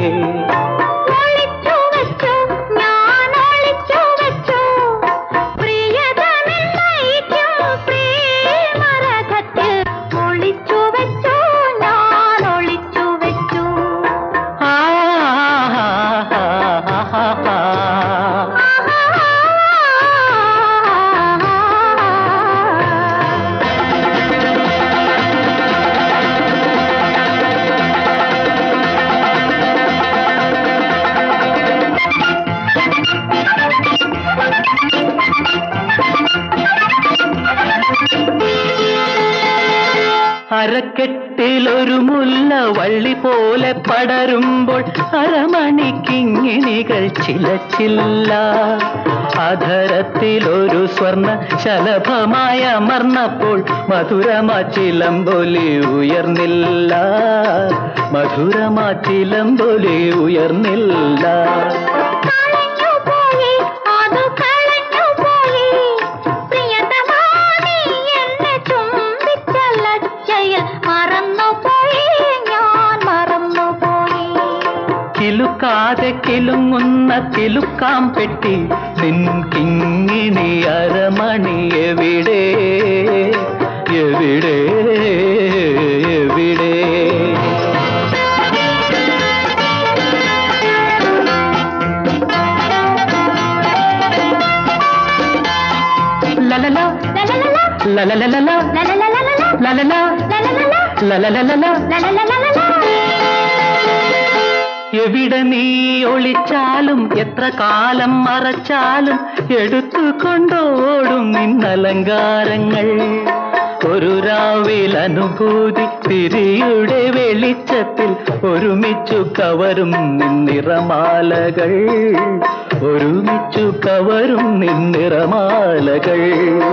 അരക്കെട്ടിലൊരു മുല്ല വള്ളി പോലെ പടരുമ്പോൾ അരമണിക്കിങ്ങിണികൾ ചിലച്ചില്ല അധരത്തിലൊരു സ്വർണ ശലഭമായ അമർന്നപ്പോൾ മധുരമാ ചിലമ്പൊലി ഉയർന്നില്ല മധുരമാ ചിലമ്പൊലി ഉയർന്നില്ല കിലുക്കാതെ കിലുങ്ങുന്ന കിലുക്കാം പെട്ടി നിൻ കിങ്ങിണി അരമണി എവിടെ എവിടെ എവിടെ ലലല ലലലലല ലലല ലലലലല എവിടെ നീ ഒളിച്ചാലും എത്ര കാലം മറച്ചാലും എടുത്തു കൊണ്ടോടും നിന്നലങ്കാരങ്ങൾ ഒരു രാവിൽ അനുഭൂതി തിരിയുടെ വെളിച്ചത്തിൽ ഒരുമിച്ചു കവരും നിന്നിറമാലകൾ ഒരുമിച്ചു കവരും നിന്നിറമാലകൾ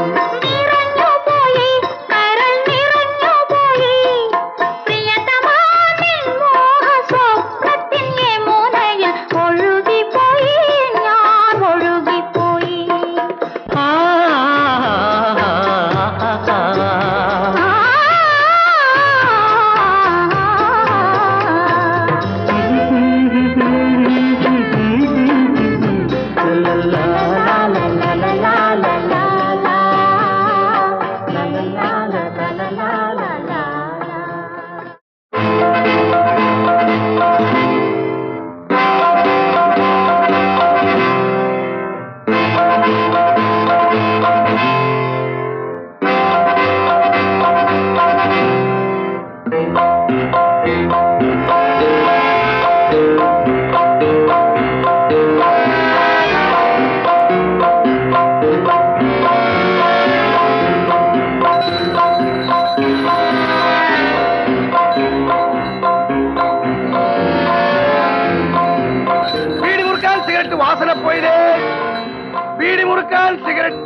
ബീഡി മുറുക്കാൻ സിഗരറ്റ് വാസന പോയിരേ ബീഡി മുറുക്കാൻ സിഗരറ്റ്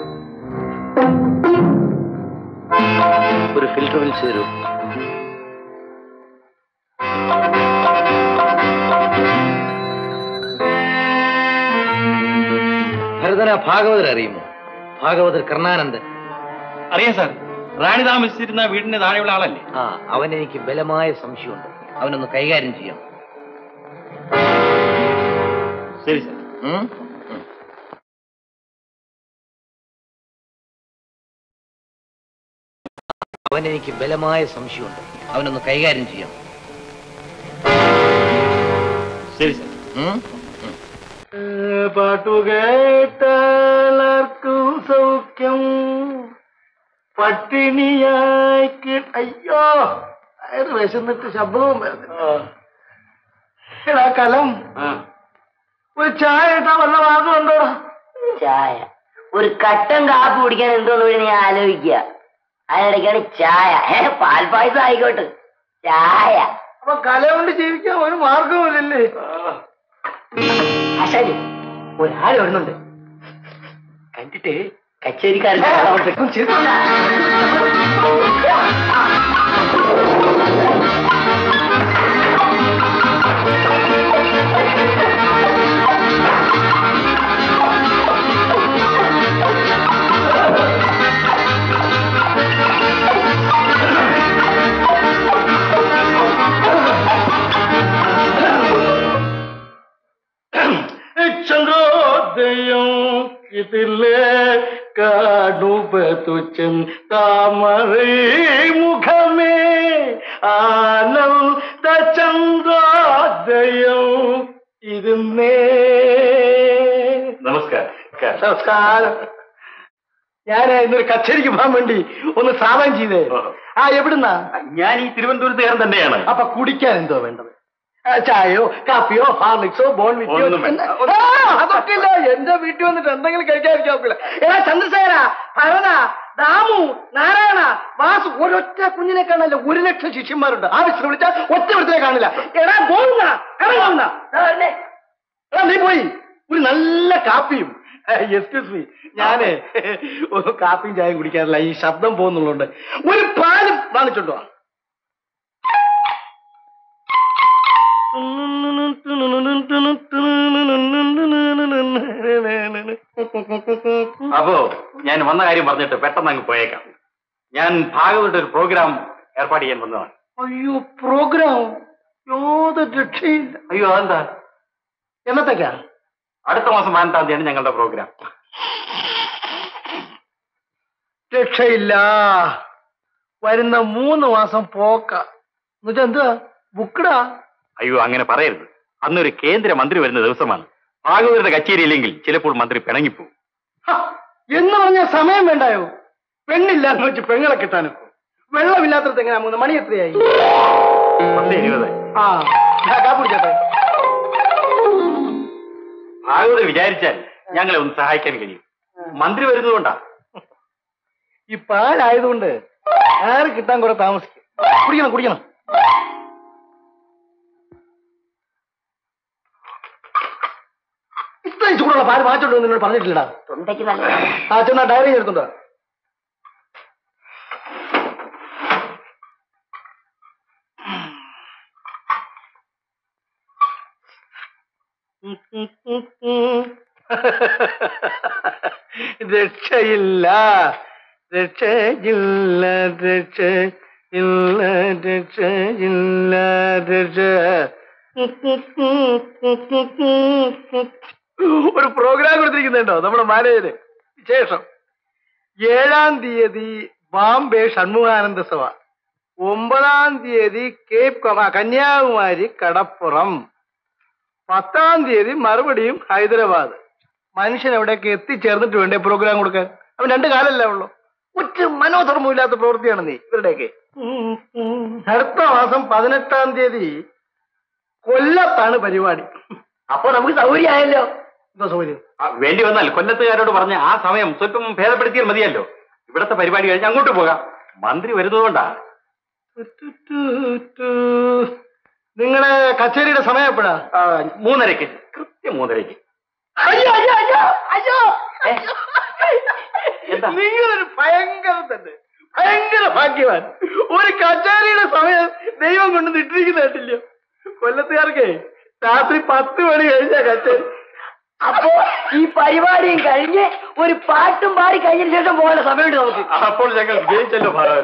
ഒരു ഫിൽറ്റർ വിളിച്ചു തരൂ ഭരതന ഭാഗവതർ അറിയുമോ ഭാഗവതർ കർണാനന്ദൻ അറിയാം സാർ റാണി താമസിച്ചിരുന്ന വീടിന്റെ താഴെയുള്ള ആളല്ലേ ആ അവൻ എനിക്ക് ബലമായ സംശയമുണ്ട് അവനൊന്ന് കൈകാര്യം ചെയ്യാം ശരി സാർ ഉം? അവൻ എനിക്ക് ബലമായ സംശയമുണ്ട് അവനൊന്ന് കൈകാര്യം ചെയ്യാം ശരി സാർ ഉം? പാട്ടുകേട്ടാലർക്കും സൗഖ്യം പട്ടിണിയായി കി- അയ്യോ അയറ് വിശന്നിട്ട് ശബ്ദവും വരുന്നില്ല. എടാ കലം ഒരു ചായ ഇട്ടാ വല്ല മാർഗം ഉണ്ടോടാ ചായ ഒരു കട്ടൻ കാപ്പി കുടിക്കാൻ എന്തോന്ന് വേണ്ടി ഞാൻ ആലോചിക്കുക അതിനിടയ്ക്കാണ് ചായ ഏ പാൽപ്പായസം ആയിക്കോട്ടെ ചായ അപ്പൊ കല കൊണ്ട് ജീവിക്കാൻ ഒരു മാർഗവുമില്ലല്ലേ അശാരി ഒരാൾ വരുന്നുണ്ട് കണ്ടിട്ട് കച്ചേരിക്കാരൻ ചന്ദ്രോദയം ഇതിലെ കാണുപതുച്ചൻ താമരൈ മുഖമേ ആനന്ദ ചന്ദ്രോദയം ഇരുന്നേ നമസ്കാരം നമസ്കാരം ഞാൻ ഇന്നൊരു കച്ചേരിക്ക് പോകാൻ വേണ്ടി ഒന്ന് സാധനം ചെയ്തേ ആ എവിടുന്നാ ഞാൻ ഈ തിരുവനന്തപുരത്തുകാരൻ തന്നെയാണ് അപ്പൊ കുടിക്കാൻ എന്തോ വേണ്ടത് ആ, ചായയോ കാപ്പിയോ ഹാർലിക്സോ ബോൺവിറ്റയോ ഒന്നും വേണ്ട. അതൊക്കെ ഇല്ല എന്റെ വീട്ടിൽ വന്നിട്ട് എന്തെങ്കിലും കഴിക്കാതിരിക്കാൻ ഒക്കില്ല എടാ ചന്ദ്രസേന ഭരത ദാമു നാരായണ വാസു ഒരൊറ്റ കുഞ്ഞിനെ കാണാനില്ല ഒരു ലക്ഷം ശിഷ്യന്മാരുണ്ട് ആവശ്യം വിളിച്ചാൽ ഒറ്റ ഒരുത്തിനെ കാണില്ല എടാ പോകുന്ന ഇറങ്ങുന്ന എടാ നീ പോയി ഒരു നല്ല കാപ്പിയും എക്സ്ക്യൂസ് മീ ഞാനേ ഒരു കാപ്പിയും ചായയും കുടിക്കാറില്ല ഈ ശബ്ദം പോകുന്നുള്ളതുകൊണ്ട് ഒരു പാലും വാങ്ങിച്ചോണ്ടോ അപ്പോ ഞാൻ വന്ന കാര്യം പറഞ്ഞിട്ട് പെട്ടെന്ന് അങ്ങ് പോയേക്കാം ഞാൻ ഭാഗവരുടെ ഒരു പ്രോഗ്രാം ഏർപ്പാട് ചെയ്യാൻ വന്നതാണ് അയ്യോ പ്രോഗ്രാം യാതൊരു രക്ഷയില്ല അയ്യോ അതെന്താ എന്നത്തേക്കാ അടുത്ത മാസം പതിനെട്ടാം തീയതിയാണ് ഞങ്ങളുടെ പ്രോഗ്രാം രക്ഷയില്ല വരുന്ന മൂന്ന് മാസം പോക്ക എന്നുവെച്ചാ എന്തുവാ ബുക്കടാ അയ്യോ അങ്ങനെ പറയരുത് അന്നൊരു കേന്ദ്ര മന്ത്രി വരുന്ന ദിവസമാണ് ഭാഗവതരുടെ കച്ചേരി ഇല്ലെങ്കിൽ ചിലപ്പോൾ മന്ത്രി പിണങ്ങിപ്പോവും ഹ, എന്ന് പറഞ്ഞാൽ സമയം വേണ്ടായോ പെണ്ണില്ല എന്ന് വെച്ച് പെങ്ങളെ കിട്ടാനോ വെള്ളമില്ലാത്തടത്ത് എങ്ങനെയാ മൂന്ന് മണി എത്രയായി പത്ത് ഇരുപത് ആ ദാ കാപ്പി കുടിച്ചോട്ടെ ഭാഗവതർ വിചാരിച്ചാൽ ഞങ്ങളെ ഒന്ന് സഹായിക്കാൻ കഴിയും മന്ത്രി വരുന്നതുകൊണ്ടാ ഈ പാലായതുകൊണ്ട് ആറ് കിട്ടാൻ കുറെ താമസിക്കും കുടിക്കണം കുടിക്കണം ഇത്രയും ചൂടുള്ള പാല് മാറ്റോണ്ട് നിന്നോട് പറഞ്ഞിട്ടില്ലടാ തൊണ്ടയ്ക്ക് നല്ല ആ ചെന്നാ ഡയറി എടുത്തുണ്ടോ രക്ഷയില്ല രക്ഷയില്ല രക്ഷയില്ല രക്ഷയില്ല രക്ഷ ഒരു പ്രോഗ്രാം കൊടുത്തിരിക്കുന്നുണ്ടോ നമ്മുടെ മാനേജര് ശേഷം ഏഴാം തീയതി ബാംബെ ഷൺമുഖാനന്ദ സഭ ഒമ്പതാം തീയതി കേപ്പ് കൊ- ആ, കന്യാകുമാരി കടപ്പുറം പത്താം തീയതി മറുപടിയും ഹൈദരാബാദ് മനുഷ്യൻ എവിടെയൊക്കെ എത്തിച്ചേർന്നിട്ട് വേണ്ടേ പ്രോഗ്രാം കൊടുക്കാൻ അവൻ രണ്ട് കാലല്ലേ ഉള്ളൂ ഒറ്റ മനോധർമ്മമില്ലാത്ത പ്രവൃത്തിയാണ് നീ ഇവരുടെയൊക്കെ അടുത്ത മാസം പതിനെട്ടാം തീയതി കൊല്ലത്താണ് പരിപാടി അപ്പൊ നമുക്ക് സൗകര്യമായല്ലോ എന്താ സൗകര്യം ആ, വേണ്ടി വന്നാൽ കൊല്ലത്തുകാരോട് പറഞ്ഞ് ആ സമയം സ്വല്പം ഭേദപ്പെടുത്തിയാൽ മതിയല്ലോ ഇവിടത്തെ പരിപാടി കഴിഞ്ഞ് അങ്ങോട്ട് പോകാം മന്ത്രി വരുന്നതുകൊണ്ടാ നിങ്ങളെ കച്ചേരിയുടെ സമയം എപ്പോഴാ ആ, മൂന്നരയ്ക്ക് കൃത്യം മൂന്നരയ്ക്ക് അയ്യോ അയ്യോ അയ്യോ അയ്യോ നിങ്ങളൊരു ഭയങ്കര തന്നെ ഭയങ്കര ഭാഗ്യവാൻ ഒരു കച്ചേരിയുടെ സമയം ദൈവം കൊണ്ട് ഇട്ടിരിക്കുന്ന കേട്ടില്ലയോ കൊല്ലത്തുകാർക്ക് രാത്രി പത്ത് മണി കഴിഞ്ഞ കച്ചേരി അപ്പോ ഈ പരിപാടിയും കഴിഞ്ഞ് ഒരു പാട്ടും പാടി കഴിഞ്ഞതിന് ശേഷം പോകാനുള്ള സമയമുണ്ട് നമുക്ക് അപ്പോൾ ഞങ്ങൾ വിജയിച്ചല്ലോ ഭാരവര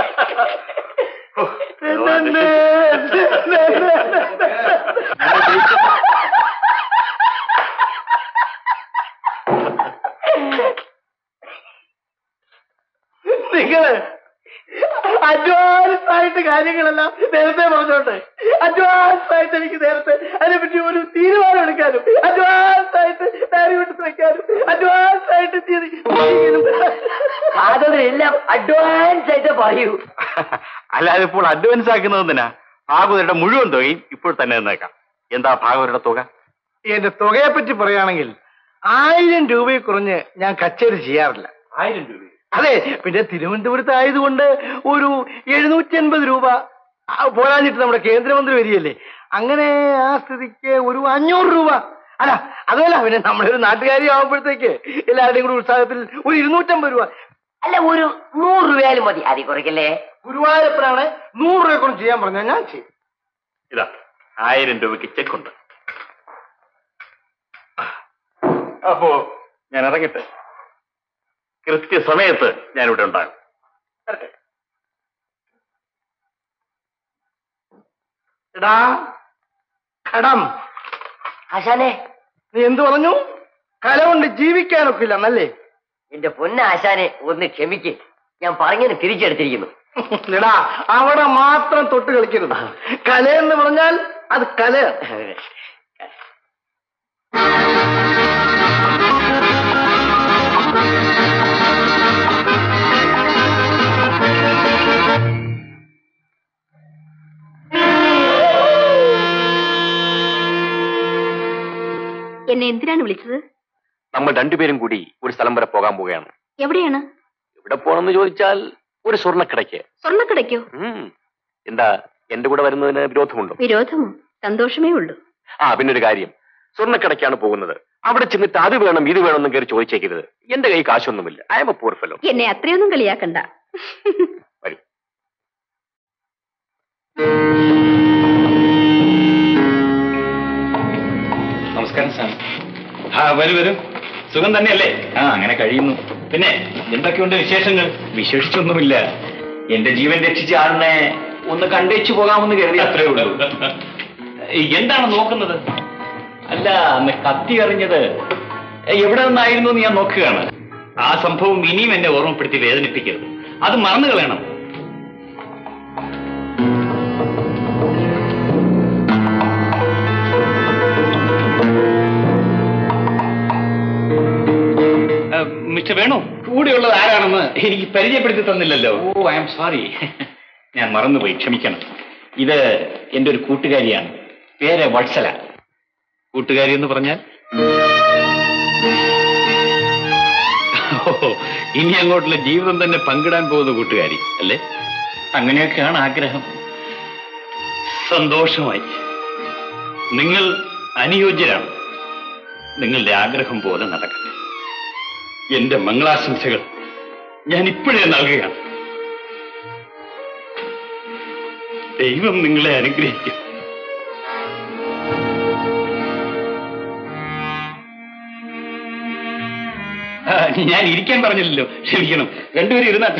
നിങ്ങള് അഡ്വാൻസ് ആയിട്ട് കാര്യങ്ങളെല്ലാം നേരത്തെ പറഞ്ഞോട്ടെ അഡ്വാൻസ് ആയിട്ട് എനിക്ക് നേരത്തെ അതിനെപ്പറ്റി ഒരു തീരുമാനം എടുക്കാനും അഡ്വാൻസ് ആയിട്ട് ഡയറി എടുത്ത് വെക്കാനും അഡ്വാൻസ് ആയിട്ട് തീയതി അതെല്ലാം അഡ്വാൻസ് ആയിട്ട് പറയൂ അല്ലാതെ ഇപ്പോൾ അഡ്വാൻസ് ആക്കുന്നത് എന്തിനാ ഭാഗവതരുടെ മുഴുവൻ തുകയും ഇപ്പോൾ തന്നെ തന്നേക്കാം എന്താ ഭാഗവതരുടെ തുക എന്റെ തുകയെ പറ്റി പറയുകയാണെങ്കിൽ ആയിരം രൂപയിൽ കുറഞ്ഞ് ഞാൻ കച്ചേരി ചെയ്യാറില്ല ആയിരം രൂപ അതെ പിന്നെ തിരുവനന്തപുരത്ത് ആയതുകൊണ്ട് ഒരു എഴുന്നൂറ്റി അൻപത് രൂപ ആ, പോരാഞ്ഞിട്ട് നമ്മുടെ കേന്ദ്രമന്ത്രി വരികയല്ലേ അങ്ങനെ ആ സ്ഥിതിക്ക് ഒരു അഞ്ഞൂറ് രൂപ അല്ല അതല്ല പിന്നെ നമ്മളൊരു നാട്ടുകാരി ആവുമ്പോഴത്തേക്ക് എല്ലാവരുടെയും കൂടി ഉത്സാഹത്തിൽ ഒരു ഇരുന്നൂറ്റമ്പത് രൂപ അല്ല ഒരു നൂറ് രൂപയാലും മതി അതി കുറയ്ക്കല്ലേ ഗുരുവായൂരപ്പനാണ് നൂറ് രൂപ കൊണ്ട് ചെയ്യാൻ പറഞ്ഞാൽ ഞാൻ ചെയ്യും ഇതാ ആയിരം രൂപയ്ക്ക് ചെക്കുണ്ട് അപ്പോ ഞാൻ ഇറങ്ങട്ടെ കൃത്യസമയത്ത് ഞാനിവിടെ ഉണ്ടാകും എടാ കടം ആശാനെ നീ എന്തു പറഞ്ഞു കല കൊണ്ട് ജീവിക്കാനൊക്കില്ല എന്നല്ലേ എന്റെ പൊന്ന ആശാനെ ഒന്ന് ക്ഷമിക്ക് ഞാൻ പറഞ്ഞതിന് തിരിച്ചെടുത്തിരിക്കുന്നു എടാ അവിടെ മാത്രം തൊട്ട് കളിക്കരുത് കലയെന്ന് പറഞ്ഞാൽ അത് കലയാണ് എന്നെ എന്തിനാണ് വിളിച്ചത് നമ്മൾ രണ്ടുപേരും കൂടി ഒരു സ്ഥലം വരെ പോകാൻ പോവുകയാണ് എവിടെയാണ് എവിടെ പോകണമെന്ന് ചോദിച്ചാൽ ഒരു സ്വർണ്ണക്കിടയ്ക്ക് സ്വർണ്ണക്കടയ്ക്കോ ഉം. എന്താ എന്റെ കൂടെ വരുന്നതിന് വിരോധമുണ്ടോ വിരോധമോ സന്തോഷമേ ഉള്ളൂ ആ പിന്നെ ഒരു കാര്യം സ്വർണ്ണക്കടയ്ക്കാണ് പോകുന്നത് അവിടെ ചെന്നിട്ട് അത് വേണം ഇത് വേണമെന്നും കയറി ചോദിച്ചേക്കരുത് എന്റെ കൈ കാശൊന്നുമില്ല I'm a poor fellow എന്നെ അത്രയൊന്നും കളിയാക്കണ്ട വരൂ നമസ്കാരം സാർ ആ വരൂ വരൂ സുഖം തന്നെയല്ലേ ആ അങ്ങനെ കഴിയുന്നു പിന്നെ എന്തൊക്കെയുണ്ട് വിശേഷങ്ങൾ വിശേഷിച്ചൊന്നുമില്ല എന്റെ ജീവൻ രക്ഷിച്ച ആളിനെ ഒന്ന് കണ്ടേച്ചു പോകാമെന്ന് കരുതി അത്രേ ഉള്ളൂ എന്താണ് നോക്കുന്നത് അല്ല അന്ന് കത്തി എറിഞ്ഞത് എവിടെ നിന്നായിരുന്നു എന്ന് ഞാൻ നോക്കുകയാണ് ആ സംഭവം ഇനിയും എന്നെ ഓർമ്മപ്പെടുത്തി വേദനിപ്പിക്കരുത് അത് മറന്നു കളയണം മിസ്റ്റർ വേണു കൂടെയുള്ളത് ആരാണെന്ന് എനിക്ക് പരിചയപ്പെടുത്തി തന്നില്ലല്ലോ ഓ ഐ എം സോറി ഞാൻ മറന്നുപോയി ക്ഷമിക്കണം ഇത് എന്റെ ഒരു കൂട്ടുകാരിയാണ് പേര് വത്സല കൂട്ടുകാരി എന്ന് പറഞ്ഞാൽ ഓ, ഇനി അങ്ങോട്ടുള്ള ജീവിതം തന്നെ പങ്കിടാൻ പോകുന്ന കൂട്ടുകാരി അല്ലേ അങ്ങനെയൊക്കെയാണ് ആഗ്രഹം സന്തോഷമായി നിങ്ങൾ അനുയോജ്യരാണ് നിങ്ങളുടെ ആഗ്രഹം പോലെ നടക്കട്ടെ എന്റെ മംഗളാശംസകൾ ഞാൻ ഇപ്പോഴേ നൽകുകയാണ് ദൈവം നിങ്ങളെ അനുഗ്രഹിക്കും ആ, ഞാൻ ഇരിക്കാൻ പറഞ്ഞില്ലല്ലോ ക്ഷമിക്കണം രണ്ടുപേരും ഇരുന്നാട്ടെ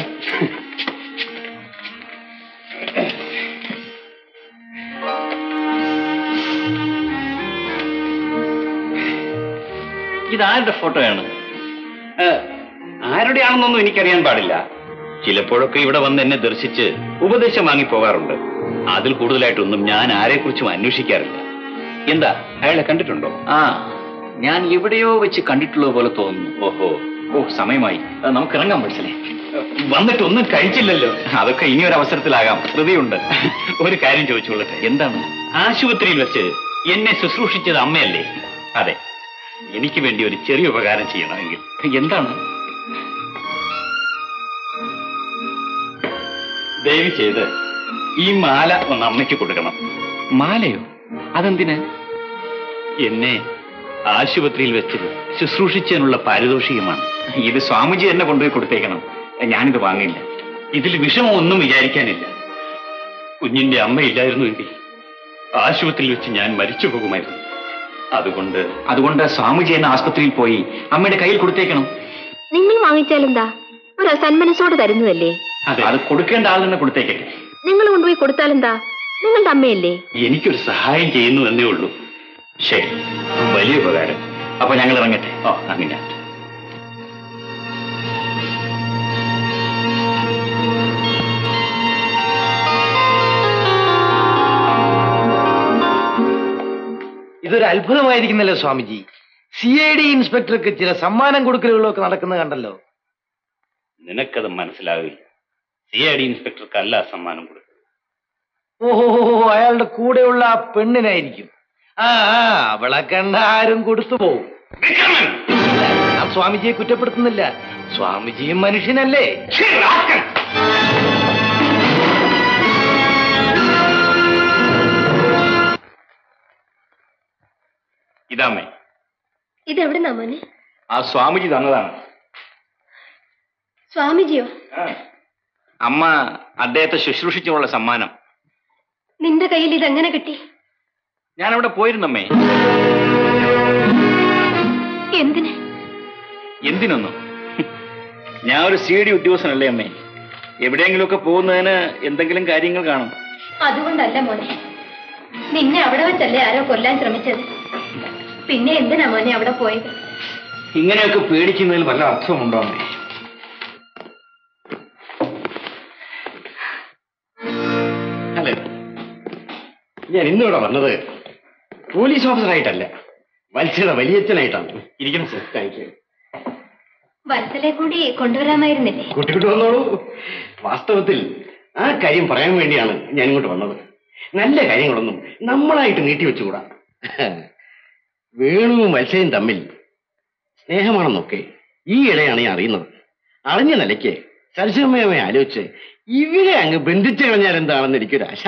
ഇതാരുടെ ഫോട്ടോയാണ് ആരുടെയാണെന്നൊന്നും എനിക്കറിയാൻ പാടില്ല ചിലപ്പോഴൊക്കെ ഇവിടെ വന്ന് എന്നെ ദർശിച്ച് ഉപദേശം വാങ്ങി പോകാറുണ്ട് അതിൽ കൂടുതലായിട്ടൊന്നും ഞാൻ ആരെക്കുറിച്ചും അന്വേഷിക്കാറില്ല എന്താ അയാളെ കണ്ടിട്ടുണ്ടോ ആ ഞാൻ എവിടെയോ വെച്ച് കണ്ടിട്ടുള്ളത് പോലെ തോന്നുന്നു ഓഹോ ഓ സമയമായി ആ, നമുക്ക് ഇറങ്ങാൻ മനസ്സിലേ വന്നിട്ടൊന്നും കഴിച്ചില്ലല്ലോ അതൊക്കെ ഇനി ഒരു അവസരത്തിലാകാം ധൃതിയുണ്ട് ഒരു കാര്യം ചോദിച്ചോളട്ടെ എന്താണ് ആശുപത്രിയിൽ വെച്ച് എന്നെ ശുശ്രൂഷിച്ചത് അമ്മയല്ലേ അതെ എനിക്ക് വേണ്ടി ഒരു ചെറിയ ഉപകാരം ചെയ്യണമെങ്കിൽ എന്താണ് ദയവ് ചെയ്ത് ഈ മാല ഒന്ന് അമ്മയ്ക്ക് കൊടുക്കണം മാലയോ അതെന്തിന് എന്നെ ആശുപത്രിയിൽ വെച്ച് ശുശ്രൂഷിച്ചതിനുള്ള പാരിതോഷികമാണ് ഇത് സ്വാമിജി തന്നെ കൊണ്ടുപോയി കൊടുത്തേക്കണം ഞാനിത് വാങ്ങില്ല ഇതിൽ വിഷമമൊന്നും വിചാരിക്കാനില്ല കുഞ്ഞിന്റെ അമ്മയില്ലായിരുന്നുവെങ്കിൽ ആശുപത്രിയിൽ വെച്ച് ഞാൻ മരിച്ചു പോകുമായിരുന്നു അതുകൊണ്ട് അതുകൊണ്ട് സ്വാമിജി എന്നെ ആസ്പത്രിയിൽ പോയി അമ്മയുടെ കയ്യിൽ കൊടുത്തേക്കണം നിങ്ങൾ വാങ്ങിച്ചാലെന്താ ഒരു സന്മനസ്സോടെ തരുന്നതല്ലേ അതെ അത് കൊടുക്കേണ്ട ആൾ തന്നെ കൊടുത്തേക്കട്ടെ നിങ്ങൾ കൊണ്ടുപോയി കൊടുത്താലെന്താ നിങ്ങളുടെ അമ്മയല്ലേ എനിക്കൊരു സഹായം ചെയ്യുന്നു എന്നേ ഉള്ളൂ ശരി വലിയ ഉപകാരം അപ്പൊ ഞങ്ങൾ ഇറങ്ങട്ടെ ഓ അങ്ങനെ ഇതൊരു അത്ഭുതമായിരിക്കുന്നല്ലോ സ്വാമിജി സി ഐ ഡി ഇൻസ്പെക്ടർക്ക് ചില സമ്മാനം കൊടുക്കലുകളൊക്കെ നടക്കുന്നത് കണ്ടല്ലോ നിനക്കത് മനസ്സിലാവില്ല സി ഐ ഡി ഇൻസ്പെക്ടർക്കല്ല സമ്മാനം കൊടുക്കുക ഓഹോ അയാളുടെ കൂടെയുള്ള ആ പെണ്ണിനായിരിക്കും ആ ആ അവളെ കണ്ട ആരും കൊടുത്തു പോവും ഇല്ല, ഞാൻ സ്വാമിജിയെ കുറ്റപ്പെടുത്തുന്നില്ല സ്വാമിജിയും മനുഷ്യനല്ലേ ഇതാമ്മേ ഇതെവിടുന്നാ മോനെ ആ സ്വാമിജി തന്നതാണ് സ്വാമിജിയോ അമ്മ അദ്ദേഹത്തെ ശുശ്രൂഷിച്ചുള്ള സമ്മാനം നിന്റെ കയ്യിൽ ഇതെങ്ങനെ കിട്ടി ഞാൻ അവിടെ പോയിരുന്നമ്മേ എന്തിന് എന്തിനൊന്നും ഞാൻ ഒരു സി ഡി ഉദ്യോഗസ്ഥനല്ലേ അമ്മേ എവിടെയെങ്കിലുമൊക്കെ പോകുന്നതിന് എന്തെങ്കിലും കാര്യങ്ങൾ കാണും അതുകൊണ്ടല്ല മോനെ നിന്നെ അവിടെ വെച്ചല്ലേ ആരോ കൊല്ലാൻ ശ്രമിച്ചത് പിന്നെ എന്തിനാ മോനെ അവിടെ പോയത് ഇങ്ങനെയൊക്കെ പേടിക്കുന്നതിൽ വല്ല അർത്ഥമുണ്ടോ അമ്മേ അല്ലേ ഞാൻ ഇന്നിവിടെ വന്നത് പോലീസ് ഓഫീസറായിട്ടല്ല വത്സയുടെ വലിയച്ഛനായിട്ടാണ് ഇരിക്കണം സർ താങ്ക് യു വത്സലെ കൂടി കൊണ്ടുവരാമായിരുന്നില്ലേ കൂട്ടിക്കൂട്ട് വന്നോളൂ വാസ്തവത്തിൽ ആ കാര്യം പറയാൻ വേണ്ടിയാണ് ഞാൻ ഇങ്ങോട്ട് വന്നത് നല്ല കാര്യങ്ങളൊന്നും നമ്മളായിട്ട് നീട്ടിവെച്ചുകൂടാ വേണുവും വത്സയും തമ്മിൽ സ്നേഹമാണെന്നൊക്കെ ഈ ഇടയാണ് ഞാൻ അറിയുന്നത് അറിഞ്ഞ നിലയ്ക്ക് സരസ്വമയമായി ആലോചിച്ച് ഇവരെ അങ്ങ് ബന്ധിച്ചു കളഞ്ഞാൽ എന്താണെന്ന് എനിക്കൊരു ആശ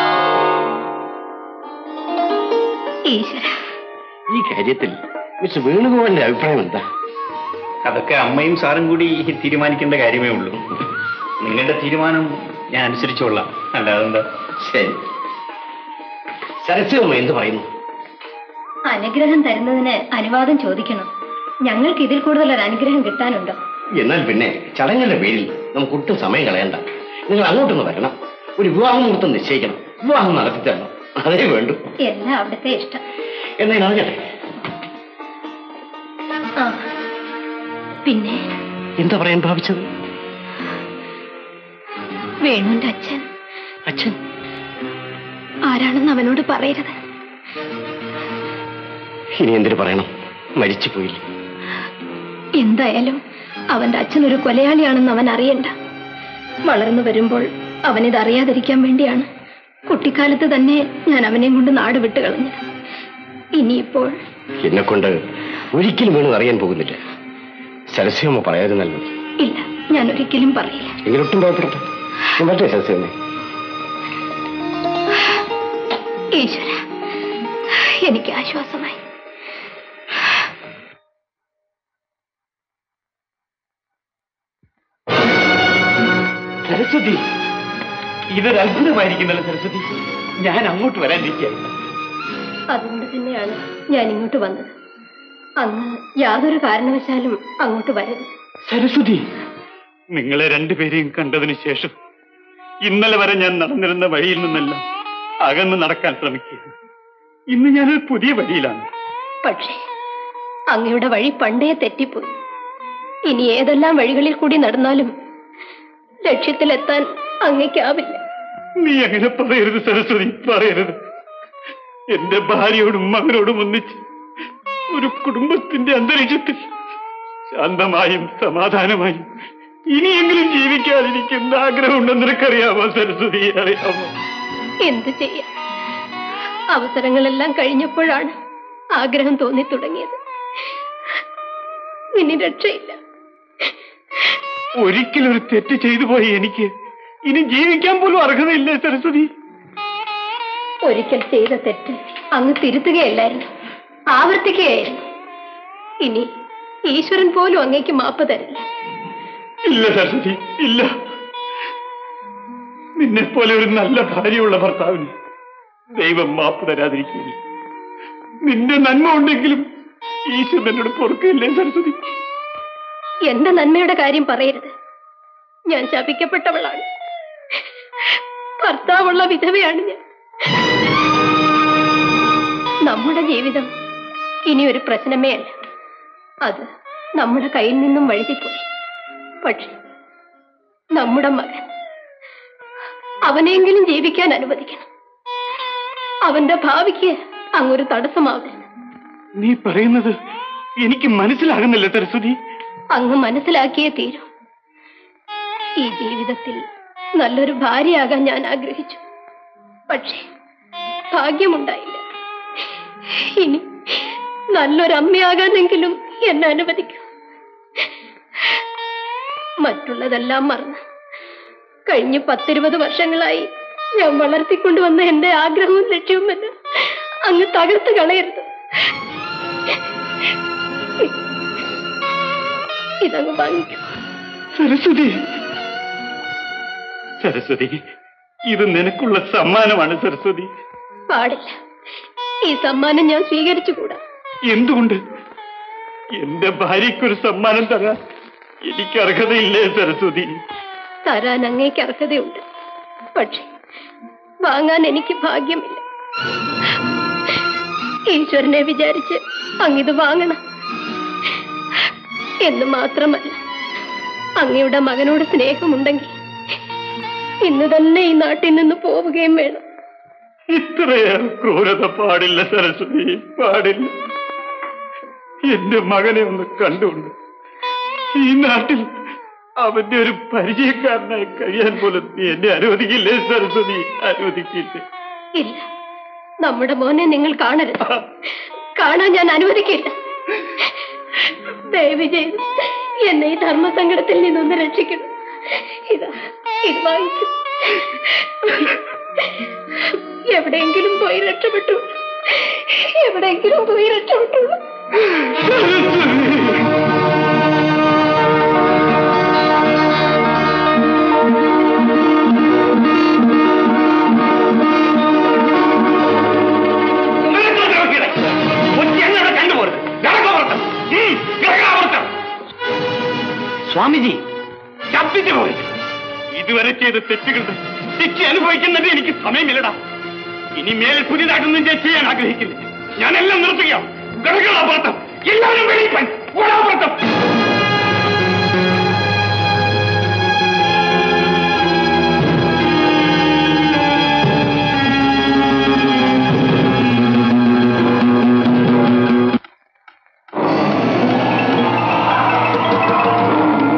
ഈശ്വര ഈ കാര്യത്തിൽ മിസ് വേണുഗോപാലിന്റെ അഭിപ്രായം എന്താ അതൊക്കെ അമ്മയും സാറും കൂടി തീരുമാനിക്കേണ്ട കാര്യമേ ഉള്ളൂ നിങ്ങളുടെ തീരുമാനം ഞാൻ അനുസരിച്ചോളാം അല്ലാതെ എന്താ ശരി സരസ്വമ്മ എന്ത് പറയുന്നു അനുഗ്രഹം തരുന്നതിന് അനുവാദം ചോദിക്കണം ഞങ്ങൾക്ക് ഇതിൽ കൂടുതൽ ഒരു അനുഗ്രഹം കിട്ടാനുണ്ടോ എന്നാൽ പിന്നെ ചടങ്ങുകളുടെ പേരിൽ നമുക്ക് ഒട്ടും സമയം കളയണ്ട നിങ്ങൾ അങ്ങോട്ടൊന്ന് വരണം ഒരു വിവാഹ മുഹൂർത്തം നിശ്ചയിക്കണം വിവാഹം നടത്തി തരണം അതേ വേണ്ടു എല്ലാം അവിടുത്തെ ഇഷ്ടം എന്നാ ഞാൻ അറിഞ്ഞട്ടെ ആ പിന്നെ എന്താ പറയാൻ ഭാവിച്ചത് വേണുവിന്റെ അച്ഛൻ അച്ഛൻ ആരാണെന്ന് അവനോട് പറയരുത് ഇനി എന്തിനു പറയണം മരിച്ചു പോയില്ലേ എന്തായാലും അവന്റെ അച്ഛൻ ഒരു കൊലയാളിയാണെന്ന് അവൻ അറിയണ്ട വളർന്നു വരുമ്പോൾ അവനിത് അറിയാതിരിക്കാൻ വേണ്ടിയാണ് കുട്ടിക്കാലത്ത് തന്നെ ഞാൻ അവനെയും കൊണ്ട് നാട് വിട്ടു കളഞ്ഞത് ഇനിയിപ്പോൾ എന്നെ കൊണ്ട് ഒരിക്കലും വേണം അറിയാൻ പോകുന്നില്ല സരസ്യമ്മ പറയാതിരുന്നല്ലോ ഇല്ല ഞാൻ ഒരിക്കലും പറയില്ല എങ്കിലൊട്ടും ഭയപ്പെടട്ടെ ഞാൻ പറ്റേ സരസ്യമ്മേ ഈശ്വര എനിക്ക് ആശ്വാസമായി സരസ്വതി ഇതൊരു അത്ഭുതമായിരിക്കുന്നല്ലോ സരസ്വതി ഞാൻ അങ്ങോട്ട് വരാനിരിക്കുകയായിരുന്നു അതുകൊണ്ട് തന്നെയാണ് ഞാൻ ഇങ്ങോട്ട് വന്നത് അങ്ങ് യാതൊരു കാരണവശാലും അങ്ങോട്ട് വരരുത് സരസ്വതി നിങ്ങളെ രണ്ടുപേരെയും കണ്ടതിന് ശേഷം ഇന്നലെ വരെ ഞാൻ നടന്നിരുന്ന വഴിയിൽ നിന്നെല്ലാം അകന്ന് നടക്കാൻ ശ്രമിക്കുകയാണ് ഇന്ന് ഞാനൊരു പുതിയ വഴിയിലാണ് പക്ഷേ അങ്ങയുടെ വഴി പണ്ടേ തെറ്റിപ്പോയി ഇനി ഏതെല്ലാം വഴികളിൽ കൂടി നടന്നാലും ലക്ഷ്യത്തിലെത്താൻ അങ്ങയ്ക്കാവില്ല നീ അങ്ങനെ പറയരുത് സരസ്വതി പറയരുത് എന്റെ ഭാര്യയോടും മകനോടും ഒന്നിച്ച് ഒരു കുടുംബത്തിന്റെ അന്തരീക്ഷത്തിൽ ശാന്തമായും സമാധാനമായും ഇനിയെങ്കിലും ജീവിക്കാൻ എനിക്ക് എന്ത് ആഗ്രഹമുണ്ടെന്ന് നിനക്കറിയാമോ സരസ്വതി അറിയാമോ എന്തു ചെയ്യാം അവസരങ്ങളെല്ലാം കഴിഞ്ഞപ്പോഴാണ് ആഗ്രഹം തോന്നി തുടങ്ങിയത് ഇനി രക്ഷയില്ല ഒരിക്കലൊരു തെറ്റ് ചെയ്തു പോയി എനിക്ക് ഇനി ജീവിക്കാൻ പോലും അർഹതയില്ലേ സരസ്വതി ഒരിക്കൽ ചെയ്ത തെറ്റ് അങ്ങ് തിരുത്തുകയല്ലായിരുന്നു ആവർത്തിക്കുകയായിരുന്നു ഇനി ഈശ്വരൻ പോലും അങ്ങേക്ക് മാപ്പ് തരില്ല ഇല്ല സരസ്വതി ഇല്ല നിന്നെ പോലെ ഒരു നല്ല ഭാര്യയുള്ള ഭർത്താവിന് ദൈവം മാപ്പ് തരാതിരിക്കില്ല നിന്റെ നന്മ ഉണ്ടെങ്കിലും ഈശ്വരൻ എന്നോട് പൊറുക്കില്ലേ സരസ്വതി എന്റെ നന്മയുടെ കാര്യം പറയരുത് ഞാൻ ശപിക്കപ്പെട്ടവളാണ് ഭർത്താവുള്ള വിധവയാണ് ഞാൻ നമ്മുടെ ജീവിതം ഇനി ഒരു പ്രശ്നമേ അല്ല അത് നമ്മുടെ കയ്യിൽ നിന്നും വഴുതിപ്പോയി പക്ഷെ നമ്മുടെ മകൻ അവനെങ്കിലും ജീവിക്കാൻ അനുവദിക്കണം അവന്റെ ഭാവിക്ക് അങ്ങൊരു തടസ്സമാവരുത് നീ പറയുന്നത് എനിക്ക് മനസ്സിലാകുന്നില്ല സരസ്വതി അങ്ങ് മനസ്സിലാക്കിയേ തീരൂ ഈ ജീവിതത്തിൽ നല്ലൊരു ഭാര്യയാകാൻ ഞാൻ ആഗ്രഹിച്ചു പക്ഷേ ഭാഗ്യമുണ്ടായില്ല ഇനി നല്ലൊരു അമ്മയാകാനെങ്കിലും എന്നെ അനുവദിക്കൂ മറ്റുള്ളതെല്ലാം മറന്ന് കഴിഞ്ഞ പത്തിരുപത് വർഷങ്ങളായി ഞാൻ വളർത്തിക്കൊണ്ടുവന്ന എന്റെ ആഗ്രഹവും ലക്ഷ്യവുമെല്ലാം അങ്ങ് തകർത്ത് കളയരുത് ഇതങ്ങ് വാങ്ങിക്കൂ സരസ്വതി സരസ്വതി ഇത് നിനക്കുള്ള സമ്മാനമാണ് സരസ്വതി പാടില്ല ഈ സമ്മാനം ഞാൻ സ്വീകരിച്ചുകൂടാ എന്തുകൊണ്ട് എന്റെ ഭാര്യയ്ക്കൊരു സമ്മാനം തരാൻ എനിക്ക് അർഹതയില്ലേ സരസ്വതി തരാൻ അങ്ങേക്ക് അർഹതയുണ്ട് പക്ഷെ വാങ്ങാൻ എനിക്ക് ഭാഗ്യമില്ല ഈശ്വരനെ വിചാരിച്ച് അങ്ങിത് വാങ്ങണം എന്ന് മാത്രമല്ല അങ്ങയുടെ മകനോട് സ്നേഹമുണ്ടെങ്കിൽ ഇന്ന് തന്നെ ഈ നാട്ടിൽ നിന്ന് പോവുകയും വേണം ഇത്രയേറെ ക്രൂരത പാടില്ല സരസ്വതി പാടില്ല എന്റെ മകനെ ഒന്ന് കണ്ടുകൊണ്ട് ഈ നാട്ടിൽ അവന്റെ ഒരു പരിചയക്കാരനായി കഴിയാൻ പോലും നീ എന്നെ അനുവദിക്കില്ലേ സരസ്വതി അനുവദിക്കില്ലേ ഇല്ല നമ്മുടെ മോനെ നിങ്ങൾ കാണരുത് കാണാൻ ഞാൻ അനുവദിക്കില്ല ദയവ് ചെയ്ത് എന്നെ ഈ ധർമ്മസങ്കടത്തിൽ നിന്നൊന്ന് രക്ഷിക്കണം ഇതാ ഇത് വാങ്ങിച്ചു എവിടെയെങ്കിലും പോയി രക്ഷപ്പെട്ടു എവിടെയെങ്കിലും പോയി രക്ഷപ്പെട്ടു സ്വാമിജി ശബ്ദിച്ചു പോയി ഇതുവരെ ചെയ്ത തെറ്റുകളുടെ ശിക്ഷ അനുഭവിക്കുന്നത് എനിക്ക് സമയമില്ലടാ ഇനി മേൽ പുതിയതായിട്ടൊന്നും ഞാൻ ചെയ്യാൻ ആഗ്രഹിക്കില്ല ഞാനെല്ലാം നിർത്തുകയാണ് കിടക്കണ പുറത്ത് എല്ലാവരും വെളിയിപ്പൻ ഓടാ പുറത്ത് ആ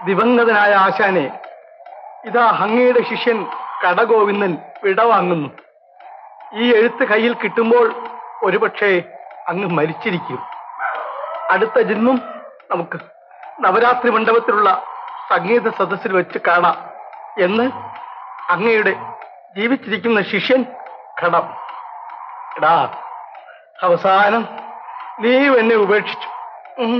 ദിവംഗതനായ ആശാനെ ഇതാ അങ്ങയുടെ ശിഷ്യൻ കടഗോവിന്ദൻ വിടവാങ്ങുന്നു ഈ എഴുത്ത് കയ്യിൽ കിട്ടുമ്പോൾ ഒരുപക്ഷെ അങ്ങ് മരിച്ചിരിക്കും അടുത്ത ജന്മം നമുക്ക് നവരാത്രി മണ്ഡപത്തിലുള്ള സംഗീത സദസ്സിൽ വെച്ച് കാണാം എന്ന് അങ്ങയുടെ ജീവിച്ചിരിക്കുന്ന ശിഷ്യൻ കടം എടാ അവസാനം നീ എന്നെ ഉപേക്ഷിച്ചു ഉം.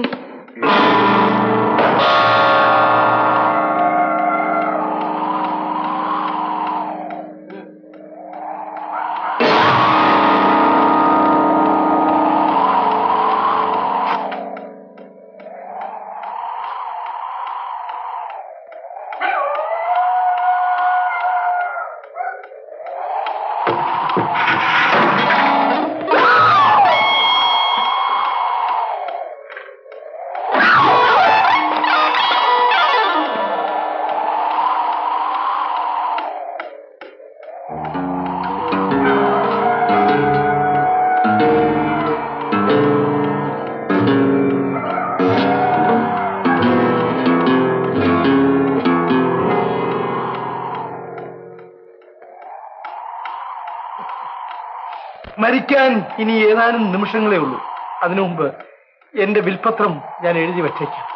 മരിക്കാൻ ഇനി ഏതാനും നിമിഷങ്ങളേ ഉള്ളൂ അതിനു മുമ്പ് എന്റെ വിൽപത്രം ഞാൻ എഴുതി വച്ചേക്കാം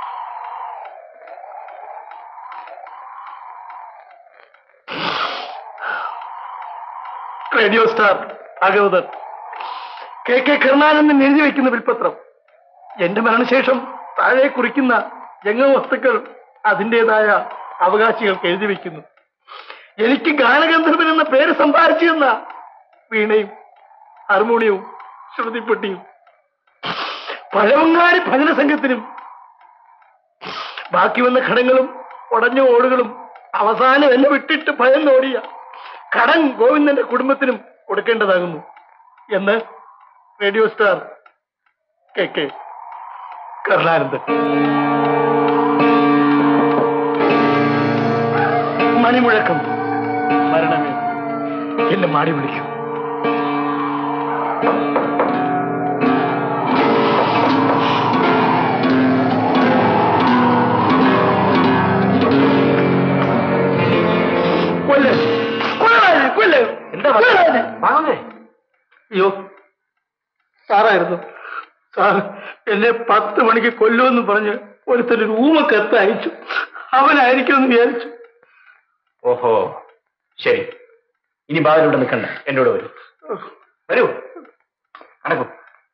radio star Bhagavathar K K Karunanandan എഴുതി വയ്ക്കുന്ന വിൽപത്രം എന്റെ മരണശേഷം താഴെ കുറിക്കുന്ന ജംഗവസ്തുക്കൾ അതിൻ്റെതായ അവകാശികൾക്ക് എഴുതി വയ്ക്കുന്നു എനിക്ക് ഗാനഗന്ധർവൻ എന്ന പേര് സമ്പാദിച്ചു തന്ന വീണയും ഹാർമോണിയവും ശ്രുതിപ്പെട്ടിയും പഴവങ്ങാടി ഭജന സംഘത്തിനും ബാക്കി വന്ന ഘടങ്ങളും ഉടഞ്ഞ ഓടുകളും അവസാനം എന്നെ വിട്ടിട്ട് ഭയം നോടിയ കടൻ ഗോവിന്ദന്റെ കുടുംബത്തിനും കൊടുക്കേണ്ടതാകുന്നു എന്ന് radio star K K Karunanandan മണിമുഴക്കം മരണമേ എന്നെ മാടി വിളിക്കും കൊല്ല്. കൊല്ലണേ, കൊല്ല്. കൊല്ലണേ. അയ്യോ സാറായിരുന്നു സാർ എന്നെ പത്ത് മണിക്ക് കൊല്ലുമെന്ന് പറഞ്ഞ് ഒരുത്തൊരു ഊമ കത്ത് അയച്ചു അവനായിരിക്കുമെന്ന് വിചാരിച്ചു ഓഹോ ശരി ഇനി ബാബിലൂടെ നിൽക്കണ്ട എന്റെ കൂടെ വരൂ വരൂ അടക്കും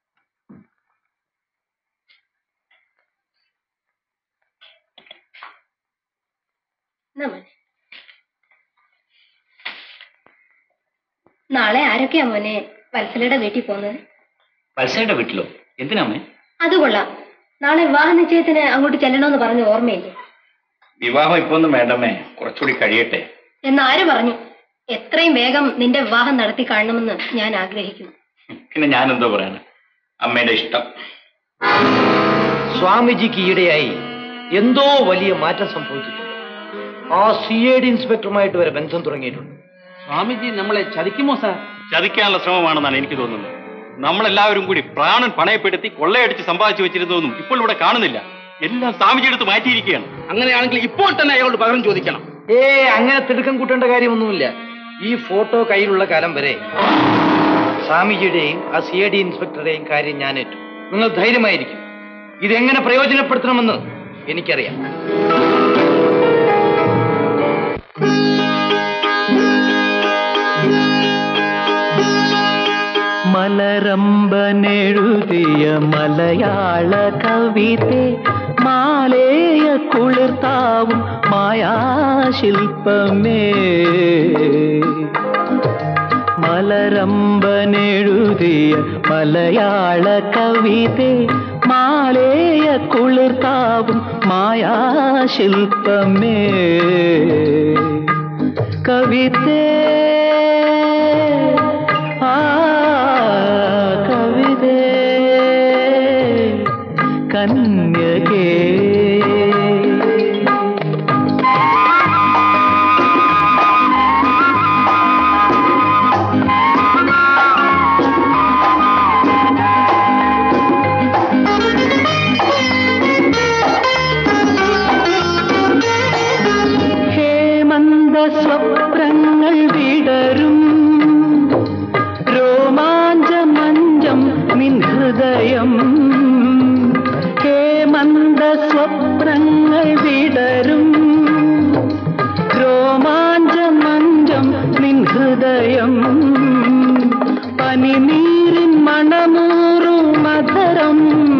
മോനെ നാളെ ആരൊക്കെയാ മോനെ വത്സലയുടെ വീട്ടിൽ പോകുന്നത് വത്സയുടെ വീട്ടിലോ എന്തിനാമേ അത് കൊള്ളാം നാളെ വിവാഹ നിശ്ചയത്തിന് അങ്ങോട്ട് ചെല്ലണമെന്ന് പറഞ്ഞ് ഓർമ്മയില്ലേ വിവാഹം ഇപ്പൊ ഒന്നും വേണ്ടമ്മേ കുറച്ചുകൂടി കഴിയട്ടെ എന്ന് ആര് പറഞ്ഞു എത്രയും വേഗം നിന്റെ വിവാഹം നടത്തി കാണണമെന്ന് ഞാൻ ആഗ്രഹിക്കുന്നു പിന്നെ ഞാൻ എന്തോ പറയാണ് അമ്മയുടെ ഇഷ്ടം സ്വാമിജിക്ക് ഈയിടെയായി എന്തോ വലിയ മാറ്റം സംഭവിച്ചിട്ടുണ്ട് ആ സി ഐ ഡി ഇൻസ്പെക്ടറുമായിട്ട് വരെ ബന്ധം തുടങ്ങിയിട്ടുണ്ട് സ്വാമിജി നമ്മളെ ചതിക്കുമോ സാർ ചതിക്കാനുള്ള ശ്രമമാണെന്നാണ് എനിക്ക് തോന്നുന്നത് നമ്മളെല്ലാവരും കൂടി പ്രാണൻ പണയപ്പെടുത്തി കൊള്ളയടിച്ച് സമ്പാദിച്ചു വെച്ചിരുന്നതൊന്നും ഇപ്പോൾ ഇവിടെ കാണുന്നില്ല എല്ലാം സ്വാമിജി എടുത്ത് മാറ്റിയിരിക്കുകയാണ് അങ്ങനെയാണെങ്കിൽ ഇപ്പോൾ തന്നെ അയാളോട് പകരം ചോദിക്കണം ഏ അങ്ങനെ തിടുക്കം കൂട്ടേണ്ട കാര്യമൊന്നുമില്ല ഈ ഫോട്ടോ കയ്യിലുള്ള കാലം വരെ സ്വാമിജിയുടെയും ആ സി ഐ ഡി ഇൻസ്പെക്ടറുടെയും കാര്യം ഞാൻ ഏറ്റു നിങ്ങൾ ധൈര്യമായിരിക്കും ഇതെങ്ങനെ പ്രയോജനപ്പെടുത്തണമെന്ന് എനിക്കറിയാം മലരമ്പനെഴുതിയ മലയാള കവിതെ മാലേയ കുളിർത്താവും മായാശില്പമേ മലരമ്പനെഴുതിയ മലയാള കവിതെ മാലേയ കുളിർത്താവും മായാശില്പമേ കവിതേ ആ കവിതേ കന്യകേ ഹൃദയം ഹേമന്ത സ്വപ്നങ്ങൾ വിടരും രോമാഞ്ചമഞ്ചം നിൻ ഹൃദയം പനിനീരിൻ മണമൂറു മധുരം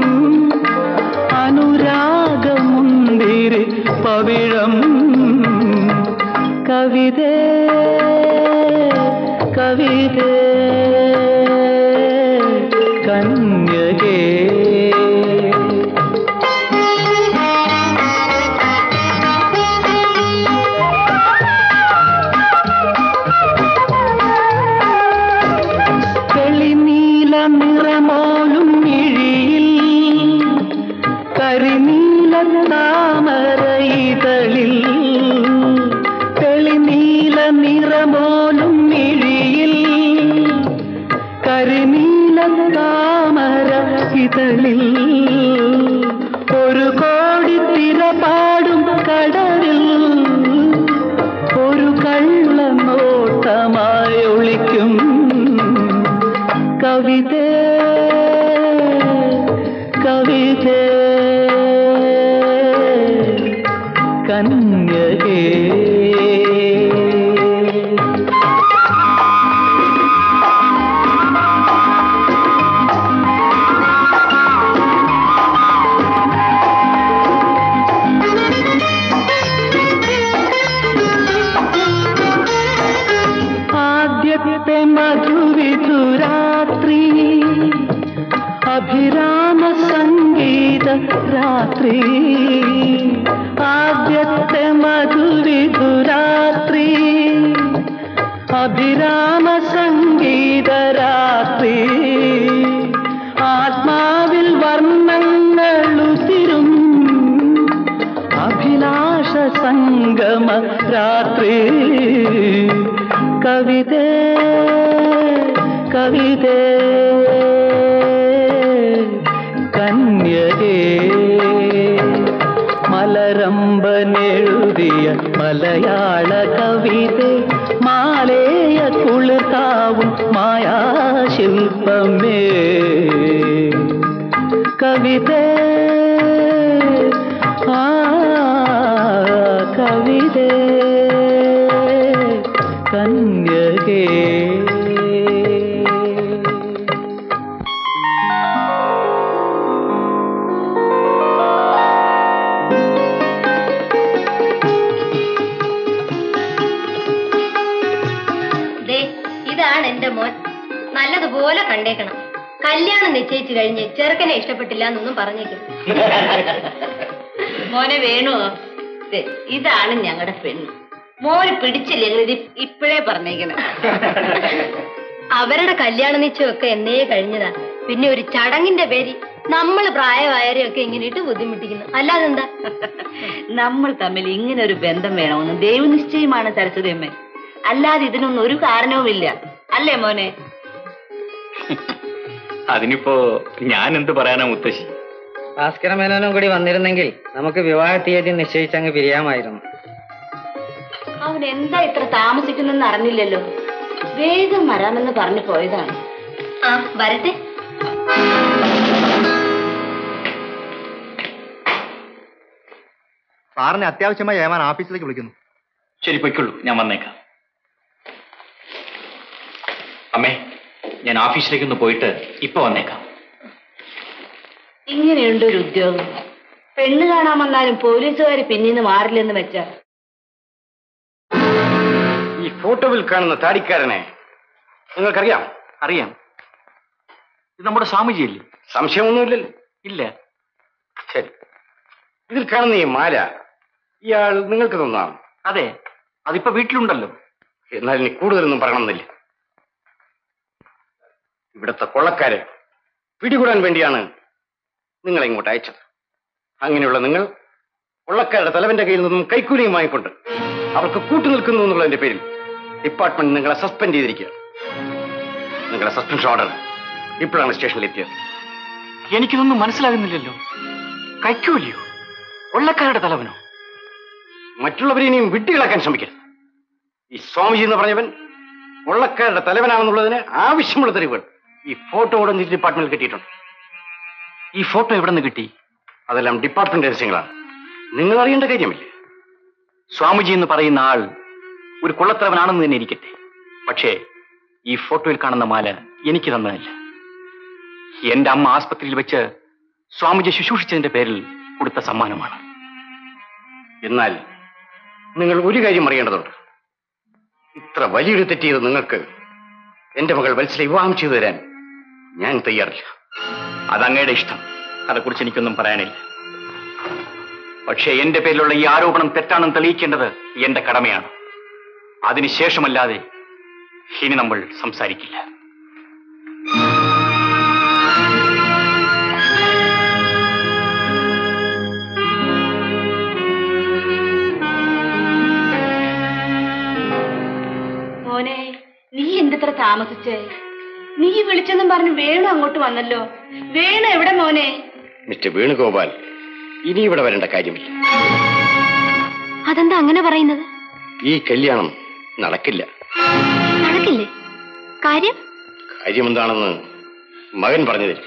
അനുരാഗമുന്തിരി പവിഴം കവിതേ കവിതേ കന്യകേ തെളിനീല നിറമോലും മിഴിയിൽ കരിനീല താമര ഇതളിൽ തെളിനീല നിറമോലും മിഴിയിൽ കരിനീല താമര ഇതളിൽ ഒരു കോടി തിര പാടും കടലിൽ ഒരു കള്ള നോട്ടമായി ഒളിക്കും കവിതേ കവിതേ കന്യകേ ആദ്യത്തെ മധുവിധുരാത്രി അഭിരാമ സംഗീത രാത്രി ആദ്യത്തെ മധുവിധുരാത്രി അഭിരാമ സംഗീത രാത്രി ആത്മാവിൽ വർണ്ണങ്ങളുതിരും അഭിലാഷ സംഗമ രാത്രി കവിതേ കവിതേ കന്യകേ മലരമ്പനെഴുതിയ മലയാള കവിതേ മാലേയ കുളിർത്താവും മായാശില്പമേ കവിതേ ആ കവിതേ കന്യകേ ദേ ഇതാണ് എന്റെ മോൻ നല്ലതുപോലെ കണ്ടേക്കണം കല്യാണം നിശ്ചയിച്ചു കഴിഞ്ഞ് ചെറുക്കനെ ഇഷ്ടപ്പെട്ടില്ല എന്നൊന്നും പറഞ്ഞേക്കും മോനെ വേണു ദേ, ഇതാണ് ഞങ്ങളുടെ പെണ്ണ് മോന് പിടിച്ചില്ലെങ്കിൽ ഇത് ഇപ്പോഴേ പറഞ്ഞേക്കണം അവരുടെ കല്യാണ നിശ്ചയമൊക്കെ എന്നേ കഴിഞ്ഞതാ പിന്നെ ഒരു ചടങ്ങിന്റെ പേര് നമ്മൾ പ്രായമായവരെയൊക്കെ ഇങ്ങനെ ഇട്ട് ബുദ്ധിമുട്ടിക്കുന്നു അല്ലാതെന്താ നമ്മൾ തമ്മിൽ ഇങ്ങനെ ഒരു ബന്ധം വേണമെന്ന് ദൈവനിശ്ചയമാണ് സരസ്വതിയമ്മ അല്ലാതെ ഇതിനൊന്നും ഒരു കാരണവുമില്ല അല്ലേ മോനെ അതിനിപ്പോ ഞാൻ എന്ത് പറയാനാ മുത്തശ്ശി ഭാസ്കര മേനോനും കൂടി വന്നിരുന്നെങ്കിൽ നമുക്ക് വിവാഹ തീയതി നിശ്ചയിച്ചങ്ങ് പിരിയാമായിരുന്നു അവൻ എന്താ ഇത്ര താമസിക്കുന്നെന്ന് അറിഞ്ഞില്ലല്ലോ വേഗം വരാമെന്ന് പറഞ്ഞു പോയതാണ് ആ വരട്ടെ സാറിനെ അത്യാവശ്യമായി ഏമാൻ ഓഫീസിലേക്ക് വിളിക്കുന്നു ശരി പൊയ്ക്കൊള്ളൂ ഞാൻ വന്നേക്കാം അമ്മേ ഞാൻ ഓഫീസിലേക്കൊന്ന് പോയിട്ട് ഇപ്പൊ വന്നേക്കാം ഇങ്ങനെയുണ്ട് ഒരു ഉദ്യോഗം പെണ്ണ് കാണാൻ വന്നാലും പോലീസുകാർ പിന്നീന്ന് മാറില്ലെന്ന് വെച്ചാ ഈ ഫോട്ടോവിൽ കാണുന്ന താടിക്കാരനെ നിങ്ങൾക്കറിയാം അറിയാം ഇത് നമ്മുടെ സ്വാമിജിയല്ലേ സംശയമൊന്നുമില്ലല്ലോ ഇല്ല ശരി ഇതിൽ കാണുന്ന ഈ മാല ഇയാൾ നിങ്ങൾക്ക് തന്നാണ് അതെ അതിപ്പോ വീട്ടിലുണ്ടല്ലോ എന്നാൽ ഇനി കൂടുതലൊന്നും പറയണമെന്നില്ല ഇവിടുത്തെ കൊള്ളക്കാരെ പിടികൂടാൻ വേണ്ടിയാണ് നിങ്ങളെ ഇങ്ങോട്ട് അയച്ചത് അങ്ങനെയുള്ള നിങ്ങൾ കൊള്ളക്കാരുടെ തലവന്റെ കയ്യിൽ നിന്നും കൈക്കൂലിയും വാങ്ങിക്കൊണ്ട് അവർക്ക് കൂട്ടുനിൽക്കുന്നു എന്നുള്ളതിന്റെ പേരിൽ ഡിപ്പാർട്ട്മെന്റ് നിങ്ങളെ സസ്പെൻഡ് ചെയ്തിരിക്കുകയാണ് നിങ്ങളുടെ സസ്പെൻഷൻ ഓർഡർ ഇപ്പോഴാണ് സ്റ്റേഷനിൽ എത്തിയത് എനിക്കിതൊന്നും മനസ്സിലാകുന്നില്ലല്ലോ കൈക്കൂലിയോ കൊള്ളക്കാരുടെ തലവനോ മറ്റുള്ളവരെ ഇനിയും വിട്ടുകിളക്കാൻ ശ്രമിക്കരുത് ഈ സ്വാമിജി എന്ന് പറഞ്ഞവൻ കൊള്ളക്കാരുടെ തലവനാണെന്നുള്ളതിന് ആവശ്യമുള്ള തെളിവുകൾ ഈ ഫോട്ടോ ഉടൻ ഡിപ്പാർട്ട്മെന്റിൽ കിട്ടിയിട്ടുണ്ട് ഈ ഫോട്ടോ എവിടെ നിന്ന് കിട്ടി അതെല്ലാം ഡിപ്പാർട്ട്മെന്റ് രഹസ്യങ്ങളാണ് നിങ്ങൾ അറിയേണ്ട കാര്യമില്ല സ്വാമിജി എന്ന് പറയുന്ന ആൾ ഒരു കൊള്ളത്തരവനാണെന്ന് തന്നെ ഇരിക്കട്ടെ പക്ഷേ ഈ ഫോട്ടോയിൽ കാണുന്ന മാല എനിക്ക് തന്നതല്ല എന്റെ അമ്മ ആസ്പത്രിയിൽ വെച്ച് സ്വാമിജി ശുശ്രൂഷിച്ചതിന്റെ പേരിൽ കൊടുത്ത സമ്മാനമാണ് എന്നാൽ നിങ്ങൾ ഒരു കാര്യം അറിയേണ്ടതുണ്ട് ഇത്ര വലിയൊരു തെറ്റ് ചെയ്ത് നിങ്ങൾക്ക് എന്റെ മകൾ വത്സല വിവാഹം ചെയ്തു തരാൻ ഞാൻ തയ്യാറില്ല അത് അങ്ങയുടെ ഇഷ്ടം അതേക്കുറിച്ച് എനിക്കൊന്നും പറയാനില്ല പക്ഷേ എന്റെ പേരിലുള്ള ഈ ആരോപണം തെറ്റാണെന്ന് തെളിയിക്കേണ്ടത് എന്റെ കടമയാണ് അതിനുശേഷമല്ലാതെ ഇനി നമ്മൾ സംസാരിക്കില്ല മോനെ നീ എന്തിത്ര താമസിച്ചേ നീ വിളിച്ചെന്നും പറഞ്ഞ് വേണു അങ്ങോട്ട് വന്നല്ലോ വേണു എവിടെ മോനെ മിസ്റ്റർ വേണുഗോപാൽ ഇനി ഇവിടെ വരേണ്ട കാര്യമില്ല അതെന്താ അങ്ങനെ പറയുന്നത് ഈ കല്യാണം നടക്കില്ല നടക്കില്ലേ കാര്യം കാര്യം എന്താണെന്ന് മകൻ പറഞ്ഞു തരും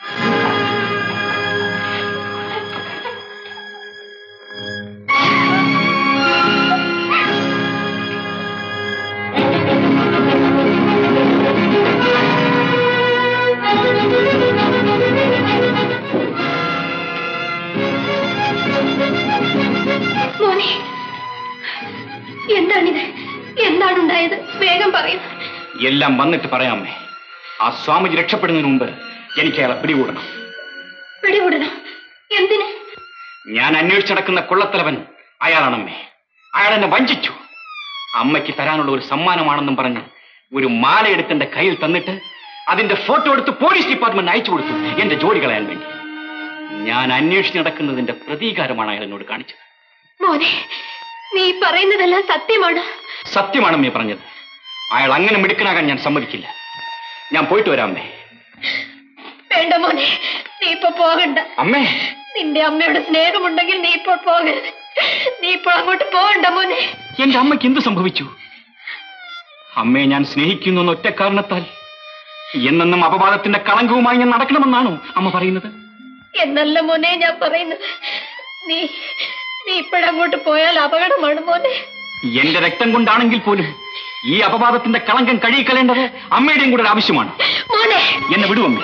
മോനെ എന്താണിത് എന്താണ് ഉണ്ടായത് വേഗം പറയൂ എല്ലാം വന്നിട്ട് പറയാമേ ആ സ്വാമിജി രക്ഷപ്പെടുന്നതിന് മുമ്പ് എനിക്ക് അയാളെ പിടികൂടണം പിടികൂടണം എന്തിന് ഞാൻ അന്വേഷിച്ച് നടക്കുന്ന കൊള്ളത്തലവൻ അയാളാണമ്മേ അയാൾ എന്നെ വഞ്ചിച്ചു അമ്മയ്ക്ക് തരാനുള്ള ഒരു സമ്മാനമാണെന്നും പറഞ്ഞ് ഒരു മാല എടുത്ത് എന്റെ കയ്യിൽ തന്നിട്ട് അതിന്റെ ഫോട്ടോ എടുത്ത് പോലീസ് ഡിപ്പാർട്ട്മെന്റ് അയച്ചു കൊടുത്തു എന്റെ ജോലി കളയാൻ വേണ്ടി ഞാൻ അന്വേഷിച്ച് നടക്കുന്നതിന്റെ പ്രതീകാരമാണ് അയാൾ എന്നോട് കാണിച്ചത് മോനെ നീ പറയുന്നതെല്ലാം സത്യമാണ് സത്യമാണമ്മേ പറഞ്ഞത് അയാൾ അങ്ങനെ മിടുക്കനാകാൻ ഞാൻ സമ്മതിക്കില്ല ഞാൻ പോയിട്ട് വരാമേ വേണ്ട മോനെ നീ ഇപ്പൊ പോകണ്ട അമ്മേ നിന്റെ അമ്മയുടെ സ്നേഹമുണ്ടെങ്കിൽ നീ ഇപ്പോൾ പോകരുത് നീ ഇപ്പോൾ അങ്ങോട്ട് പോകണ്ട മോനെ എന്റെ അമ്മയ്ക്ക് എന്ത് സംഭവിച്ചു അമ്മയെ ഞാൻ സ്നേഹിക്കുന്നു എന്ന ഒറ്റ കാരണത്താൽ എന്നെന്നും അപവാദത്തിന്റെ കളങ്കവുമായി ഞാൻ നടക്കണമെന്നാണോ അമ്മ പറയുന്നത് എന്നല്ല മോനെ ഞാൻ പറയുന്നത് നീ നീ ഇപ്പോഴങ്ങോട്ട് പോയാൽ അപകടമാണ് മോനെ എന്റെ രക്തം കൊണ്ടാണെങ്കിൽ പോലും ഈ അപവാദത്തിന്റെ കളങ്കം കഴുകിക്കളയേണ്ടത് അമ്മയുടെയും കൂടെ ഒരു ആവശ്യമാണ് മോനെ എന്നെ വിടുവമ്മേ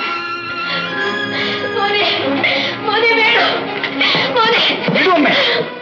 മോനെ മോനെ വേണം മോനെ വിടുവമ്മേ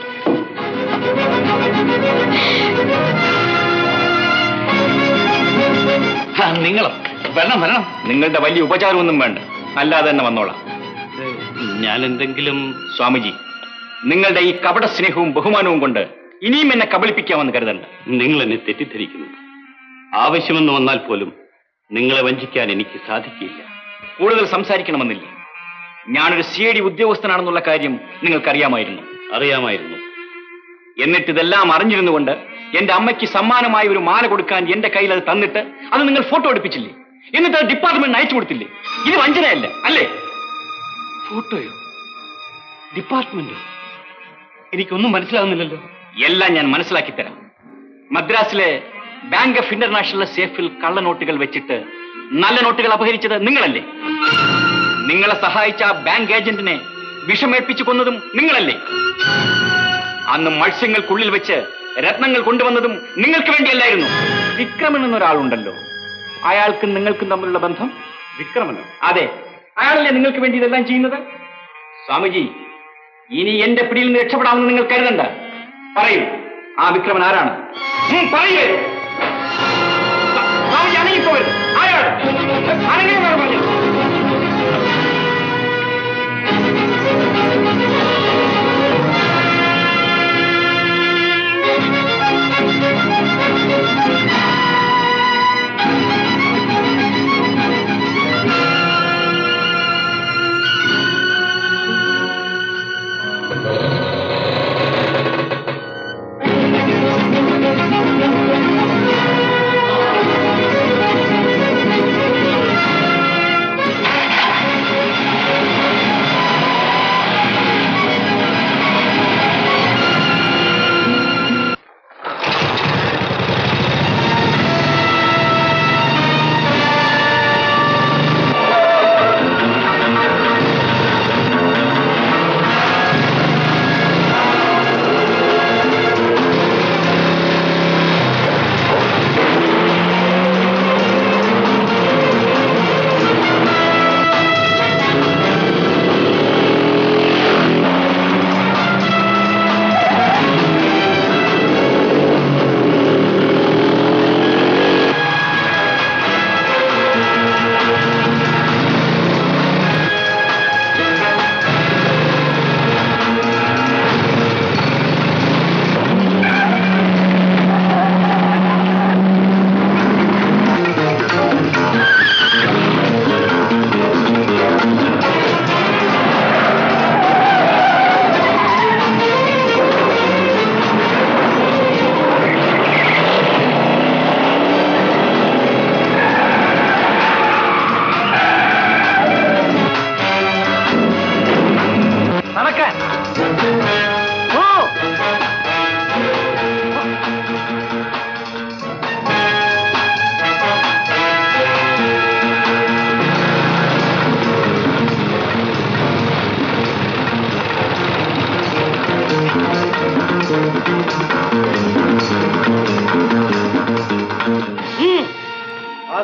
നിങ്ങളും വരണം വരണം നിങ്ങളുടെ വലിയ ഉപചാരമൊന്നും വേണ്ട അല്ലാതെ തന്നെ വന്നോളാം ഞാൻ എന്തെങ്കിലും സ്വാമിജി നിങ്ങളുടെ ഈ കപട സ്നേഹവും ബഹുമാനവും കൊണ്ട് ഇനിയും എന്നെ കബളിപ്പിക്കാമെന്ന് കരുതണ്ട നിങ്ങൾ എന്നെ തെറ്റിദ്ധരിക്കുന്നു ആവശ്യമെന്ന് വന്നാൽ പോലും നിങ്ങളെ വഞ്ചിക്കാൻ എനിക്ക് സാധിക്കില്ല കൂടുതൽ സംസാരിക്കണമെന്നില്ല ഞാനൊരു സി ഐ ഡി ഉദ്യോഗസ്ഥനാണെന്നുള്ള കാര്യം നിങ്ങൾക്കറിയാമായിരുന്നു അറിയാമായിരുന്നു എന്നിട്ട് ഇതെല്ലാം അറിഞ്ഞിരുന്നുകൊണ്ട് എന്റെ അമ്മയ്ക്ക് സമ്മാനമായ ഒരു മാല കൊടുക്കാൻ എന്റെ കയ്യിൽ അത് തന്നിട്ട് അത് നിങ്ങൾ ഫോട്ടോ എടുപ്പിച്ചില്ലേ എന്നിട്ട് അത് ഡിപ്പാർട്ട്മെന്റ് അയച്ചു കൊടുത്തില്ലേ ഇത് വഞ്ചനയല്ല അല്ലേ ഫോട്ടോയോ ഡിപ്പാർട്ട്മെന്റോ എനിക്കൊന്നും മനസ്സിലാവുന്നില്ലല്ലോ എല്ലാം ഞാൻ മനസ്സിലാക്കി തരാം മദ്രാസിലെ ബാങ്ക് ഓഫ് ഇന്റർനാഷണൽ സേഫിൽ കള്ളനോട്ടുകൾ വെച്ചിട്ട് നല്ല നോട്ടുകൾ അപഹരിച്ചത് നിങ്ങളല്ലേ നിങ്ങളെ സഹായിച്ച ആ ബാങ്ക് ഏജന്റിനെ വിഷമേൽപ്പിച്ചു കൊന്നതും നിങ്ങളല്ലേ അന്ന് മത്സ്യങ്ങൾക്കുള്ളിൽ വെച്ച് രത്നങ്ങൾ കൊണ്ടുവന്നതും നിങ്ങൾക്ക് വേണ്ടിയല്ലായിരുന്നു വിക്രമൻ എന്നൊരാളുണ്ടല്ലോ അയാൾക്കും നിങ്ങൾക്കും തമ്മിലുള്ള ബന്ധം വിക്രമനോ അതെ അയാളല്ലേ നിങ്ങൾക്ക് വേണ്ടി ഇതെല്ലാം ചെയ്യുന്നത് സ്വാമിജി ഇനി എന്റെ പിടിയിൽ നിന്ന് രക്ഷപ്പെടാമെന്ന് നിങ്ങൾ കരുതണ്ട പറയൂ ആ വിക്രമൻ ആരാണ് ഉം, പറയൂ സ്വാ- സ്വാമിജി അനങ്ങിപ്പോകരുത് ആരാണ് അനങ്ങി പറഞ്ഞു മോനെ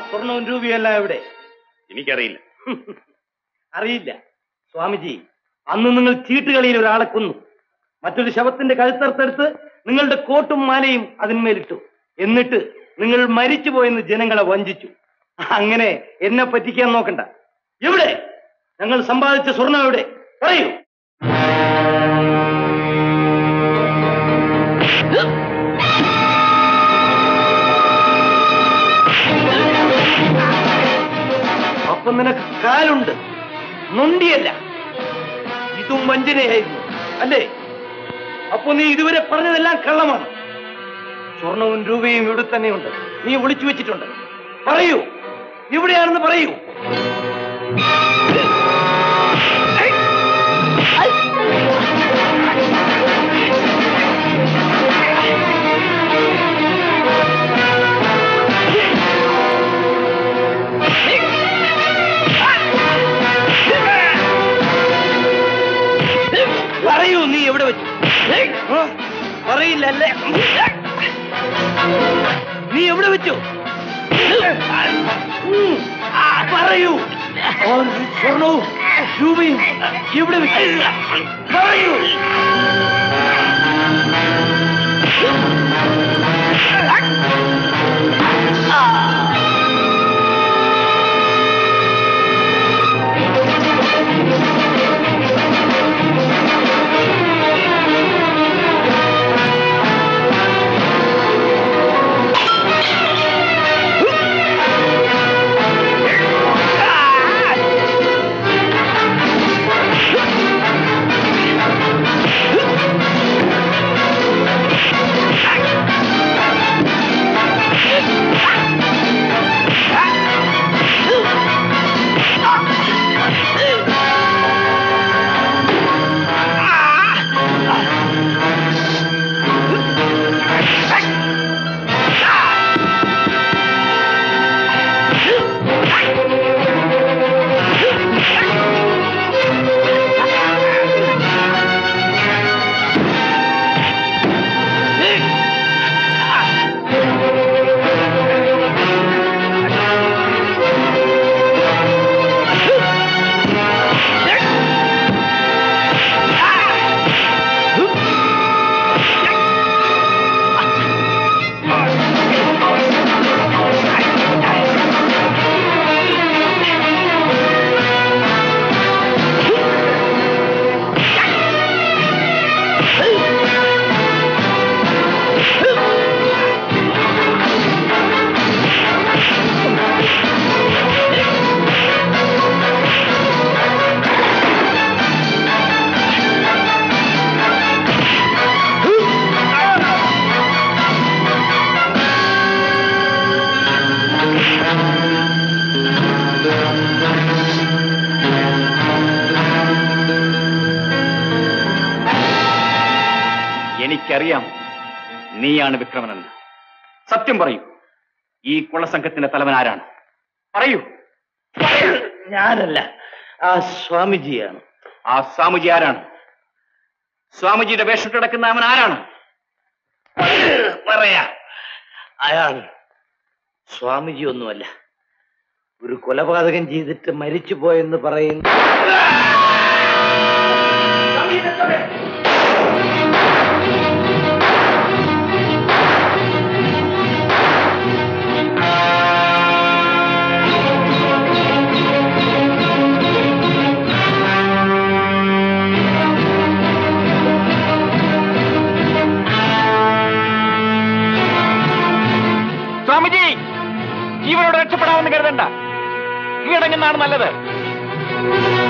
സ്വർണവും രൂപയെല്ലാം എവിടെ എനിക്കറിയില്ല അറിയില്ല സ്വാമിജി അന്ന് നിങ്ങൾ ചീട്ടുകളിയിൽ ഒരാളെ കൊന്നു മറ്റൊരു ശവത്തിന്റെ കഴുത്തർത്തെടുത്ത് നിങ്ങളുടെ കോട്ടും മാലയും അതിന്മേലിട്ടു എന്നിട്ട് നിങ്ങൾ മരിച്ചുപോയെന്ന് ജനങ്ങളെ വഞ്ചിച്ചു അങ്ങനെ എന്നെ പറ്റിക്കാൻ നോക്കണ്ട എവിടെ ഞങ്ങൾ സമ്പാദിച്ച സ്വർണം എവിടെ പറയൂ അപ്പൊ നിനക്ക് കാലുണ്ട് നൊണ്ടിയല്ല ഇതും വഞ്ചനയായിരുന്നു അല്ലേ അപ്പൊ നീ ഇതുവരെ പറഞ്ഞതെല്ലാം കള്ളമാണ് സ്വർണവും രൂപയും ഇവിടെ തന്നെയുണ്ട് നീ ഒളിച്ചു വെച്ചിട്ടുണ്ട് പറയൂ എവിടെയാണെന്ന് പറയൂ പറയൂ നീ എവിടെ വെച്ചു ആ? പറയില്ല അല്ലേ നീ എവിടെ വെച്ചു ഉം. ആ, പറയൂ ആ, സ്വർണവും രൂപയും എവിടെ വെച്ചു പറയൂ എനിക്കറിയാം നീയാണ് വിക്രമനെന്ന് സത്യം പറയൂ ഈ കുളസംഘത്തിന്റെ തലവൻ ആരാണ് പറയൂ ഞാനല്ല ആ സ്വാമിജിയാണ് ആ സ്വാമിജി ആരാണ് സ്വാമിജിയുടെ വേഷം കിടക്കുന്ന അവൻ ആരാണ് പറയാ അയാൾ സ്വാമിജി ഒന്നുമല്ല ഒരു കൊലപാതകം ചെയ്തിട്ട് മരിച്ചുപോയെന്ന് പറയുന്നു സ്വാമിജി ജീവനോട് രക്ഷപ്പെടാമെന്ന് കരുതണ്ട കീഴടങ്ങുന്നതാണ് നല്ലത്